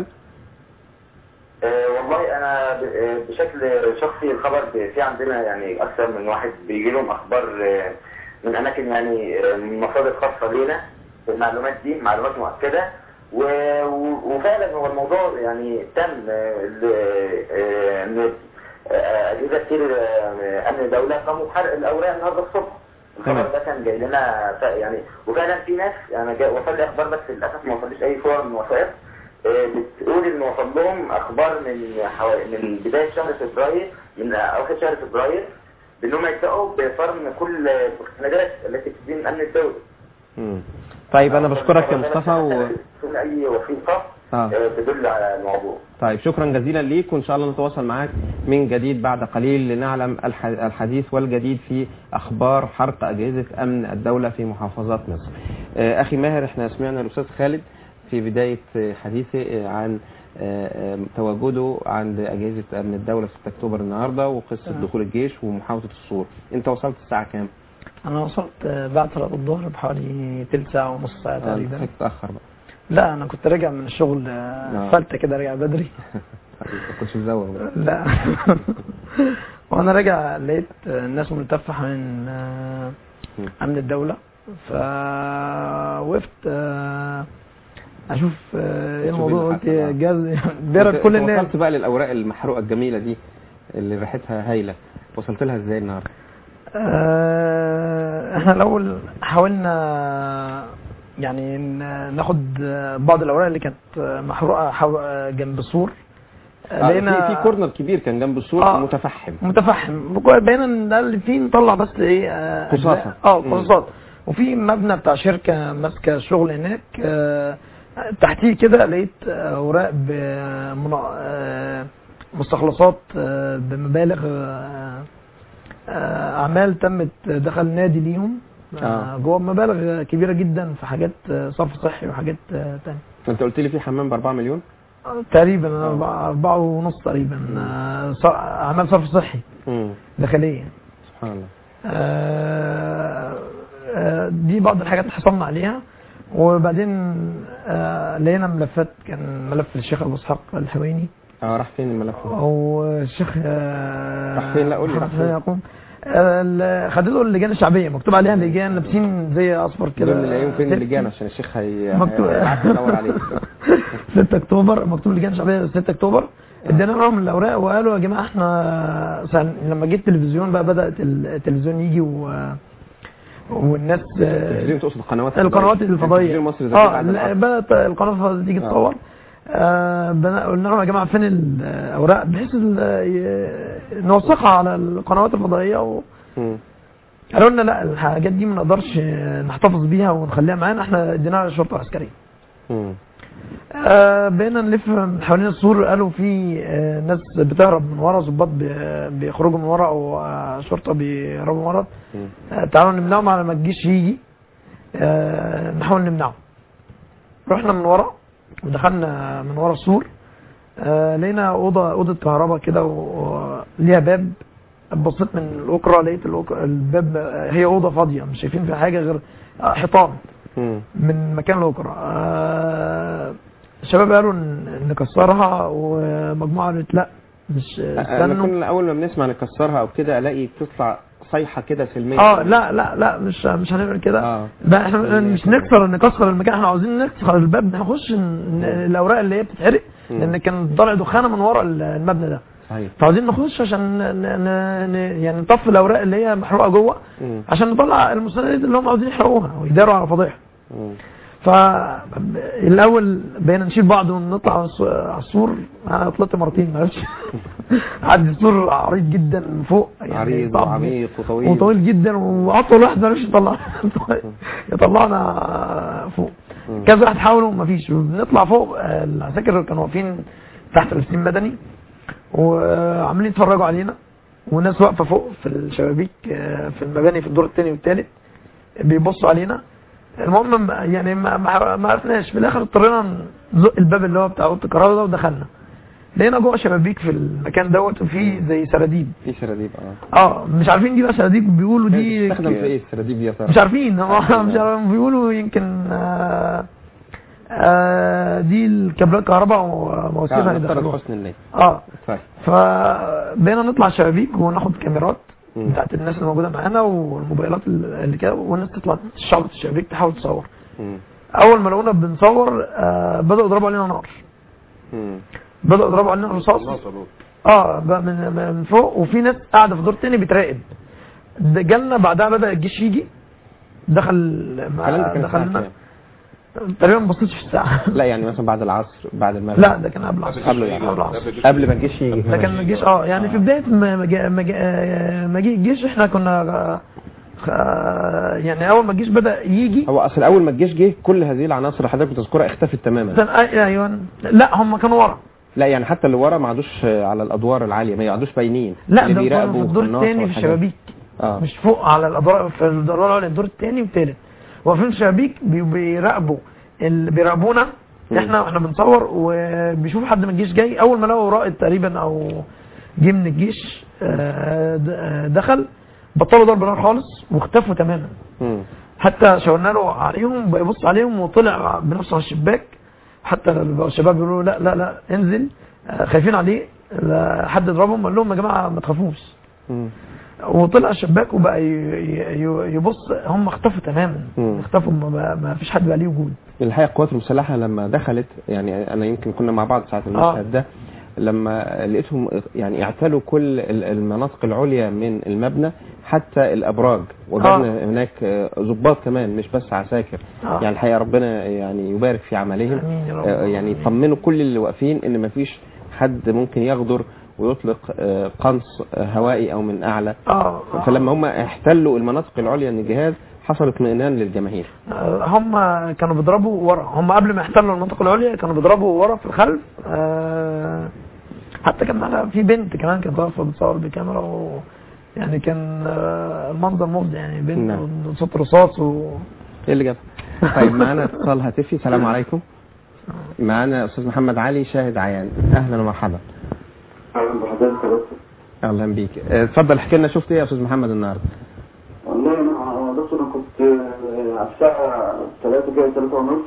آه، والله انا ب- آه، بشكل شخصي الخبر ب- في عندنا يعني اكثر من واحد بيجي لهم اخبار آه، من اماكن يعني آه، من مصادر خاصه لينا المعلومات دي معلومات مؤكده و... و... وفعلا هو الموضوع يعني تم آه، ل- آه، ان آه، اجهزه كتير آه، امن الدوله قاموا بحرق الاوراق النهارده الصبح الخبر ده كان جاي لنا ف- يعني وفعلا في ناس يعني جا- وصل لي اخبار بس للاسف ما وصليش اي صور من وثائق آه، بتقول ان وصل لهم اخبار من حو... من بدايه شهر فبراير من اواخر شهر فبراير بانهم يبداوا بفرم كل المستندات التي تدين امن الدوله مم. طيب انا بشكرك يا مصطفى و... تكون اي وثيقه آه. آه، تدل على الموضوع طيب شكرا جزيلا ليك وان شاء الله نتواصل معاك من جديد بعد قليل لنعلم الح- الحديث والجديد في اخبار حرق اجهزه امن الدوله في محافظات مصر. آه، اخي ماهر احنا سمعنا الاستاذ خالد في بدايه آه، حديثه آه، عن آه، آه، تواجده عند اجهزه امن الدوله 6 اكتوبر النهارده وقصه آه. دخول الجيش ومحاوله الصور. انت وصلت الساعه كام؟ انا وصلت آه، بعد صلاه الظهر بحوالي تلت ساعه ونص ساعه آه، تقريبا انت متاخر بقى. لا انا كنت راجع من الشغل آه، آه. فلتة كده راجع بدري طيب، ما كنتش مزوغ بقى. لا وانا راجع لقيت آه، الناس ملتفه حوالين آه، امن الدوله فوقفت آه، اشوف آه، ايه الموضوع قلت جاز بيرد أنت- كل أنت الناس وصلت بقى للاوراق المحروقه الجميله دي اللي ريحتها هايله وصلت لها ازاي النهارده؟ آه، احنا الاول حاولنا يعني ن- ناخد آه، بعض الاوراق اللي كانت آه، محروقه حو- آه، جنب السور آه، في في كورنر كبير كان جنب السور آه. متفحم متفحم بقينا ان ده اللي فيه نطلع بس ايه آه، قصاصة. أجزاء. اه مم. قصاصات وفي مبنى بتاع شركه ماسكه الشغل هناك آه، تحتيه كده لقيت آه، اوراق بمنا- آه، مستخلصات آه، بمبالغ آه، آه، اعمال تمت دخل نادي ليهم آه، آه. جوه مبالغ كبيره جدا في حاجات آه، صرف صحي وحاجات آه، تانية انت قلت لي في حمام ب 4 مليون تقريبا أربعة- أربعة ونص تقريبا آه، ص- اعمال صرف صحي امم داخليه سبحان الله آه، آه، دي بعض الحاجات اللي حصلنا عليها وبعدين آه، لقينا ملفات كان ملف الشيخ ابو اسحاق الحويني اه راح فين الملف ده؟ او الشيخ آه، راح فين؟ لا، قول لي محمد راح حسين فين؟ يعقوب آه، ال- خدته اللجان الشعبيه مكتوب عليها لجان لابسين زي اصفر كده دول نلاقيهم فين ست- اللجان عشان الشيخ هي مكتوب- هيبعت يدور عليه 6 اكتوبر مكتوب لجان شعبيه 6 اكتوبر ادينا لهم الاوراق وقالوا يا جماعه احنا سن- لما جه التلفزيون بقى بدات التلفزيون يجي و والناس التلفزيون تقصد القنوات القنوات الفضائيه التلفزيون المصري زي اه بعد لا، العصر. بدات القناه الفضائيه تيجي آه. تصور آه بنا- قلنا لهم يا جماعه فين الاوراق بحيث ال- ي- نوثقها على القنوات الفضائيه و... مم. قالوا لنا لا الحاجات دي ما نقدرش نحتفظ بيها ونخليها معانا احنا اديناها للشرطه العسكريه مم. آه بقينا نلف من حوالين السور قالوا في آه ناس بتهرب من ورا ظباط بي- بيخرجوا من ورا او آه شرطه بيهربوا من ورا مم. آه تعالوا نمنعهم على ما الجيش يجي آه نحاول نمنعهم رحنا من ورا ودخلنا من ورا السور آه لقينا اوضه اوضه كهرباء كده وليها باب بصيت من الاكرة لقيت الأك- الباب آه، هي اوضه فاضيه مش شايفين فيها حاجه غير آه، حيطان مم. من مكان لاخر آه، الشباب قالوا ن- نكسرها ومجموعه قالت لا مش انا استنوا كنا اول ما بنسمع نكسرها او كده الاقي تطلع صيحه كده سلميه اه لا لا لا مش مش هنعمل كده اه لا احنا مش نكسر نكسر المكان احنا عاوزين نكسر الباب نخش ن- ن- الاوراق اللي هي بتتحرق مم. لان كان طالع دخانه من ورا ال- المبنى ده صحيح فعاوزين نخش عشان ن- ن- ن- يعني نطفي الاوراق اللي هي محروقه جوه مم. عشان نطلع المستندات اللي هم عاوزين يحرقوها ويداروا على فضيحه مم. فالاول بقينا نشيل بعض ونطلع على الس- على السور انا طلعت مرتين ما عرفتش عدي السور عريض جدا من فوق عريض صعب وعميق وطويل وطويل جدا واطول واحد ما عرفش يطلع يطلعنا فوق مم. كذا واحد حاولوا ما فيش بنطلع فوق آه، العساكر كانوا واقفين تحت الاسلام مدني وعاملين يتفرجوا علينا وناس واقفه فوق في الشبابيك آه، في المباني في الدور الثاني والثالث بيبصوا علينا المهم ما- يعني ما ما ما عرفناش في الاخر اضطرينا نزق الباب اللي هو بتاع اوضه الكهرباء ده ودخلنا لقينا جوه شبابيك في المكان دوت وفي زي سراديب في سراديب اه اه مش عارفين دي بقى سراديب بيقولوا دي تستخدم في ايه السراديب دي يا ترى؟ مش عارفين هم مش عارفين بيقولوا يمكن آه آه دي الكابلات كهرباء ومواسير آه، نفترض هيدخلوها حسن الله اه طيب فبقينا نطلع شبابيك وناخد كاميرات مم. بتاعت الناس اللي موجوده معانا والموبايلات اللي كده والناس تطلع تشعبط الشبابيك تحاول تصور مم. اول ما لقونا بنصور آه بداوا يضربوا علينا نار مم. بداوا يضربوا علينا رصاص اه بقى من من فوق وفي ناس قاعده في دور تاني بتراقب ده جالنا بعدها بدا الجيش يجي دخل الكلام ده كان الساعة دخلنا كام؟ تقريبا ما بصيتش في الساعه لا يعني مثلا بعد العصر بعد المغرب لا ده كان قبل العصر قبل يعني قبل العصر قبل ما الجيش يجي ده كان الجيش اه يعني في بدايه ما ما جاء- ما جاء- ما جه الجيش احنا كنا آه، آه، يعني اول ما الجيش بدا يجي هو اصل اول ما الجيش جه كل هذه العناصر اللي حضرتك بتذكرها اختفت تماما كان- آه، ايوه لا هم كانوا ورا لا يعني حتى اللي ورا ما عادوش على الادوار العاليه ما يقعدوش باينين لا اللي ده كانوا بيراقبوا في الدور النار الثاني في والحاجات. الشبابيك اه مش فوق على الادوار في الادوار العليا الدور الثاني والثالث واقفين في الشبابيك بي- بيراقبوا اللي بيراقبونا مم. احنا واحنا بنصور وبيشوفوا حد من الجيش جاي اول ما لقوا رائد تقريبا او جه من الجيش آه، د- آه، دخل بطلوا ضرب نار خالص واختفوا تماما مم. حتى شاورنا له عليهم بقى يبص عليهم وطلع بنفسه على الشباك حتى الشباب بيقولوا له لا لا لا انزل آه، خايفين عليه لا حد يضربهم قال لهم يا جماعه ما تخافوش مم. وطلع الشباك وبقى ي- ي- يبص هم اختفوا تماما مم. اختفوا ما, بقى- ما فيش حد بقى ليه وجود الحقيقه القوات المسلحه لما دخلت يعني انا يمكن كنا مع بعض ساعه المشهد ده لما لقيتهم يعني اعتلوا كل ال- المناطق العليا من المبنى حتى الابراج وجدنا هناك آه، ضباط كمان مش بس عساكر آه. يعني الحقيقه ربنا يعني يبارك في عملهم آمين يا رب. آه، يعني يطمنوا كل اللي واقفين ان مفيش حد ممكن يغدر ويطلق آه، قنص آه، هوائي او من اعلى اه فلما هم احتلوا المناطق العليا من الجهاز حصل اطمئنان للجماهير آه، هم كانوا بيضربوا ورا هم قبل ما يحتلوا المنطقه العليا كانوا بيضربوا ورا في الخلف آه، حتى كان معنا في بنت كمان كانت واقفه بتصور بكاميرا و يعني كان آه، المنظر مفضي يعني بنت نعم. وصوت رصاص و ايه اللي جاب طيب معانا اتصال هاتفي السلام عليكم معانا استاذ محمد علي شاهد عيان اهلا ومرحبا اهلا بحضرتك يا دكتور اهلا بيك اه، اتفضل احكي لنا شفت ايه يا استاذ محمد النهارده والله انا يا دكتور انا كنت آه، على الساعه 3 كده 3 ونص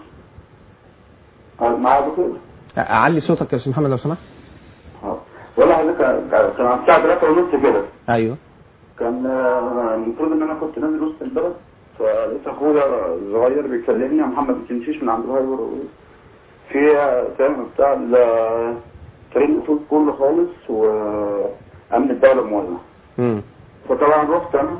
قاعد معايا يا دكتور اه، اعلي صوتك يا استاذ محمد لو سمحت والله حضرتك كان كان على الساعه 3 ونص كده ايوه كان آه، المفروض ان انا كنت نازل وسط البلد فلقيت اخويا الصغير بيكلمني يا محمد ما تمشيش من عند الهايبر في كلام بتاع ال- طريق الأصول كله خالص وامن الدوله مولع امم فطبعا رحت انا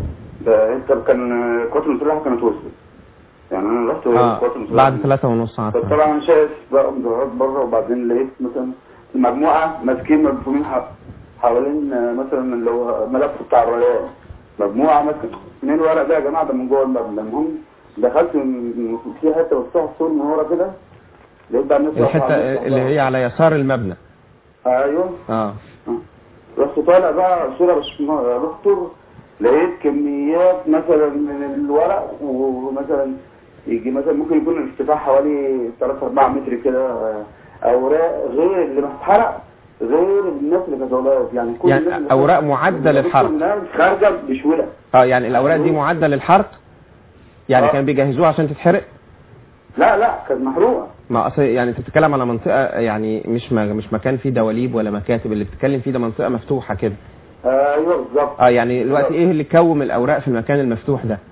ده انت كان القوات المسلحه كانت وصلت يعني انا رحت القوات اه المسلحه بعد ثلاثة ونص عصر فطبعا انا شايف بقى مظاهرات بره وبعدين لقيت مثلا المجموعه ماسكين مدفونين ح- حوالين آه، مثلا اللي هو ملف بتاع الرياض مجموعه ماسكه من الورق ده يا جماعه ده من جوه المبنى المهم دخلت من في حته مفتوحه السور من ورا كده لقيت بقى الناس واقفة الحته على النص اللي هي على يسار المبنى ايوه اه رحت طالع بقى صورة مش م- دكتور لقيت كميات مثلا من الورق ومثلا يجي مثلا ممكن يكون الارتفاع حوالي 3 4 متر كده آه، اوراق غير اللي اتحرق غير الناس اللي كانت والله يعني كل الناس يعني اللي اوراق كانت- معدة للحرق الناس خارجه بشوله اه يعني الاوراق دي معدة للحرق يعني آه. كانوا بيجهزوها عشان تتحرق لا لا كانت محروقه ما اصل يعني انت بتتكلم على منطقه يعني مش م- مش مكان فيه دواليب ولا مكاتب اللي بتتكلم فيه ده منطقه مفتوحه كده ايوه بالظبط اه يعني دلوقتي ايه اللي كوم الاوراق في المكان المفتوح ده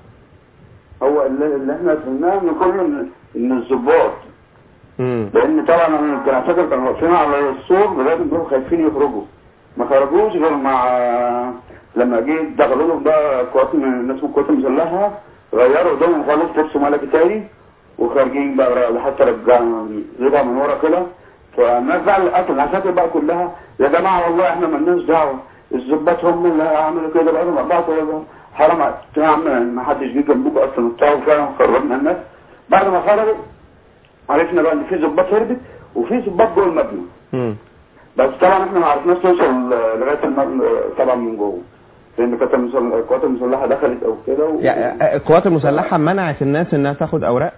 هو اللي, اللي احنا فهمناه ان كل ان إن الظباط امم لان طبعا انا كان فاكر كانوا واقفين على السور لغايه ما كانوا خايفين يخرجوا ما خرجوش غير مع لما جه دخلوا لهم بقى قوات من الناس من القوات المسلحه غيروا هدومهم خالص لبسوا ملكي تاني وخارجين بقى حتى رجعوا رجعوا من ورا كده فالناس بقى اللي قتلوا العساكر بقى كلها يا جماعه والله احنا مالناش دعوه الظباط هم اللي عملوا كده بقى لهم اربعه كده حرام عليك يا عم ما حدش جه جنبكم اصلا وبتاع وفعلا خرجنا الناس بعد ما خرجوا عرفنا بقى ان في ظباط هربت وفي ظباط جوه المبنى امم بس طبعا احنا ما عرفناش نوصل لغايه المبنى طبعا من جوه لان كانت المسل- القوات المسلحه دخلت او كده و... يعني القوات المسلحه منعت الناس انها تاخد اوراق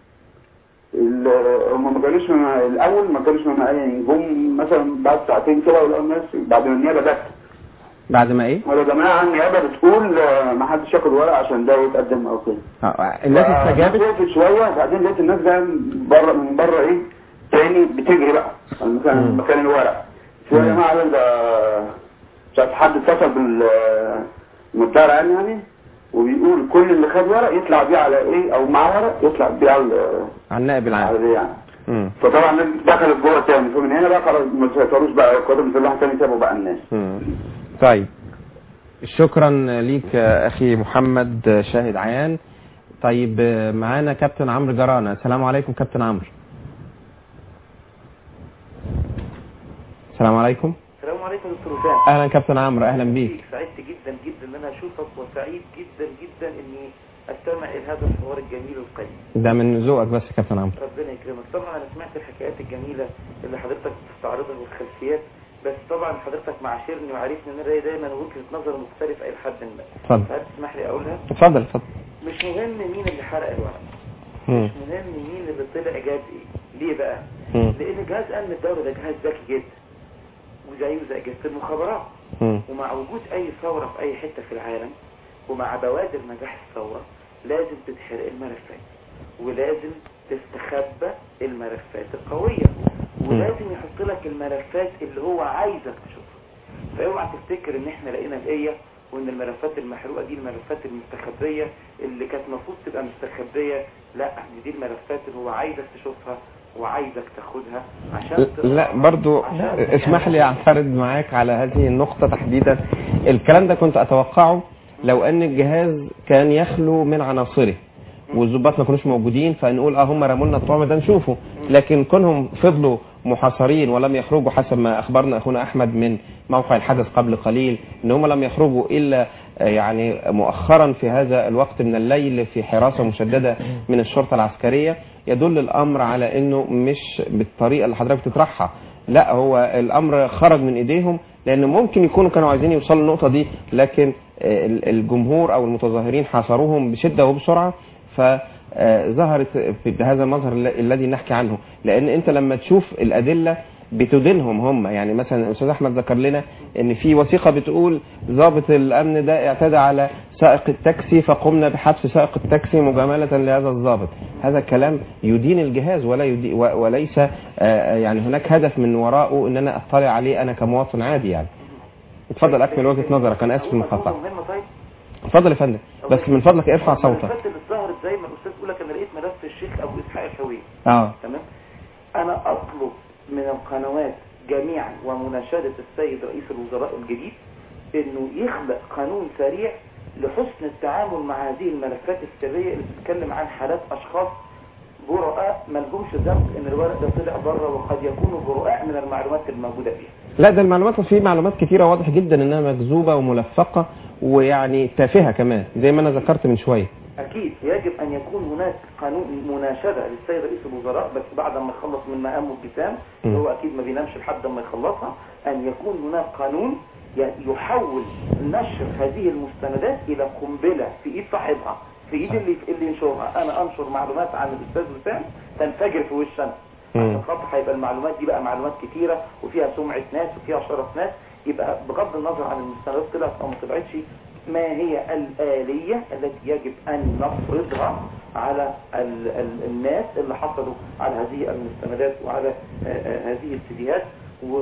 ال- هم ما كانوش من الاول ما كانوش ممنوعين جم مثلا بعد ساعتين كده ولقوا الناس بعد ما النيابه جت بعد ما ايه ولا يا جماعه النيابه بتقول آه، ما حدش ياخد ورق عشان ده يتقدم او كده آه، الناس استجابت وقفت شويه وبعدين لقيت الناس جايه من بره من بره ايه تاني بتجري بقى المكان مكان الورق في يا جماعه قال ده مش عارف حد اتصل بال المدار يعني يعني وبيقول كل اللي خد ورق يطلع بيه على ايه او معاه ورق يطلع بيه على على النائب العام على يعني مم. فطبعا الناس دخلت جوه تاني فمن هنا بقى خلاص ما سيطروش بقى القوات المسلحه تاني سابوا بقى الناس مم. طيب شكرا ليك يا اخي محمد شاهد عيان طيب معانا كابتن عمرو جرانا السلام عليكم كابتن عمرو السلام عليكم السلام عليكم دكتور وسام اهلا كابتن عمرو اهلا بيك سعدت جدا جدا ان انا اشوفك وسعيد جدا جدا اني استمع الى هذا الحوار الجميل القيم ده من ذوقك بس يا كابتن عمرو ربنا يكرمك طبعا انا سمعت الحكايات الجميله اللي حضرتك بتستعرضها والخلفيات بس طبعا حضرتك معاشرني وعارفني ان انا ليا دايما وجهه نظر مختلفه الى حد ما اتفضل. هل تسمح لي اقولها اتفضل اتفضل مش مهم مين اللي حرق الورق مم. مش مهم مين اللي طلع جاب ايه ليه بقى مم. لان جهاز امن الدوله ده جهاز ذكي جدا وزيه زي اجهزه المخابرات مم. ومع وجود اي ثورة في اي حتة في العالم ومع بوادر نجاح الثورة لازم تتحرق الملفات ولازم تستخبى الملفات القوية ولازم يحط لك الملفات اللي هو عايزك تشوفها فاوعى تفتكر ان احنا لقينا الايه وان الملفات المحروقه دي الملفات المستخبيه اللي كانت المفروض تبقى مستخبيه لا دي دي الملفات اللي هو عايزك تشوفها وعايزك تاخدها عشان لا برضو اسمح لي اعترض معاك على هذه النقطة تحديدا الكلام ده كنت اتوقعه لو ان الجهاز كان يخلو من عناصره والظباط ما كانوش موجودين فنقول اه هم رموا لنا الطعم ده نشوفه لكن كونهم فضلوا محاصرين ولم يخرجوا حسب ما اخبرنا اخونا احمد من موقع الحدث قبل قليل ان هم لم يخرجوا الا آه، يعني مؤخرا في هذا الوقت من الليل في حراسه مشدده من الشرطه العسكريه يدل الامر على انه مش بالطريقه اللي حضرتك بتطرحها لا هو الامر خرج من ايديهم لان ممكن يكونوا كانوا عايزين يوصلوا للنقطه دي لكن آه، ال- الجمهور او المتظاهرين حاصروهم بشده وبسرعه فظهرت في هذا المظهر الل- الذي نحكي عنه لان انت لما تشوف الادله بتدينهم هم يعني مثلا الاستاذ احمد ذكر لنا ان في وثيقه بتقول ضابط الامن ده اعتدى على سائق التاكسي فقمنا بحبس سائق التاكسي مجامله لهذا الضابط هذا كلام يدين الجهاز ولا يدي و- وليس آه، يعني هناك هدف من وراءه ان انا اطلع عليه انا كمواطن عادي يعني اتفضل اكمل وجهه نظرك انا اسف المقاطعه مهمة طيب اتفضل يا فندم بس من فضلك ارفع صوتك الملفات اللي ظهرت زي ما الاستاذ بيقول لك انا لقيت ملف الشيخ ابو اسحاق الحويني اه تمام انا اطلب من القنوات جميعا ومناشدة السيد رئيس الوزراء الجديد انه يخلق قانون سريع لحسن التعامل مع هذه الملفات السرية اللي بتتكلم عن حالات اشخاص براء ما لهمش ذنب ان الورق ده طلع بره وقد يكونوا براء من المعلومات الموجودة فيها لا ده المعلومات في معلومات كتيرة واضح جدا انها مكذوبة وملفقة ويعني تافهة كمان زي ما انا ذكرت من شوية اكيد يجب ان يكون هناك قانون مناشدة للسيد رئيس الوزراء بس بعد ما يخلص من مهامه الجسام م. هو اكيد ما بينامش لحد ما يخلصها ان يكون هناك قانون ي- يحول نشر هذه المستندات الى قنبلة في ايد صاحبها في ايد اللي اللي ينشرها انا انشر معلومات عن الاستاذ وسام تنفجر في وش انا عشان خاطر هيبقى المعلومات دي بقى معلومات كتيرة وفيها سمعة ناس وفيها شرف ناس يبقى بغض النظر عن المستندات طلعت او ما طلعتش ما هي الآلية التي يجب أن نفرضها على ال ال الناس اللي حصلوا على هذه المستندات وعلى آه، آه، هذه السيديات و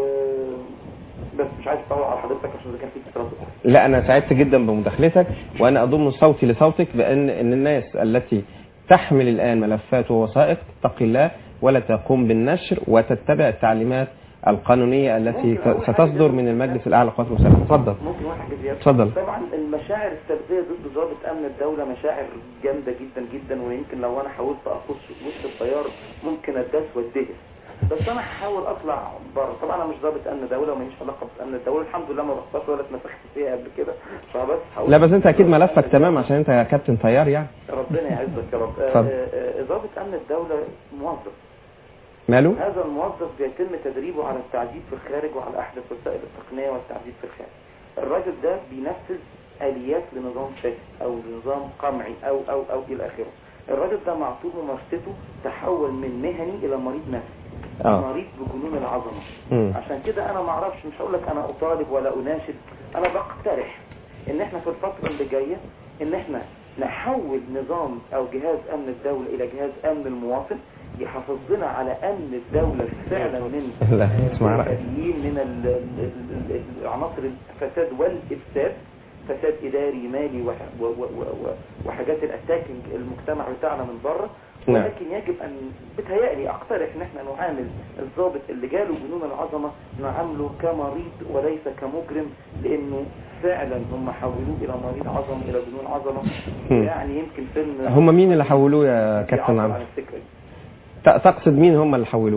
بس مش عايز اطول على حضرتك عشان ده كان في اتصالات أخرى. لا انا سعدت جدا بمداخلتك وانا اضم صوتي لصوتك بان ان الناس التي تحمل الان ملفات ووثائق تتقي الله ولا تقوم بالنشر وتتبع التعليمات القانونية التي ت- ستصدر من المجلس الاعلى للقوات المسلحة اتفضل ممكن واحد حاجة زيادة اتفضل. طبعا المشاعر السلبية ضد ضابط امن الدولة مشاعر جامدة جدا جدا ويمكن لو انا حاولت اخش وسط التيار ممكن اداس وادهس بس انا هحاول اطلع بره طبعا انا مش ضابط امن دوله وماليش علاقه بامن الدوله الحمد لله ما رحتش ولا اتمسكت فيها قبل كده فبس حاول لا بس انت اكيد ملفك تمام عشان انت يا كابتن طيار يعني ربنا يعزك يا رب آه، اتفضل. آه، آه، ضابط امن الدوله موظف ماله هذا الموظف بيتم تدريبه على التعذيب في الخارج وعلى احدث وسائل التقنيه والتعذيب في الخارج الراجل ده بينفذ اليات لنظام فاسد او نظام قمعي او او او الى اخره الراجل ده مع طول ممارسته تحول من مهني الى مريض نفسي آه. مريض بجنون العظمه مم. عشان كده انا ما اعرفش مش هقول لك انا اطالب ولا اناشد انا بقترح ان احنا في الفتره اللي جايه ان احنا نحول نظام او جهاز امن الدوله الى جهاز امن المواطن يحافظ لنا على امن الدوله فعلا من لا اسمع رأيك الإرهابيين من ال- ال- ال- ال- عناصر الفساد والافساد فساد اداري مالي وح- و- و- و- و- وحاجات الاتاكينج المجتمع بتاعنا من بره نعم. ولكن يجب ان بتهيألي اقترح ان احنا نعامل الضابط اللي جاله جنون العظمه نعامله كمريض وليس كمجرم لانه فعلا هم حولوه الى مريض عظمه الى جنون عظمه مم. يعني يمكن فيلم هم مين اللي حولوه يا كابتن بيعبر عمرو عن الفكره دي ت- تقصد مين هم اللي حولوه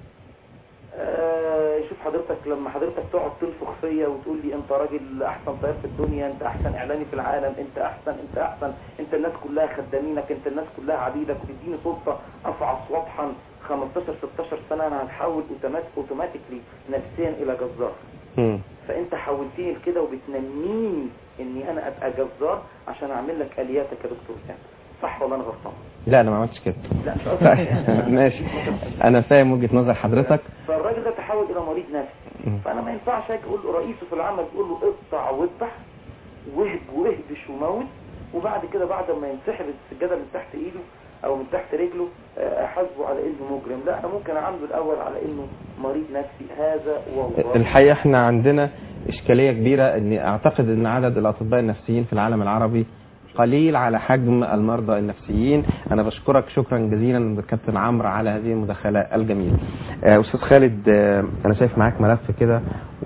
آه، شوف حضرتك لما حضرتك تقعد تنفخ فيا وتقول لي انت راجل احسن طيار في الدنيا انت احسن اعلامي في العالم انت احسن انت احسن انت الناس كلها خدامينك انت الناس كلها عبيدك وتديني سلطه افعص واطحن 15 16 سنه انا هتحول اوتومات- اوتوماتيكلي نفسيا الى جزار مم. فانت حولتني لكده وبتنميني اني انا ابقى جزار عشان اعمل لك الياتك يا دكتور سام صح ولا انا غلطان لا انا ما عملتش كده لا مش قصدي. ماشي انا فاهم وجهة نظر حضرتك فالراجل ده تحول الى مريض نفسي مم. فانا ما ينفعش اجي اقول له رئيسه في العمل يقول له اقطع واذبح واهب واهبش وموت وبعد كده بعد ما ينسحب السجاده من تحت ايده او من تحت رجله آه، احاسبه على انه مجرم لا انا ممكن اعامله الاول على انه مريض نفسي هذا والله الحقيقة احنا عندنا اشكالية كبيرة ان اعتقد ان عدد الاطباء النفسيين في العالم العربي قليل على حجم المرضى النفسيين انا بشكرك شكرا جزيلا كابتن عمرو على هذه المداخلة الجميلة آه، استاذ خالد آه، انا شايف معاك ملف كده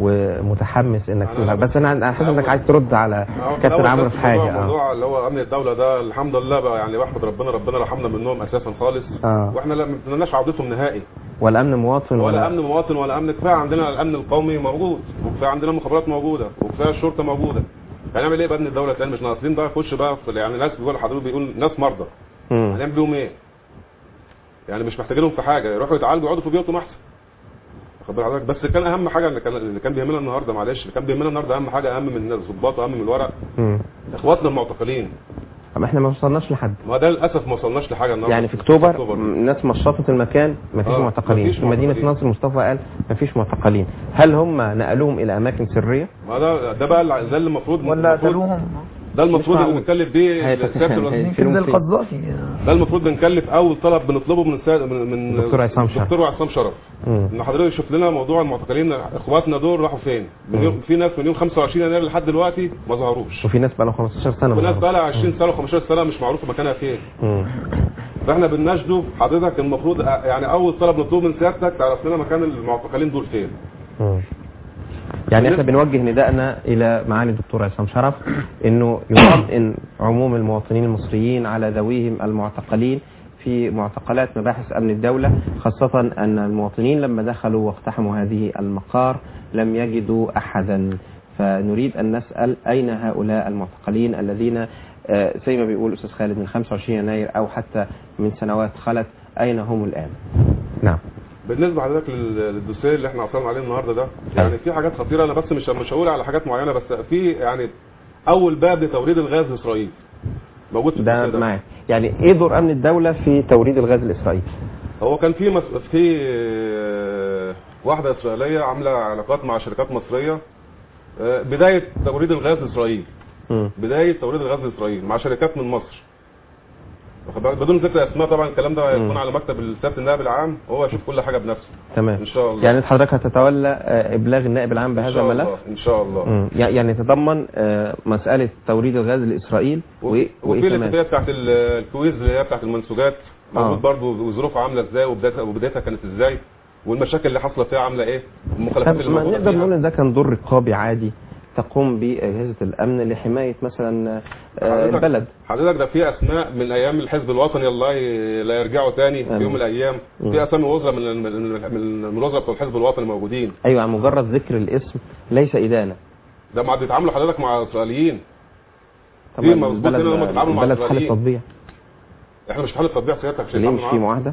ومتحمس انك تقولها بس انا انا حاسس انك عايز ترد على كابتن الأول عمرو بس في حاجة موضوع, اه موضوع اللي هو امن الدوله ده الحمد لله بقى يعني بحمد ربنا ربنا رحمنا منهم اساسا خالص آه. واحنا لا ما بنتمناش عودتهم نهائي ولا امن مواطن ولا امن مواطن ولا امن كفايه عندنا الامن القومي موجود وكفايه عندنا المخابرات موجوده وكفايه الشرطه موجوده هنعمل ايه بامن الدوله تاني مش ناقصين بقى نخش بقى في يعني ناس بيقول حضرتك بيقول ناس مرضى مم. هنعمل بيهم ايه؟ يعني مش محتاجينهم في حاجه يروحوا يتعالجوا يقعدوا في بيوتهم احسن واخد بال حضرتك بس كان اهم حاجه اللي كان اللي كان بيهمنا النهارده معلش اللي كان بيهمنا النهارده اهم حاجه اهم من الضباط واهم من الورق مم. اخواتنا المعتقلين طب احنا ما وصلناش لحد ما ده للاسف ما وصلناش لحاجه النهارده يعني في اكتوبر الناس مشطت المكان ما فيش آه، معتقلين مفيش في مدينه معتقلين. نصر مصطفى قال ما فيش معتقلين هل هم نقلوهم الى اماكن سريه ما ده ده بقى اللي- ده اللي المفروض ولا المفروض- قتلوهم ده المفروض مش اللي معقول. بنتكلم بيه هيفتح- سيادة الوزير. يمكن زي القذافي ده المفروض بنكلف اول طلب بنطلبه من السيد من من دكتور عصام شرف. دكتور عصام شرف مم. ان حضرتك شوف لنا موضوع المعتقلين اخواتنا دول راحوا فين من يوم في ناس من يوم 25 يناير لحد دلوقتي ما ظهروش وفي ناس بقى لهم 15 سنه وناس ما بقى لها 20 سنه و15 سنه مش معروفه مكانها فين مم. فاحنا بنناشده حضرتك المفروض يعني اول طلب نطلبه من سيادتك تعرف لنا مكان المعتقلين دول فين مم. يعني احنا بنوجه ندائنا الى معالي الدكتور عصام شرف انه يطمئن عموم المواطنين المصريين على ذويهم المعتقلين في معتقلات مباحث امن الدوله خاصه ان المواطنين لما دخلوا واقتحموا هذه المقار لم يجدوا احدا فنريد ان نسال اين هؤلاء المعتقلين الذين آه، زي ما بيقول الاستاذ خالد من 25 يناير او حتى من سنوات خلت اين هم الان؟ نعم بالنسبه حضرتك لل- للدوسيه اللي احنا وصلنا عليه النهارده ده يعني في حاجات خطيره انا بس مش مش هقول على حاجات معينه بس في يعني اول باب لتوريد الغاز لاسرائيل موجود في الدوسيه ده ده معاك يعني ايه دور امن الدوله في توريد الغاز الاسرائيلي؟ هو كان في مس... في آه، واحده اسرائيليه عامله علاقات مع شركات مصريه آه، بدايه توريد الغاز لاسرائيل مم. بدايه توريد الغاز لاسرائيل مع شركات من مصر واخد بالك؟ بدون ذكر اسماء طبعا الكلام ده هيكون مم. على مكتب السياده النائب العام وهو يشوف كل حاجه بنفسه تمام ان شاء الله يعني حضرتك هتتولى آه، ابلاغ النائب العام ان بهذا شاء الملف الله ان شاء الله مم. يع- يعني تضمن آه، مساله توريد الغاز لاسرائيل و- وفي وايه الاتفاقيه كمان؟ بتاعت ال- الكويز اللي هي بتاعت المنسوجات موجود آه. برضه وظروفها عامله ازاي وبدايتها وبدايتها كانت ازاي والمشاكل اللي حاصله فيها عامله ايه المخالفات طب اللي ما موجوده نقدر فيها نقول ان ده كان دور رقابي عادي تقوم به اجهزه الامن لحمايه مثلا آه، حضرتك- البلد حضرتك ده في اسماء من ايام الحزب الوطني الله ي- لا يرجعوا تاني في آمين. يوم من الايام مم. في اسامي وزراء من ال- من ال- من الوزراء بتوع الحزب الوطني موجودين ايوه مجرد ذكر الاسم ليس ادانه ده ما بيتعاملوا حضرتك مع اسرائيليين طب في مظبوط البلد هنا هم بيتعاملوا مع البلد في حاله اسرائيليين تطبيع احنا مش في حاله تطبيع سيادتك مش ليه هنتعامل مش في معاهم. معاهده؟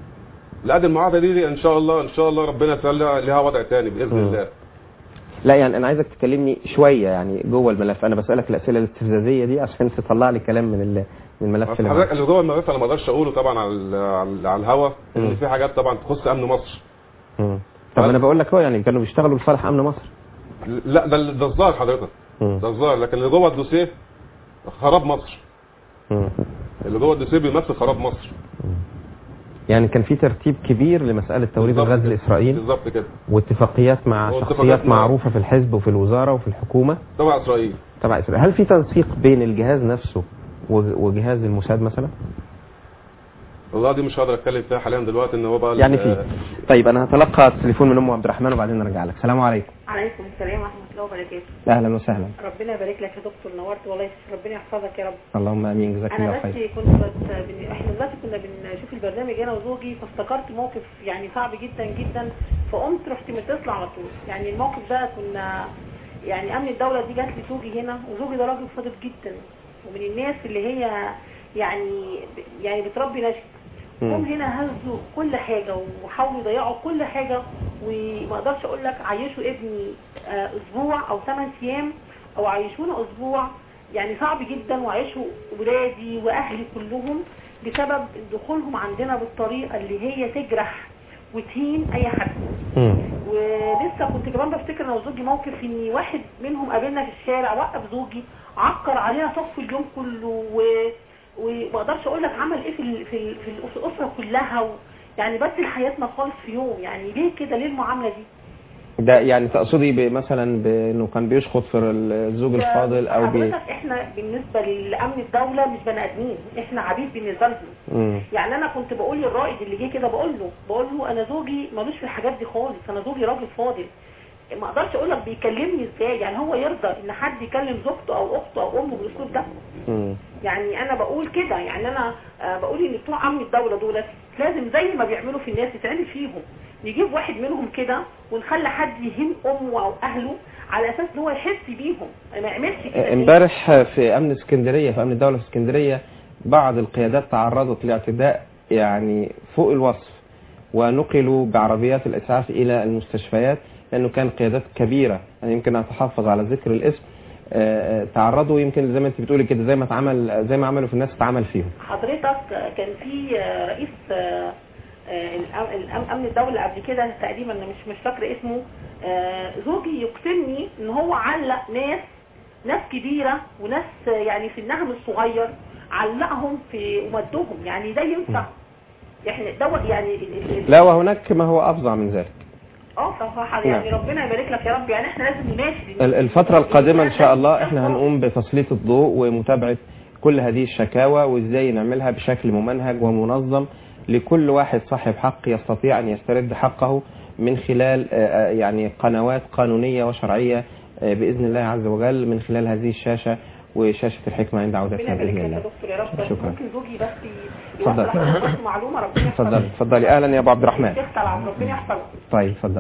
لا دي المعاهده دي, دي ان شاء الله ان شاء الله ربنا يسهل لها لها وضع تاني باذن مم. الله لا يعني انا عايزك تكلمني شويه يعني جوه الملف انا بسالك الاسئله الاستفزازيه دي عشان تطلع لي كلام من ال- من الملف بس اللي حضرتك معاك. اللي جوه الملف انا ما اقدرش اقوله طبعا على ال- على, ال- على الهوا مم. ان في حاجات طبعا تخص امن مصر مم. طب انا بقول لك هو يعني كانوا بيشتغلوا لصالح امن مصر لا ده ده الظاهر حضرتك مم. ده الظاهر لكن اللي جوه الدوسيه خراب مصر مم. اللي جوه الدوسيه بيمثل خراب مصر يعني كان في ترتيب كبير لمساله توريد بالظبط الغاز كده. لاسرائيل بالظبط كده واتفاقيات مع واتفاقيات شخصيات مع- معروفه في الحزب وفي الوزاره وفي الحكومه تبع اسرائيل تبع اسرائيل هل في تنسيق بين الجهاز نفسه وج- وجهاز الموساد مثلا والله دي مش هقدر اتكلم فيها حاليا دلوقتي ان هو بقى ال- يعني في طيب انا هتلقى التليفون من ام عبد الرحمن وبعدين نرجع لك السلام عليكم عليكم السلام ورحمة الله وبركاته اهلا وسهلا ربنا يبارك لك يا دكتور نورت والله ربنا يحفظك يا رب اللهم امين جزاك انا الله بس خير كنت بس بن... احنا دلوقتي كنا بنشوف البرنامج انا وزوجي فافتكرت موقف يعني صعب جدا جدا فقمت رحت متصله على طول يعني الموقف ده كنا يعني امن الدوله دي جات لي زوجي هنا وزوجي ده راجل فاضل جدا ومن الناس اللي هي يعني يعني بتربي نشء مم. هم هنا هزوا كل حاجة وحاولوا يضيعوا كل حاجة وما اقدرش اقول لك عيشوا ابني آه، اسبوع او 8 ايام او عيشونا اسبوع يعني صعب جدا وعيشوا ولادي واهلي كلهم بسبب دخولهم عندنا بالطريقة اللي هي تجرح وتهين اي حد ولسه كنت كمان بفتكر انا وزوجي موقف ان واحد منهم قابلنا في الشارع وقف زوجي عكر علينا صف اليوم كله و... وما اقدرش اقول لك عمل ايه في ال... في, ال... في الأس- الاسره كلها و... يعني بدل حياتنا خالص في يوم يعني ليه كده ليه المعامله دي ده يعني تقصدي ب- مثلا بانه كان بيشخط في الزوج الفاضل او بي حضرتك احنا بالنسبه لامن الدوله مش بني ادمين احنا عبيد بالنسبه لهم مم. يعني انا كنت بقول للرائد اللي جه كده بقول له بقول له انا زوجي ملوش في الحاجات دي خالص انا زوجي راجل فاضل ما اقدرش اقول لك بيكلمني ازاي يعني هو يرضى ان حد يكلم زوجته او اخته او امه بالاسلوب ده مم. يعني انا بقول كده يعني انا آه، بقول ان بتوع امن الدوله دولت لازم زي ما بيعملوا في الناس يتعمل فيهم نجيب واحد منهم كده ونخلي حد يهين امه او اهله على اساس ان هو يحس بيهم ما يعملش كده امبارح في امن اسكندريه في امن الدوله في اسكندريه بعض القيادات تعرضت لاعتداء يعني فوق الوصف ونقلوا بعربيات الاسعاف الى المستشفيات لانه كان قيادات كبيره يعني يمكن اتحفظ على ذكر الاسم آه، آه، تعرضوا يمكن زي ما انت بتقولي كده زي ما اتعمل زي ما عملوا في الناس اتعمل فيهم حضرتك كان في آه، رئيس آه، آه، الأم- الأم- امن الدوله قبل كده تقريبا أنا مش مش فاكره اسمه آه، زوجي يقسمني ان هو علق ناس ناس كبيره وناس آه، يعني سنها مش صغير علقهم في ومدهم يعني ده ينفع يعني دوت يعني ال- ال- لا وهناك ما هو افظع من ذلك اه صراحه يعني ربنا يبارك لك يا رب يعني احنا لازم نناشد ال- الفترة القادمة إن شاء الله إحنا هنقوم بتسليط الضوء ومتابعة كل هذه الشكاوى وإزاي نعملها بشكل ممنهج ومنظم لكل واحد صاحب حق يستطيع أن يسترد حقه من خلال آه، آه، يعني قنوات قانونية وشرعية آه، بإذن الله عز وجل من خلال هذه الشاشة وشاشة الحكمة عند عودتها ربنا يبارك بإذن لك يا الله دكتور يا رب بس شكرا. ممكن زوجي بس اتفضل. يوصل لحضرتك معلومه ربنا اتفضلي اتفضلي أهلا يا أبو عبد الرحمن الشيخ طلعت ربنا يحفظك طيب اتفضل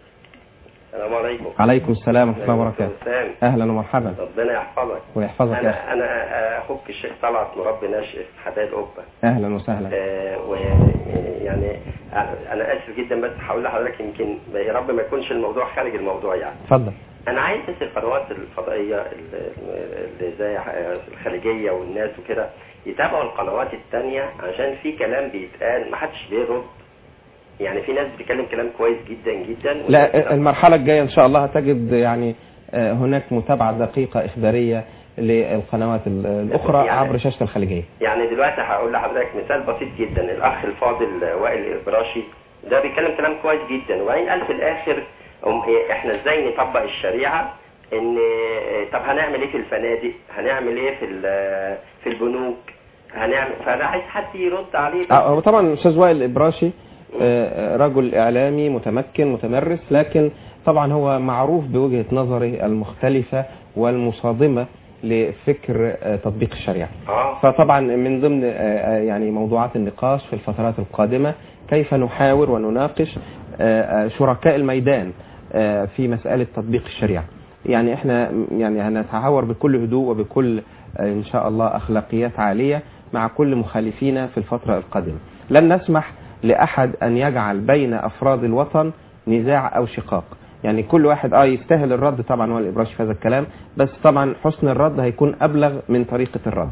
السلام عليكم عليكم السلام ورحمة الله وبركاته سام أهلا ومرحبا ربنا يحفظك ويحفظك يا أخي انا انا اخوك الشيخ طلعت مربي ناشئ في حدائق القبه أهلا وسهلا آه، ويعني آه، انا اسف جدا بس هقول لحضرتك يمكن يا رب ما يكونش الموضوع خارج الموضوع يعني اتفضل انا عايز بس القنوات الفضائيه اللي اللي زي الخليجيه والناس وكده يتابعوا القنوات التانية عشان في كلام بيتقال ما حدش بيرد يعني في ناس بتتكلم كلام كويس جدا جدا لا المرحلة الجاية إن شاء الله هتجد يعني آه، هناك متابعة دقيقة إخبارية للقنوات ال- الأخرى يعني- عبر شاشة الخليجية يعني دلوقتي هقول لحضرتك مثال بسيط جدا الاخ الفاضل وائل الابراشي ده بيتكلم كلام كويس جدا وبعدين قال في الاخر أم- إيه، احنا ازاي نطبق الشريعه ان إيه، طب هنعمل ايه في الفنادق هنعمل ايه في ال- في البنوك هنعمل فانا عايز حد يرد عليه آه، هو طبعا الأستاذ وائل الإبراشي آه، رجل إعلامي متمكن متمرس لكن طبعا هو معروف بوجهة نظره المختلفة والمصادمة لفكر آه، تطبيق الشريعة اه فطبعا من ضمن آه، آه، يعني موضوعات النقاش في الفترات القادمة كيف نحاور ونناقش آه، آه، شركاء الميدان آه، في مسألة تطبيق الشريعة يعني احنا يعني هنتحاور بكل هدوء وبكل آه، ان شاء الله اخلاقيات عالية مع كل مخالفينا في الفترة القادمة لن نسمح لأحد أن يجعل بين أفراد الوطن نزاع أو شقاق يعني كل واحد اه يستاهل الرد طبعا هو الابراج في هذا الكلام بس طبعا حسن الرد هيكون ابلغ من طريقه الرد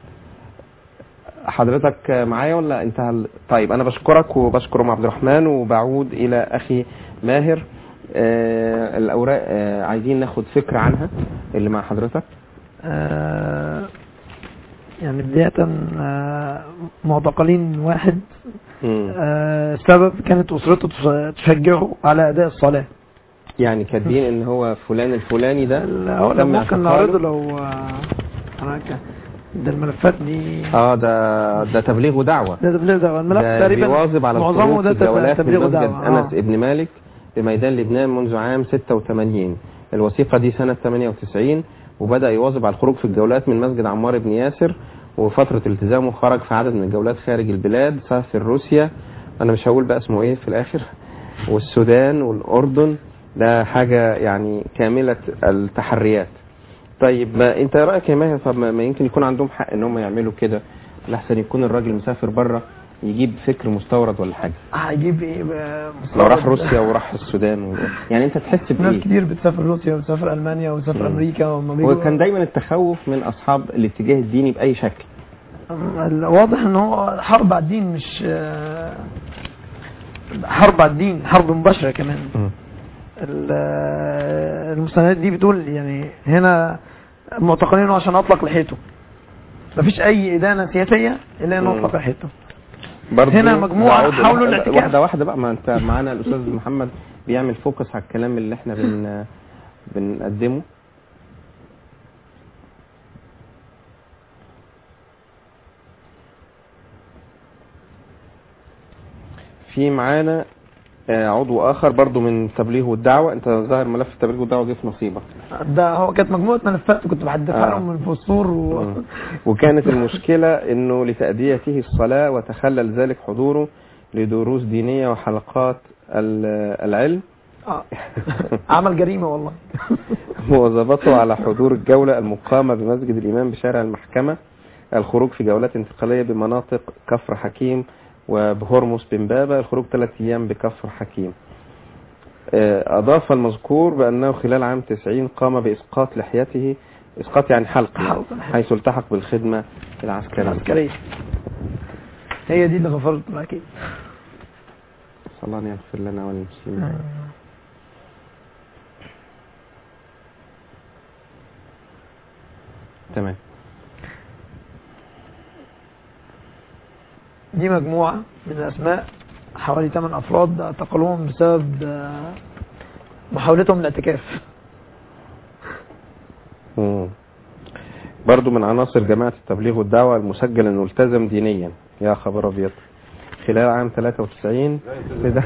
حضرتك معايا ولا انتهى ال- طيب انا بشكرك وبشكر ام عبد الرحمن وبعود الى اخي ماهر آه الاوراق آه عايزين ناخد فكره عنها اللي مع حضرتك آه، يعني بداية آه، معتقلين واحد مم. آه، السبب كانت اسرته تش- تشجعه على اداء الصلاه يعني كاتبين ان هو فلان الفلاني ده هو تم ممكن اعتقاله. نعرضه لو آه، انا ك- ده الملفات دي اه ده ده تبليغ ودعوه ده تبليغ دعوه الملف ده تقريبا بيواظب على معظمه الخروج ده في الجولات من تبليغ مسجد دعوه انس آه. ابن مالك بميدان لبنان منذ عام 86 الوثيقه دي سنه 98 وبدا يواظب على الخروج في الجولات من مسجد عمار بن ياسر وفتره التزامه خرج في عدد من الجولات خارج البلاد سافر روسيا انا مش هقول بقى اسمه ايه في الاخر والسودان والاردن ده حاجه يعني كامله التحريات طيب ما انت رايك يا ماهر طب ما ما يمكن يكون عندهم حق ان هم يعملوا كده لحسن يكون الراجل مسافر بره يجيب فكر مستورد ولا حاجه هيجيب ايه بقى لو راح روسيا وراح السودان و... يعني انت تحس ناس بايه كتير بتسافر روسيا وتسافر المانيا وتسافر مم. امريكا وما بيجوا وكان دايما التخوف من اصحاب الاتجاه الديني باي شكل واضح ان هو حرب على الدين مش آه، حرب على الدين حرب مباشرة كمان ال- آه، المستندات دي بتقول يعني هنا معتقلينه عشان اطلق لحيته مفيش اي ادانة سياسية الا انه مم. اطلق لحيته برضه هنا مجموعة نعود حاولوا واحدة- الاعتكاف. واحده واحده بقى ما انت معانا الاستاذ محمد بيعمل فوكس على الكلام اللي احنا بن بنقدمه في معانا آه، عضو اخر برضو من تبليغ والدعوه انت ظاهر ملف التبليغ والدعوه جه في نصيبك ده هو كانت مجموعة ملفات كنت بحدثها آه. لهم من فوسفور و... مم. وكانت المشكلة انه لتأديته الصلاة وتخلل ذلك حضوره لدروس دينية وحلقات ال- العلم آه. عمل جريمة والله مواظبته على حضور الجولة المقامة بمسجد الإمام بشارع المحكمة الخروج في جولات انتقالية بمناطق كفر حكيم وبهرمس بن بابا الخروج ثلاث أيام بكفر حكيم آه، أضاف المذكور بأنه خلال عام 90 قام بإسقاط لحيته إسقاط يعني حلق يعني، حيث التحق بالخدمة العسكرية العسكرية هي دي اللي غفرت له اكيد صلى الله أن يغفر لنا وللمسلمين تمام دي مجموعة من الأسماء حوالي 8 أفراد اعتقلوهم بسبب آه، محاولتهم الاعتكاف مم. برضو من عناصر جماعة التبليغ والدعوة المسجل انه التزم دينيا يا خبر ابيض خلال عام 93 لده-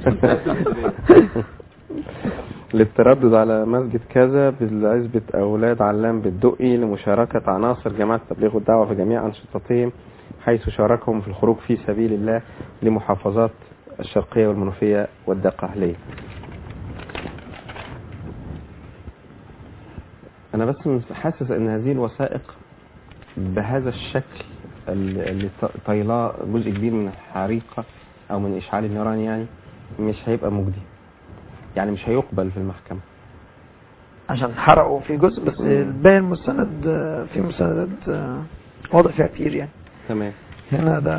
للتردد على مسجد كذا بعزبة أولاد علام بالدقي لمشاركة عناصر جماعة التبليغ والدعوة في جميع أنشطتهم حيث شاركهم في الخروج في سبيل الله لمحافظات الشرقية والمنوفية والدقهلية أنا بس مش حاسس إن هذه الوثائق بهذا الشكل اللي اللي ط- طايلاه جزء كبير من الحريقة أو من إشعال النيران يعني مش هيبقى مجدي يعني مش هيقبل في المحكمة عشان حرقوا في جزء بس الباقي المستند آه، في مستندات آه، واضح فيها كتير يعني تمام هنا ده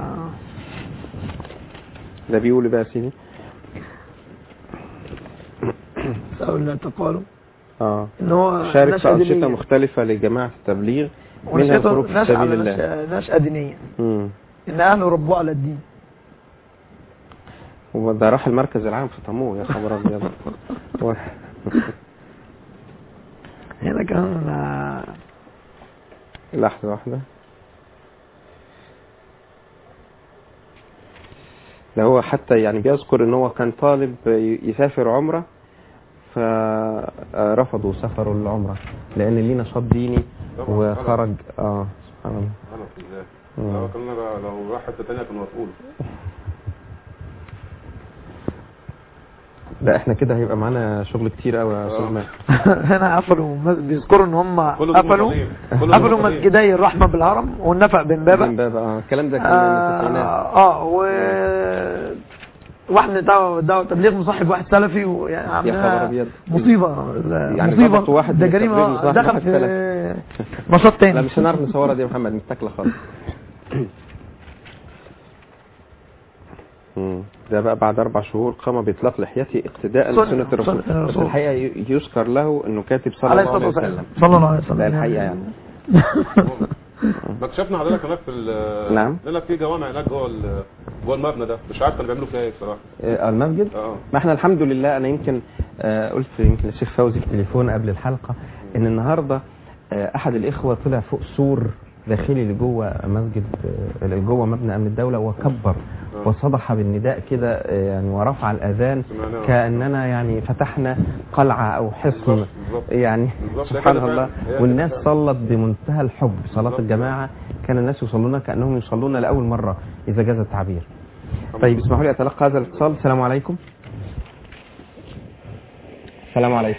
ده بيقول بقى يا سيدي سأقول الاعتقال اه إن هو شارك نشأة في أنشطة دينية. مختلفة لجماعة التبليغ منها ونشأته الخروج في نشأ سبيل على الله نشأة- نشأة دينية مم. إن أهله ربوه على الدين وده راح المركز العام في طموح يا خبر ابيض و- هنا كان آه، لحظة واحدة ده هو حتى يعني بيذكر ان هو كان طالب ي- يسافر عمرة فرفضوا سفره للعمرة لان ليه نشاط ديني وخرج اه سبحان الله انا في الله مم. لو كنا لو راح حته ثانيه كنا مسؤول لا احنا كده هيبقى معانا شغل كتير قوي يا استاذ ماهر هنا قفلوا مس- بيذكروا ان هم كله قفلوا منفصلين. كله قفلوا منفصلين. مسجدي الرحمة بالهرم والنفق بن بابا من باب اه الكلام ده كان من التسعينات اه, آه و واحد من دعوة دعوة تبليغ مصاحب واحد سلفي ويعني يا عاملها خبر ابيض مصيبة يعني مصيبة ضبطوا واحد ده من جريمة التبليغ آه، مصاحب دخل واحد في سلفي. نشاط تاني لا مش هنعرف نصورها دي يا محمد متاكله خالص مم. ده بقى بعد اربع شهور قام باطلاق لحيته اقتداء سنة- بسنه الرسول سنة الرسول. بس الحقيقه ي- يذكر له انه كاتب صلى عليه الله عليه الصلاة وسلم والسلام صلى الله عليه وسلم ده الحقيقه يعني ما اكتشفنا حضرتك هناك في ال- نعم. قال لك في جوامع هناك جوه ال- جوه المبنى ده مش عارف كانوا بيعملوا فيها ايه بصراحه آه، المسجد اه ما احنا الحمد لله انا يمكن آه، قلت يمكن للشيخ فوزي في التليفون قبل الحلقه ان النهارده آه، احد الاخوه طلع فوق سور داخلي اللي جوه مسجد آه، اللي جوه مبنى امن الدوله وكبر وصدح بالنداء كده آه، يعني ورفع الاذان سمعناه. كاننا يعني فتحنا قلعه او حصن بالظبط. يعني بالظبط. سبحان كده الله فعلا. هي والناس كده. صلت بمنتهى الحب صلاه الجماعه كان الناس يصلون كانهم يصلون لاول مره اذا جاز التعبير طيب اسمحوا لي اتلقى هذا الاتصال السلام عليكم السلام عليكم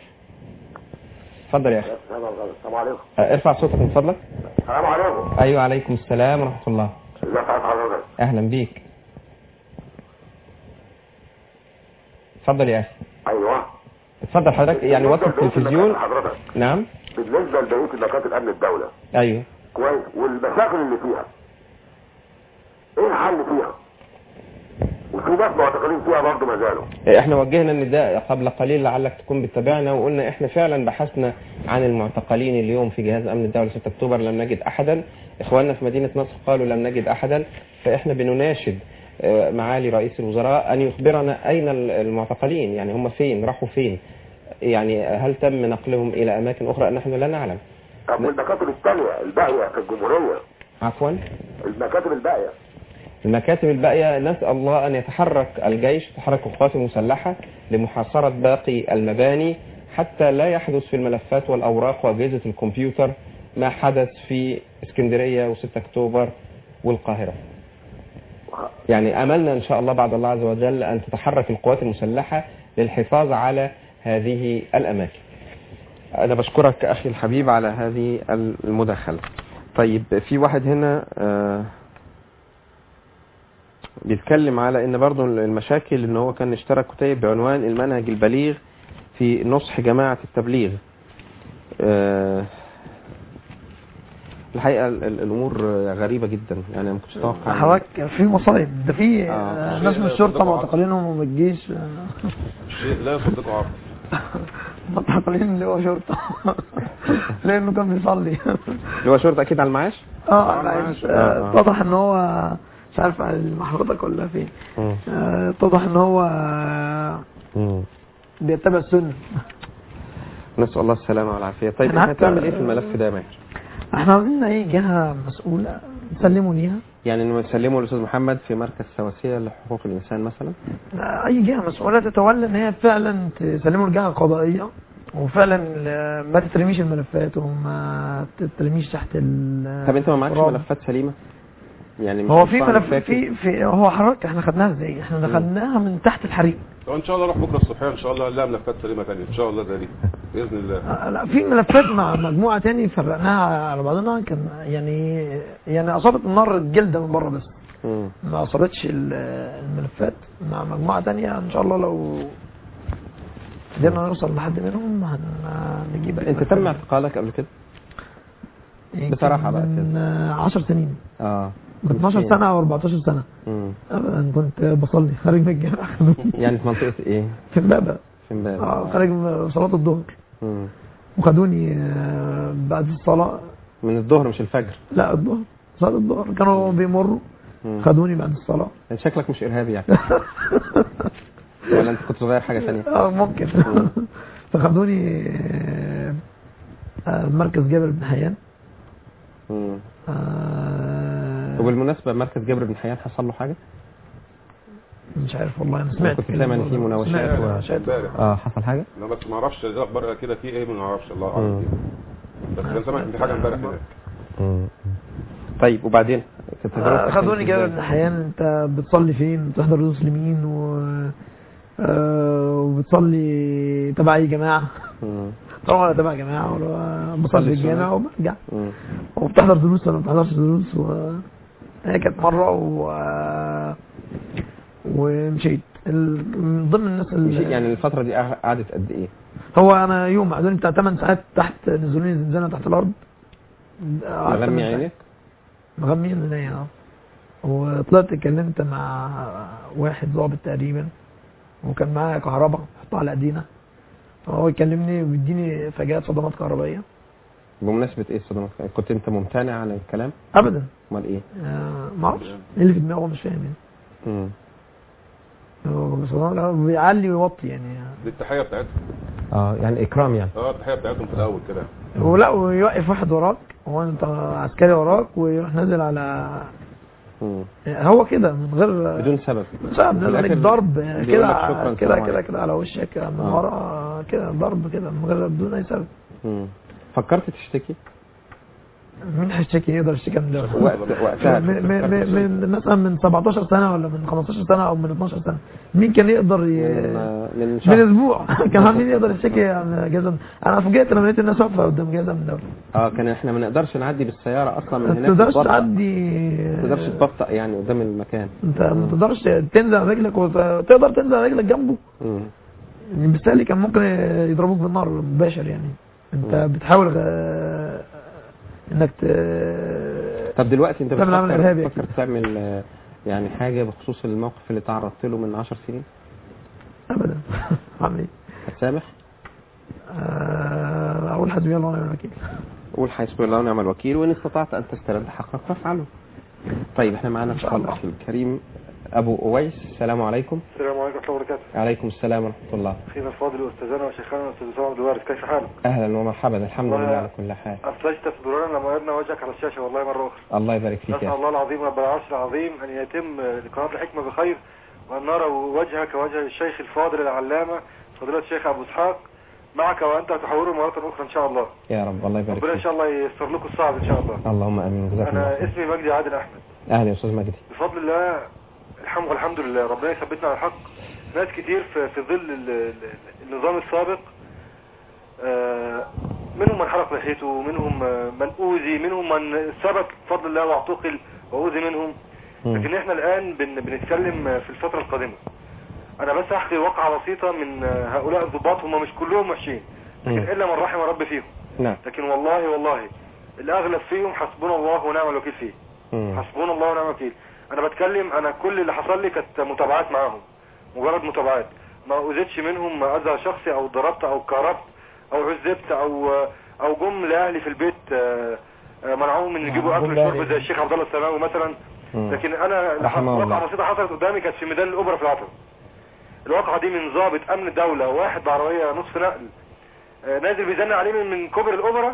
اتفضل يا اخي السلام عليكم آه، ارفع صوتك من فضلك السلام عليكم ايوه عليكم السلام ورحمه الله ازيك يا حضرتك اهلا بيك اتفضل يا اخي ايوه اتفضل حضرتك يعني وقت التلفزيون حضرتك نعم بالنسبه لبقيه مكاتب امن الدوله ايوه كويس والمشاكل اللي فيها ايه الحل فيها وفي ناس معتقلين فيها برضه ما زالوا احنا وجهنا النداء قبل قليل لعلك تكون بتتابعنا وقلنا احنا فعلا بحثنا عن المعتقلين اليوم في جهاز امن الدوله 6 اكتوبر لم نجد احدا اخواننا في مدينه نصر قالوا لم نجد احدا فاحنا بنناشد آه، معالي رئيس الوزراء ان يخبرنا اين ال- المعتقلين يعني هم فين راحوا فين يعني هل تم نقلهم الى اماكن اخرى نحن لا نعلم طب والمكاتب الثانيه الباقيه في الجمهوريه عفوا المكاتب الباقيه المكاتب الباقية نسأل الله أن يتحرك الجيش تحرك القوات المسلحة لمحاصرة باقي المباني حتى لا يحدث في الملفات والأوراق وأجهزة الكمبيوتر ما حدث في اسكندرية و6 أكتوبر والقاهرة يعني أملنا إن شاء الله بعد الله عز وجل أن تتحرك القوات المسلحة للحفاظ على هذه الأماكن أنا بشكرك أخي الحبيب على هذه المداخلة طيب في واحد هنا آه بيتكلم على ان برضه المشاكل ان هو كان اشترى كتيب بعنوان المنهج البليغ في نصح جماعة التبليغ آه، الحقيقة ال- ال- الامور غريبة جدا يعني ما كنتش اتوقع إن- حضرتك في مصايب ده في آه. آه، ناس من الشرطه معتقلينهم وما تجيش شيء لا يصدقه عقل معتقلين اللي هو شرطه لانه كان بيصلي اللي هو شرطة اكيد على المعاش اه معلش. آه، آه، آه. اتضح ان هو مش عارف مع حضرتك ولا فين مم. آه، اتضح ان هو آه، مم. بيتبع السنه نسأل الله السلامة والعافية طيب أنا انت حتى- هتعمل ايه في الملف ده يا ماهر؟ احنا عاوزين ايه جهه مسؤوله نسلموا ليها يعني انه يسلمه الاستاذ محمد في مركز سواسية لحقوق الانسان مثلا آه، اي جهه مسؤوله تتولى ان هي فعلا تسلمه لجهه قضائيه وفعلا آه، ما تترميش الملفات وما تترميش تحت ال طب انت ما معكش التراب. ملفات سليمة يعني مش هو في مطلع ملف فاكر؟ في في هو حضرتك احنا خدناها ازاي احنا دخلناها من تحت الحريق طب ان شاء الله اروح بكره الصبح ان شاء الله نلاقي ملفات سليمه ثانيه ان شاء الله ده دي باذن الله آه، لا في ملفات مع مجموعه تاني فرقناها على بعضنا كان يعني يعني اصابت النار الجلد من بره بس مم. ما اصابتش ال- الملفات مع مجموعه تانية ان شاء الله لو قدرنا نوصل لحد منهم هنجيب انت تم اعتقالك قبل كده؟ بصراحة بقى من 10 سنين اه كنت 12 سنه او 14 سنه مم. ابدا كنت بصلي خارج من الجامع يعني في منطقة ايه؟ في امبابه في امبابة اه خارج من صلاه الظهر مم. وخدوني آه، بعد الصلاه من الظهر مش الفجر لا الظهر صلاه الظهر كانوا بيمروا مم. خدوني بعد الصلاه انت شكلك مش ارهابي يعني ولا انت كنت صغير حاجة ثانية؟ اه ممكن فخدوني آه، آه، مركز جابر بن حيان مم. آه، وبالمناسبة مركز جابر بن حيان حصل له حاجة؟ مش عارف والله انا سمعت كنت كده سامع ان في برضه. مناوشات سمعت و... مناوشات. امبارح اه حصل حاجة؟ لا بس ما اعرفش الاخبار كده في ايه ما اعرفش الله مم. اعلم بس كان سامع ان في حاجه امبارح هناك مم. طيب وبعدين؟ كانت آه، تجربتك خدوني كانت جابر إزاي؟ بن حيان انت بتصلي فين بتحضر دروس لمين و آه، وبتصلي تبع اي جماعه مم. طبعا ولا تبع جماعه ولا بصلي في السنة؟ الجامع وبرجع مم. وبتحضر دروس ولا ما بتحضرش دروس و... هي كانت مرة و... ومشيت ال- من ضمن الناس مش- اللي يعني الفترة دي قع- قعدت قد ايه؟ هو انا يوم قعدوني بتاع 8 ساعات تحت نزلوني زنزانة تحت الارض قعدت مغمي تمن ساعات. عينك؟ مغمي عينيا اه وطلعت اتكلمت مع واحد ضابط تقريبا وكان معايا كهرباء حطها على ايدينا هو يكلمني ويديني فجأة صدمات كهربائية بمناسبة ايه الصدمات؟ كنت انت ممتنع عن الكلام؟ ابدا امال ايه؟ آه، ما اعرفش ايه اللي في دماغه مش فاهم يعني مم. سبحان الله بيعلي ويوطي يعني دي التحيه بتاعتهم اه يعني اكرام يعني اه التحيه بتاعتهم في الاول كده ولا ويوقف واحد وراك هو انت عسكري وراك ويروح نازل على مم. هو كده من غير بدون سبب سبب نازل عليك ضرب بيقول كده لك شكراً، كده سلام كده عليكم. كده على وشك من آه. ورا كده ضرب كده من غير بدون اي سبب مم. فكرت تشتكي مين هيشتكي يقدر يشتكي من ده وقت- وقتها من, من, من, من مثلا من 17 سنه ولا من 15 سنه او من 12 سنه مين كان يقدر ي... من من شهر اسبوع كمان مين يقدر يشتكي عن جزم انا فوجئت لما لقيت الناس واقفه قدام جزم الدوله اه كان احنا ما نقدرش نعدي بالسياره اصلا من ما هناك تقدرش تتبطأ. تعدي ما تقدرش تبطأ يعني قدام المكان انت ما تقدرش تنزل على رجلك وتقدر تنزل على رجلك جنبه مم. يعني بالتالي كان ممكن يضربوك بالنار مباشر يعني انت بتحاول غ... انك ت... طب دلوقتي انت تعمل عمل ارهابي بتفكر بتفكر تعمل آه، يعني حاجه بخصوص الموقف اللي تعرضت له من 10 سنين ابدا عامل ايه هتسامح آه، اقول حسبي الله ونعم الوكيل قول حسبي الله ونعم الوكيل وان استطعت ان تسترد حقك فافعله طيب احنا معانا اتصال اخي الكريم ابو اويس السلام عليكم السلام عليكم ورحمة الله وبركاته عليكم السلام ورحمه الله أخينا الفاضل وأستاذنا وشيخنا الأستاذ أسامة عبد الوارث كيف حالك؟ اهلا ومرحبا الحمد والله لله على كل حال أفلجت صدورنا لما وجدنا وجهك على الشاشة والله مرة أخرى الله يبارك فيك نسأل يا الله العظيم رب العرش العظيم أن يتم لقناة الحكمة بخير وأن نرى وجهك وجه الشيخ الفاضل العلامة فضيلة الشيخ أبو إسحاق معك وأنت تحوره مرة أخرى إن شاء الله يا رب الله يبارك ربنا إن فيك شاء الله ييسر لكم الصعب إن شاء الله اللهم امين جزاكم الله أنا خير اسمي مجدي عادل أحمد اهلا يا استاذ مجدي بفضل الله الحمد والحمد لله ربنا يثبتنا على الحق ناس كتير في, في ظل ال- ال- النظام السابق آه، منهم من حرق لحيته منهم آه، من أوذي منهم من ثبت بفضل الله واعتقل وأوذي منهم لكن احنا الآن بن بنتكلم آه، في الفترة القادمة أنا بس أحكي واقعة بسيطة من آه، هؤلاء الضباط هم مش كلهم وحشين لكن إلا من رحم رب فيهم نعم لكن والله والله الأغلب فيهم حسبنا الله ونعم الوكيل فيه حسبنا الله ونعم الوكيل انا بتكلم انا كل اللي حصل لي كانت متابعات معاهم مجرد متابعات ما اذيتش منهم اذى شخصي او ضربت او كهربت او عذبت او او جم لاهلي في البيت آه، آه، منعوهم من يجيبوا اكل جم وشرب لأهلي. زي الشيخ عبد الله السماوي مثلا مم. لكن انا رحمه الله. واقعه بسيطه حصلت قدامي كانت في ميدان الاوبرا في العتبه الواقعه دي من ضابط امن الدوله واحد بعربيه نصف نقل آه، نازل بيزنق عليه من من كوبري الاوبرا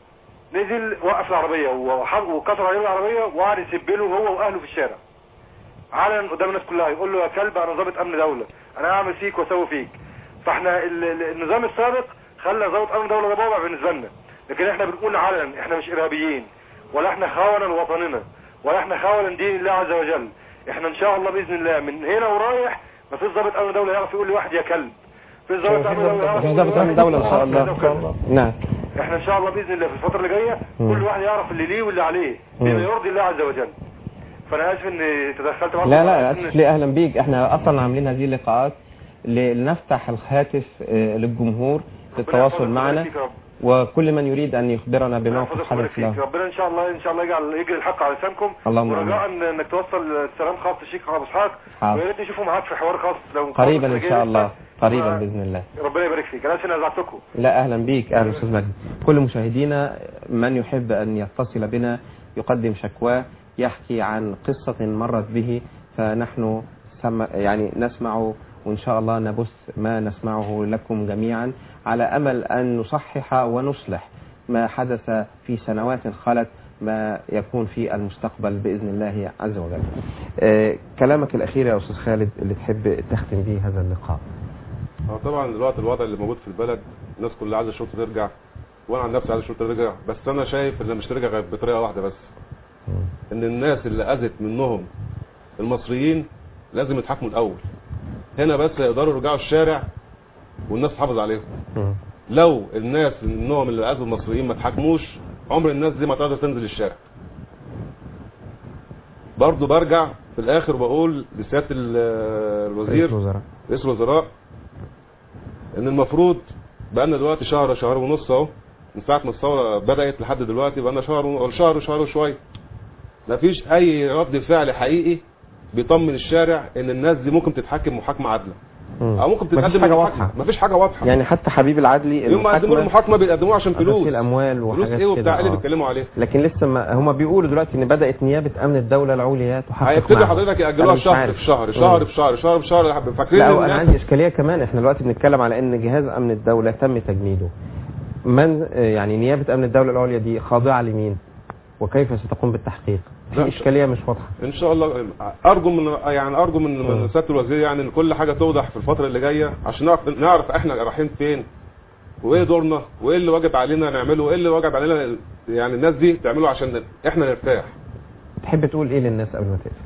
نزل وقف العربية وحب- وكسر عليه العربية وقعد يسب له هو واهله في الشارع علنا قدام الناس كلها يقول له يا كلب انا ضابط امن دولة انا هعمل فيك واسوي فيك فاحنا ال- ال- النظام السابق خلى ضابط امن دولة ده بابا بالنسبة لنا لكن احنا بنقول علنا احنا مش ارهابيين ولا احنا خونة لوطننا ولا احنا خونة لدين الله عز وجل احنا ان شاء الله باذن الله من هنا ورايح ما فيش ضابط امن دولة يعرف يقول لي واحد يا كلب في ضابط امن دولة يعرف يقول لي ضابط امن دوله ان شاء الله نعم احنا ان شاء الله باذن الله في الفتره اللي جايه مم. كل واحد يعرف اللي ليه واللي عليه مم. بما يرضي الله عز وجل فانا اسف اني تدخلت معاكم لا لا إن- اسف ليه اهلا بيك احنا اصلا عاملين هذه اللقاءات ل- لنفتح الهاتف آه، للجمهور للتواصل معنا وكل من يريد ان يخبرنا بموقف يحفظك ويبارك حدث فيك له ربنا ان شاء الله ان شاء الله يجعل يجري الحق على لسانكم اللهم ورجاء إن- انك توصل السلام خاص للشيخ ابو اسحاق حاضر. ويا ريت نشوفه معاك في حوار خاص لو قريبا ان خاص شاء الله قريبا و- باذن الله ربنا يبارك فيك انا اسف اني ازعجتكم لا اهلا بيك اهلا استاذ مجدي كل مشاهدينا من يحب ان يتصل بنا يقدم شكواه يحكي عن قصة مرت به فنحن سم يعني نسمع وان شاء الله نبث ما نسمعه لكم جميعا على امل ان نصحح ونصلح ما حدث في سنوات خلت ما يكون في المستقبل باذن الله عز وجل. آه كلامك الاخير يا استاذ خالد اللي تحب تختم به هذا اللقاء. هو طبعا دلوقتي الوضع اللي موجود في البلد الناس كلها عايزه الشرطه ترجع وانا عن نفسي عايز الشرطه ترجع بس انا شايف ان مش ترجع غير بطريقه واحده بس ان الناس اللي اذت منهم المصريين لازم يتحاكموا الاول هنا بس يقدروا يرجعوا الشارع والناس تحافظ عليهم لو الناس منهم اللي اذوا المصريين ما اتحاكموش عمر الناس دي ما تقدر تنزل الشارع برضه برجع في الاخر وبقول لسياده ال- الوزير رئيس الوزراء. رئيس الوزراء ان المفروض بقالنا دلوقتي شهر شهر ونص اهو من ساعه ما الثوره بدات لحد دلوقتي بقالنا شهر و- شهر شهر وشويه مفيش اي رد فعل حقيقي بيطمن الشارع ان الناس دي ممكن تتحكم محاكمه عادله مم. او ممكن مفيش تتقدم حاجة للمحاكمة. واضحة. مفيش حاجه واضحه يعني حتى حبيب العدلي يوم ما يقدموا المحاكمه بيقدموها عشان فلوس غسيل اموال فلوس وحاجات ايه وبتاع كده ايه اللي آه. بيتكلموا عليه لكن لسه ما هم بيقولوا دلوقتي ان بدات نيابه امن الدوله العليا تحقق هيبتدي معهم. حضرتك أنا ياجلوها مش شهر عارف. في شهر مم. شهر في شهر شهر في شهر فاكرين لا إن وانا الناس- عندي اشكاليه كمان احنا دلوقتي بنتكلم على ان جهاز امن الدوله تم تجنيده من آه، يعني نيابه امن الدوله العليا دي خاضعه لمين وكيف ستقوم بالتحقيق لا، في اشكاليه مش واضحه ان شاء الله ارجو من يعني ارجو من من سياده الوزير يعني ان كل حاجه توضح في الفتره اللي جايه عشان نعرف نعرف احنا رايحين فين وايه دورنا وايه اللي واجب علينا نعمله وايه اللي واجب علينا يعني الناس دي تعمله عشان احنا نرتاح تحب تقول ايه للناس قبل ما تقفل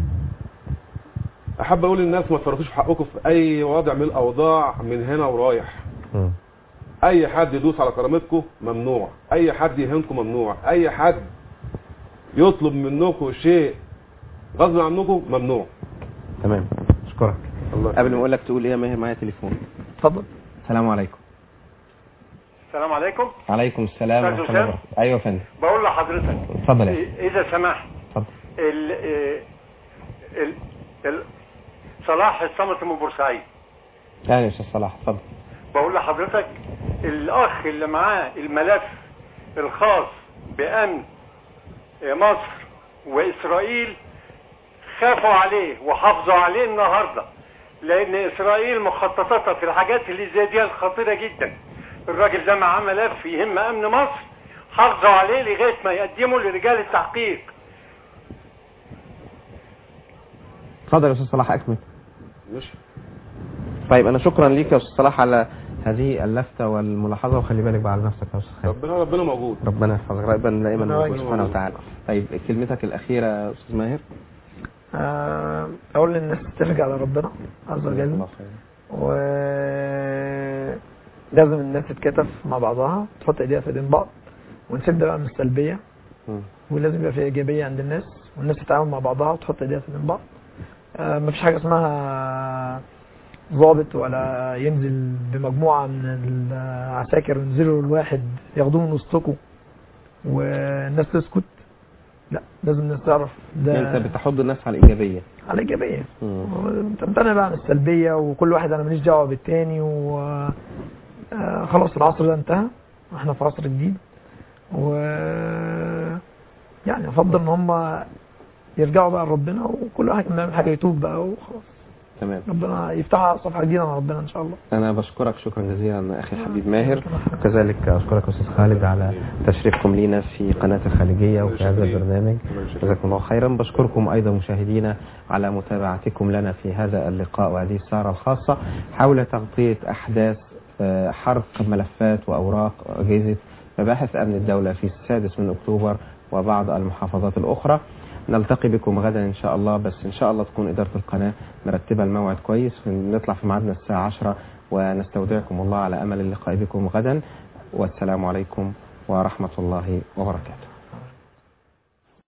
احب اقول للناس ما تفرطوش في حقكم في اي وضع من الاوضاع من هنا ورايح مم. اي حد يدوس على كرامتكم ممنوع اي حد يهينكم ممنوع اي حد يطلب منكم شيء غصب عنكم ممنوع تمام اشكرك قبل ما اقول لك تقول ايه يا ماهر معايا تليفون اتفضل السلام عليكم السلام عليكم عليكم السلام أستاذ ورحمه الله أسامة؟ وبركاته ايوه يا فندم بقول لحضرتك اتفضل يا إيه- اذا سمحت اتفضل ال ال ال صلاح الصمت من بورسعيد اهلا يا استاذ صلاح اتفضل بقول لحضرتك الاخ اللي معاه الملف الخاص بامن مصر واسرائيل خافوا عليه وحافظوا عليه النهارده لان اسرائيل مخططاتها في الحاجات اللي زي دي خطيره جدا الراجل ده معاه ملف يهم امن مصر حافظوا عليه لغايه ما يقدموا لرجال التحقيق اتفضل يا استاذ صلاح اكمل مش طيب انا شكرا ليك يا استاذ صلاح على هذه اللفته والملاحظه وخلي بالك بقى على نفسك يا استاذ خالد ربنا ربنا موجود ربنا يحفظك ربنا دائما ربنا موجود يجزيك. سبحانه وتعالى طيب كلمتك الاخيره يا استاذ ماهر آه، اقول للناس ترجع لربنا عز وجل الله خير. و لازم الناس تتكاتف مع بعضها تحط ايديها في ايدين بعض ونسيب ده بقى من السلبيه مم. ولازم يبقى في ايجابيه عند الناس والناس تتعاون مع بعضها وتحط ايديها في ايدين بعض آه، مفيش حاجه اسمها ضابط ولا ينزل بمجموعه من العساكر وينزلوا الواحد ياخدوه من وسطكم والناس تسكت لا لازم الناس تعرف ده انت بتحض الناس على الايجابيه على ايجابيه مم. تمتنع بقى عن السلبيه وكل واحد انا ماليش دعوه بالتاني و آه، خلاص العصر ده انتهى احنا في عصر جديد و يعني افضل ان هم يرجعوا بقى لربنا وكل واحد لما يعمل حاجه يتوب بقى وخلاص تمام ربنا يفتح صفحه جديده مع ربنا ان شاء الله انا بشكرك شكرا جزيلا اخي الحبيب ماهر وكذلك اشكرك استاذ خالد على تشريفكم لينا في قناه الخليجيه وفي هذا البرنامج جزاكم الله خيرا بشكركم ايضا مشاهدينا على متابعتكم لنا في هذا اللقاء وهذه السهره الخاصه حول تغطيه احداث آه، حرق ملفات واوراق اجهزه مباحث امن الدوله في السادس من اكتوبر وبعض المحافظات الاخرى نلتقي بكم غدا ان شاء الله بس ان شاء الله تكون اداره القناه مرتبه الموعد كويس نطلع في ميعادنا الساعه 10 ونستودعكم الله على امل اللقاء بكم غدا والسلام عليكم ورحمه الله وبركاته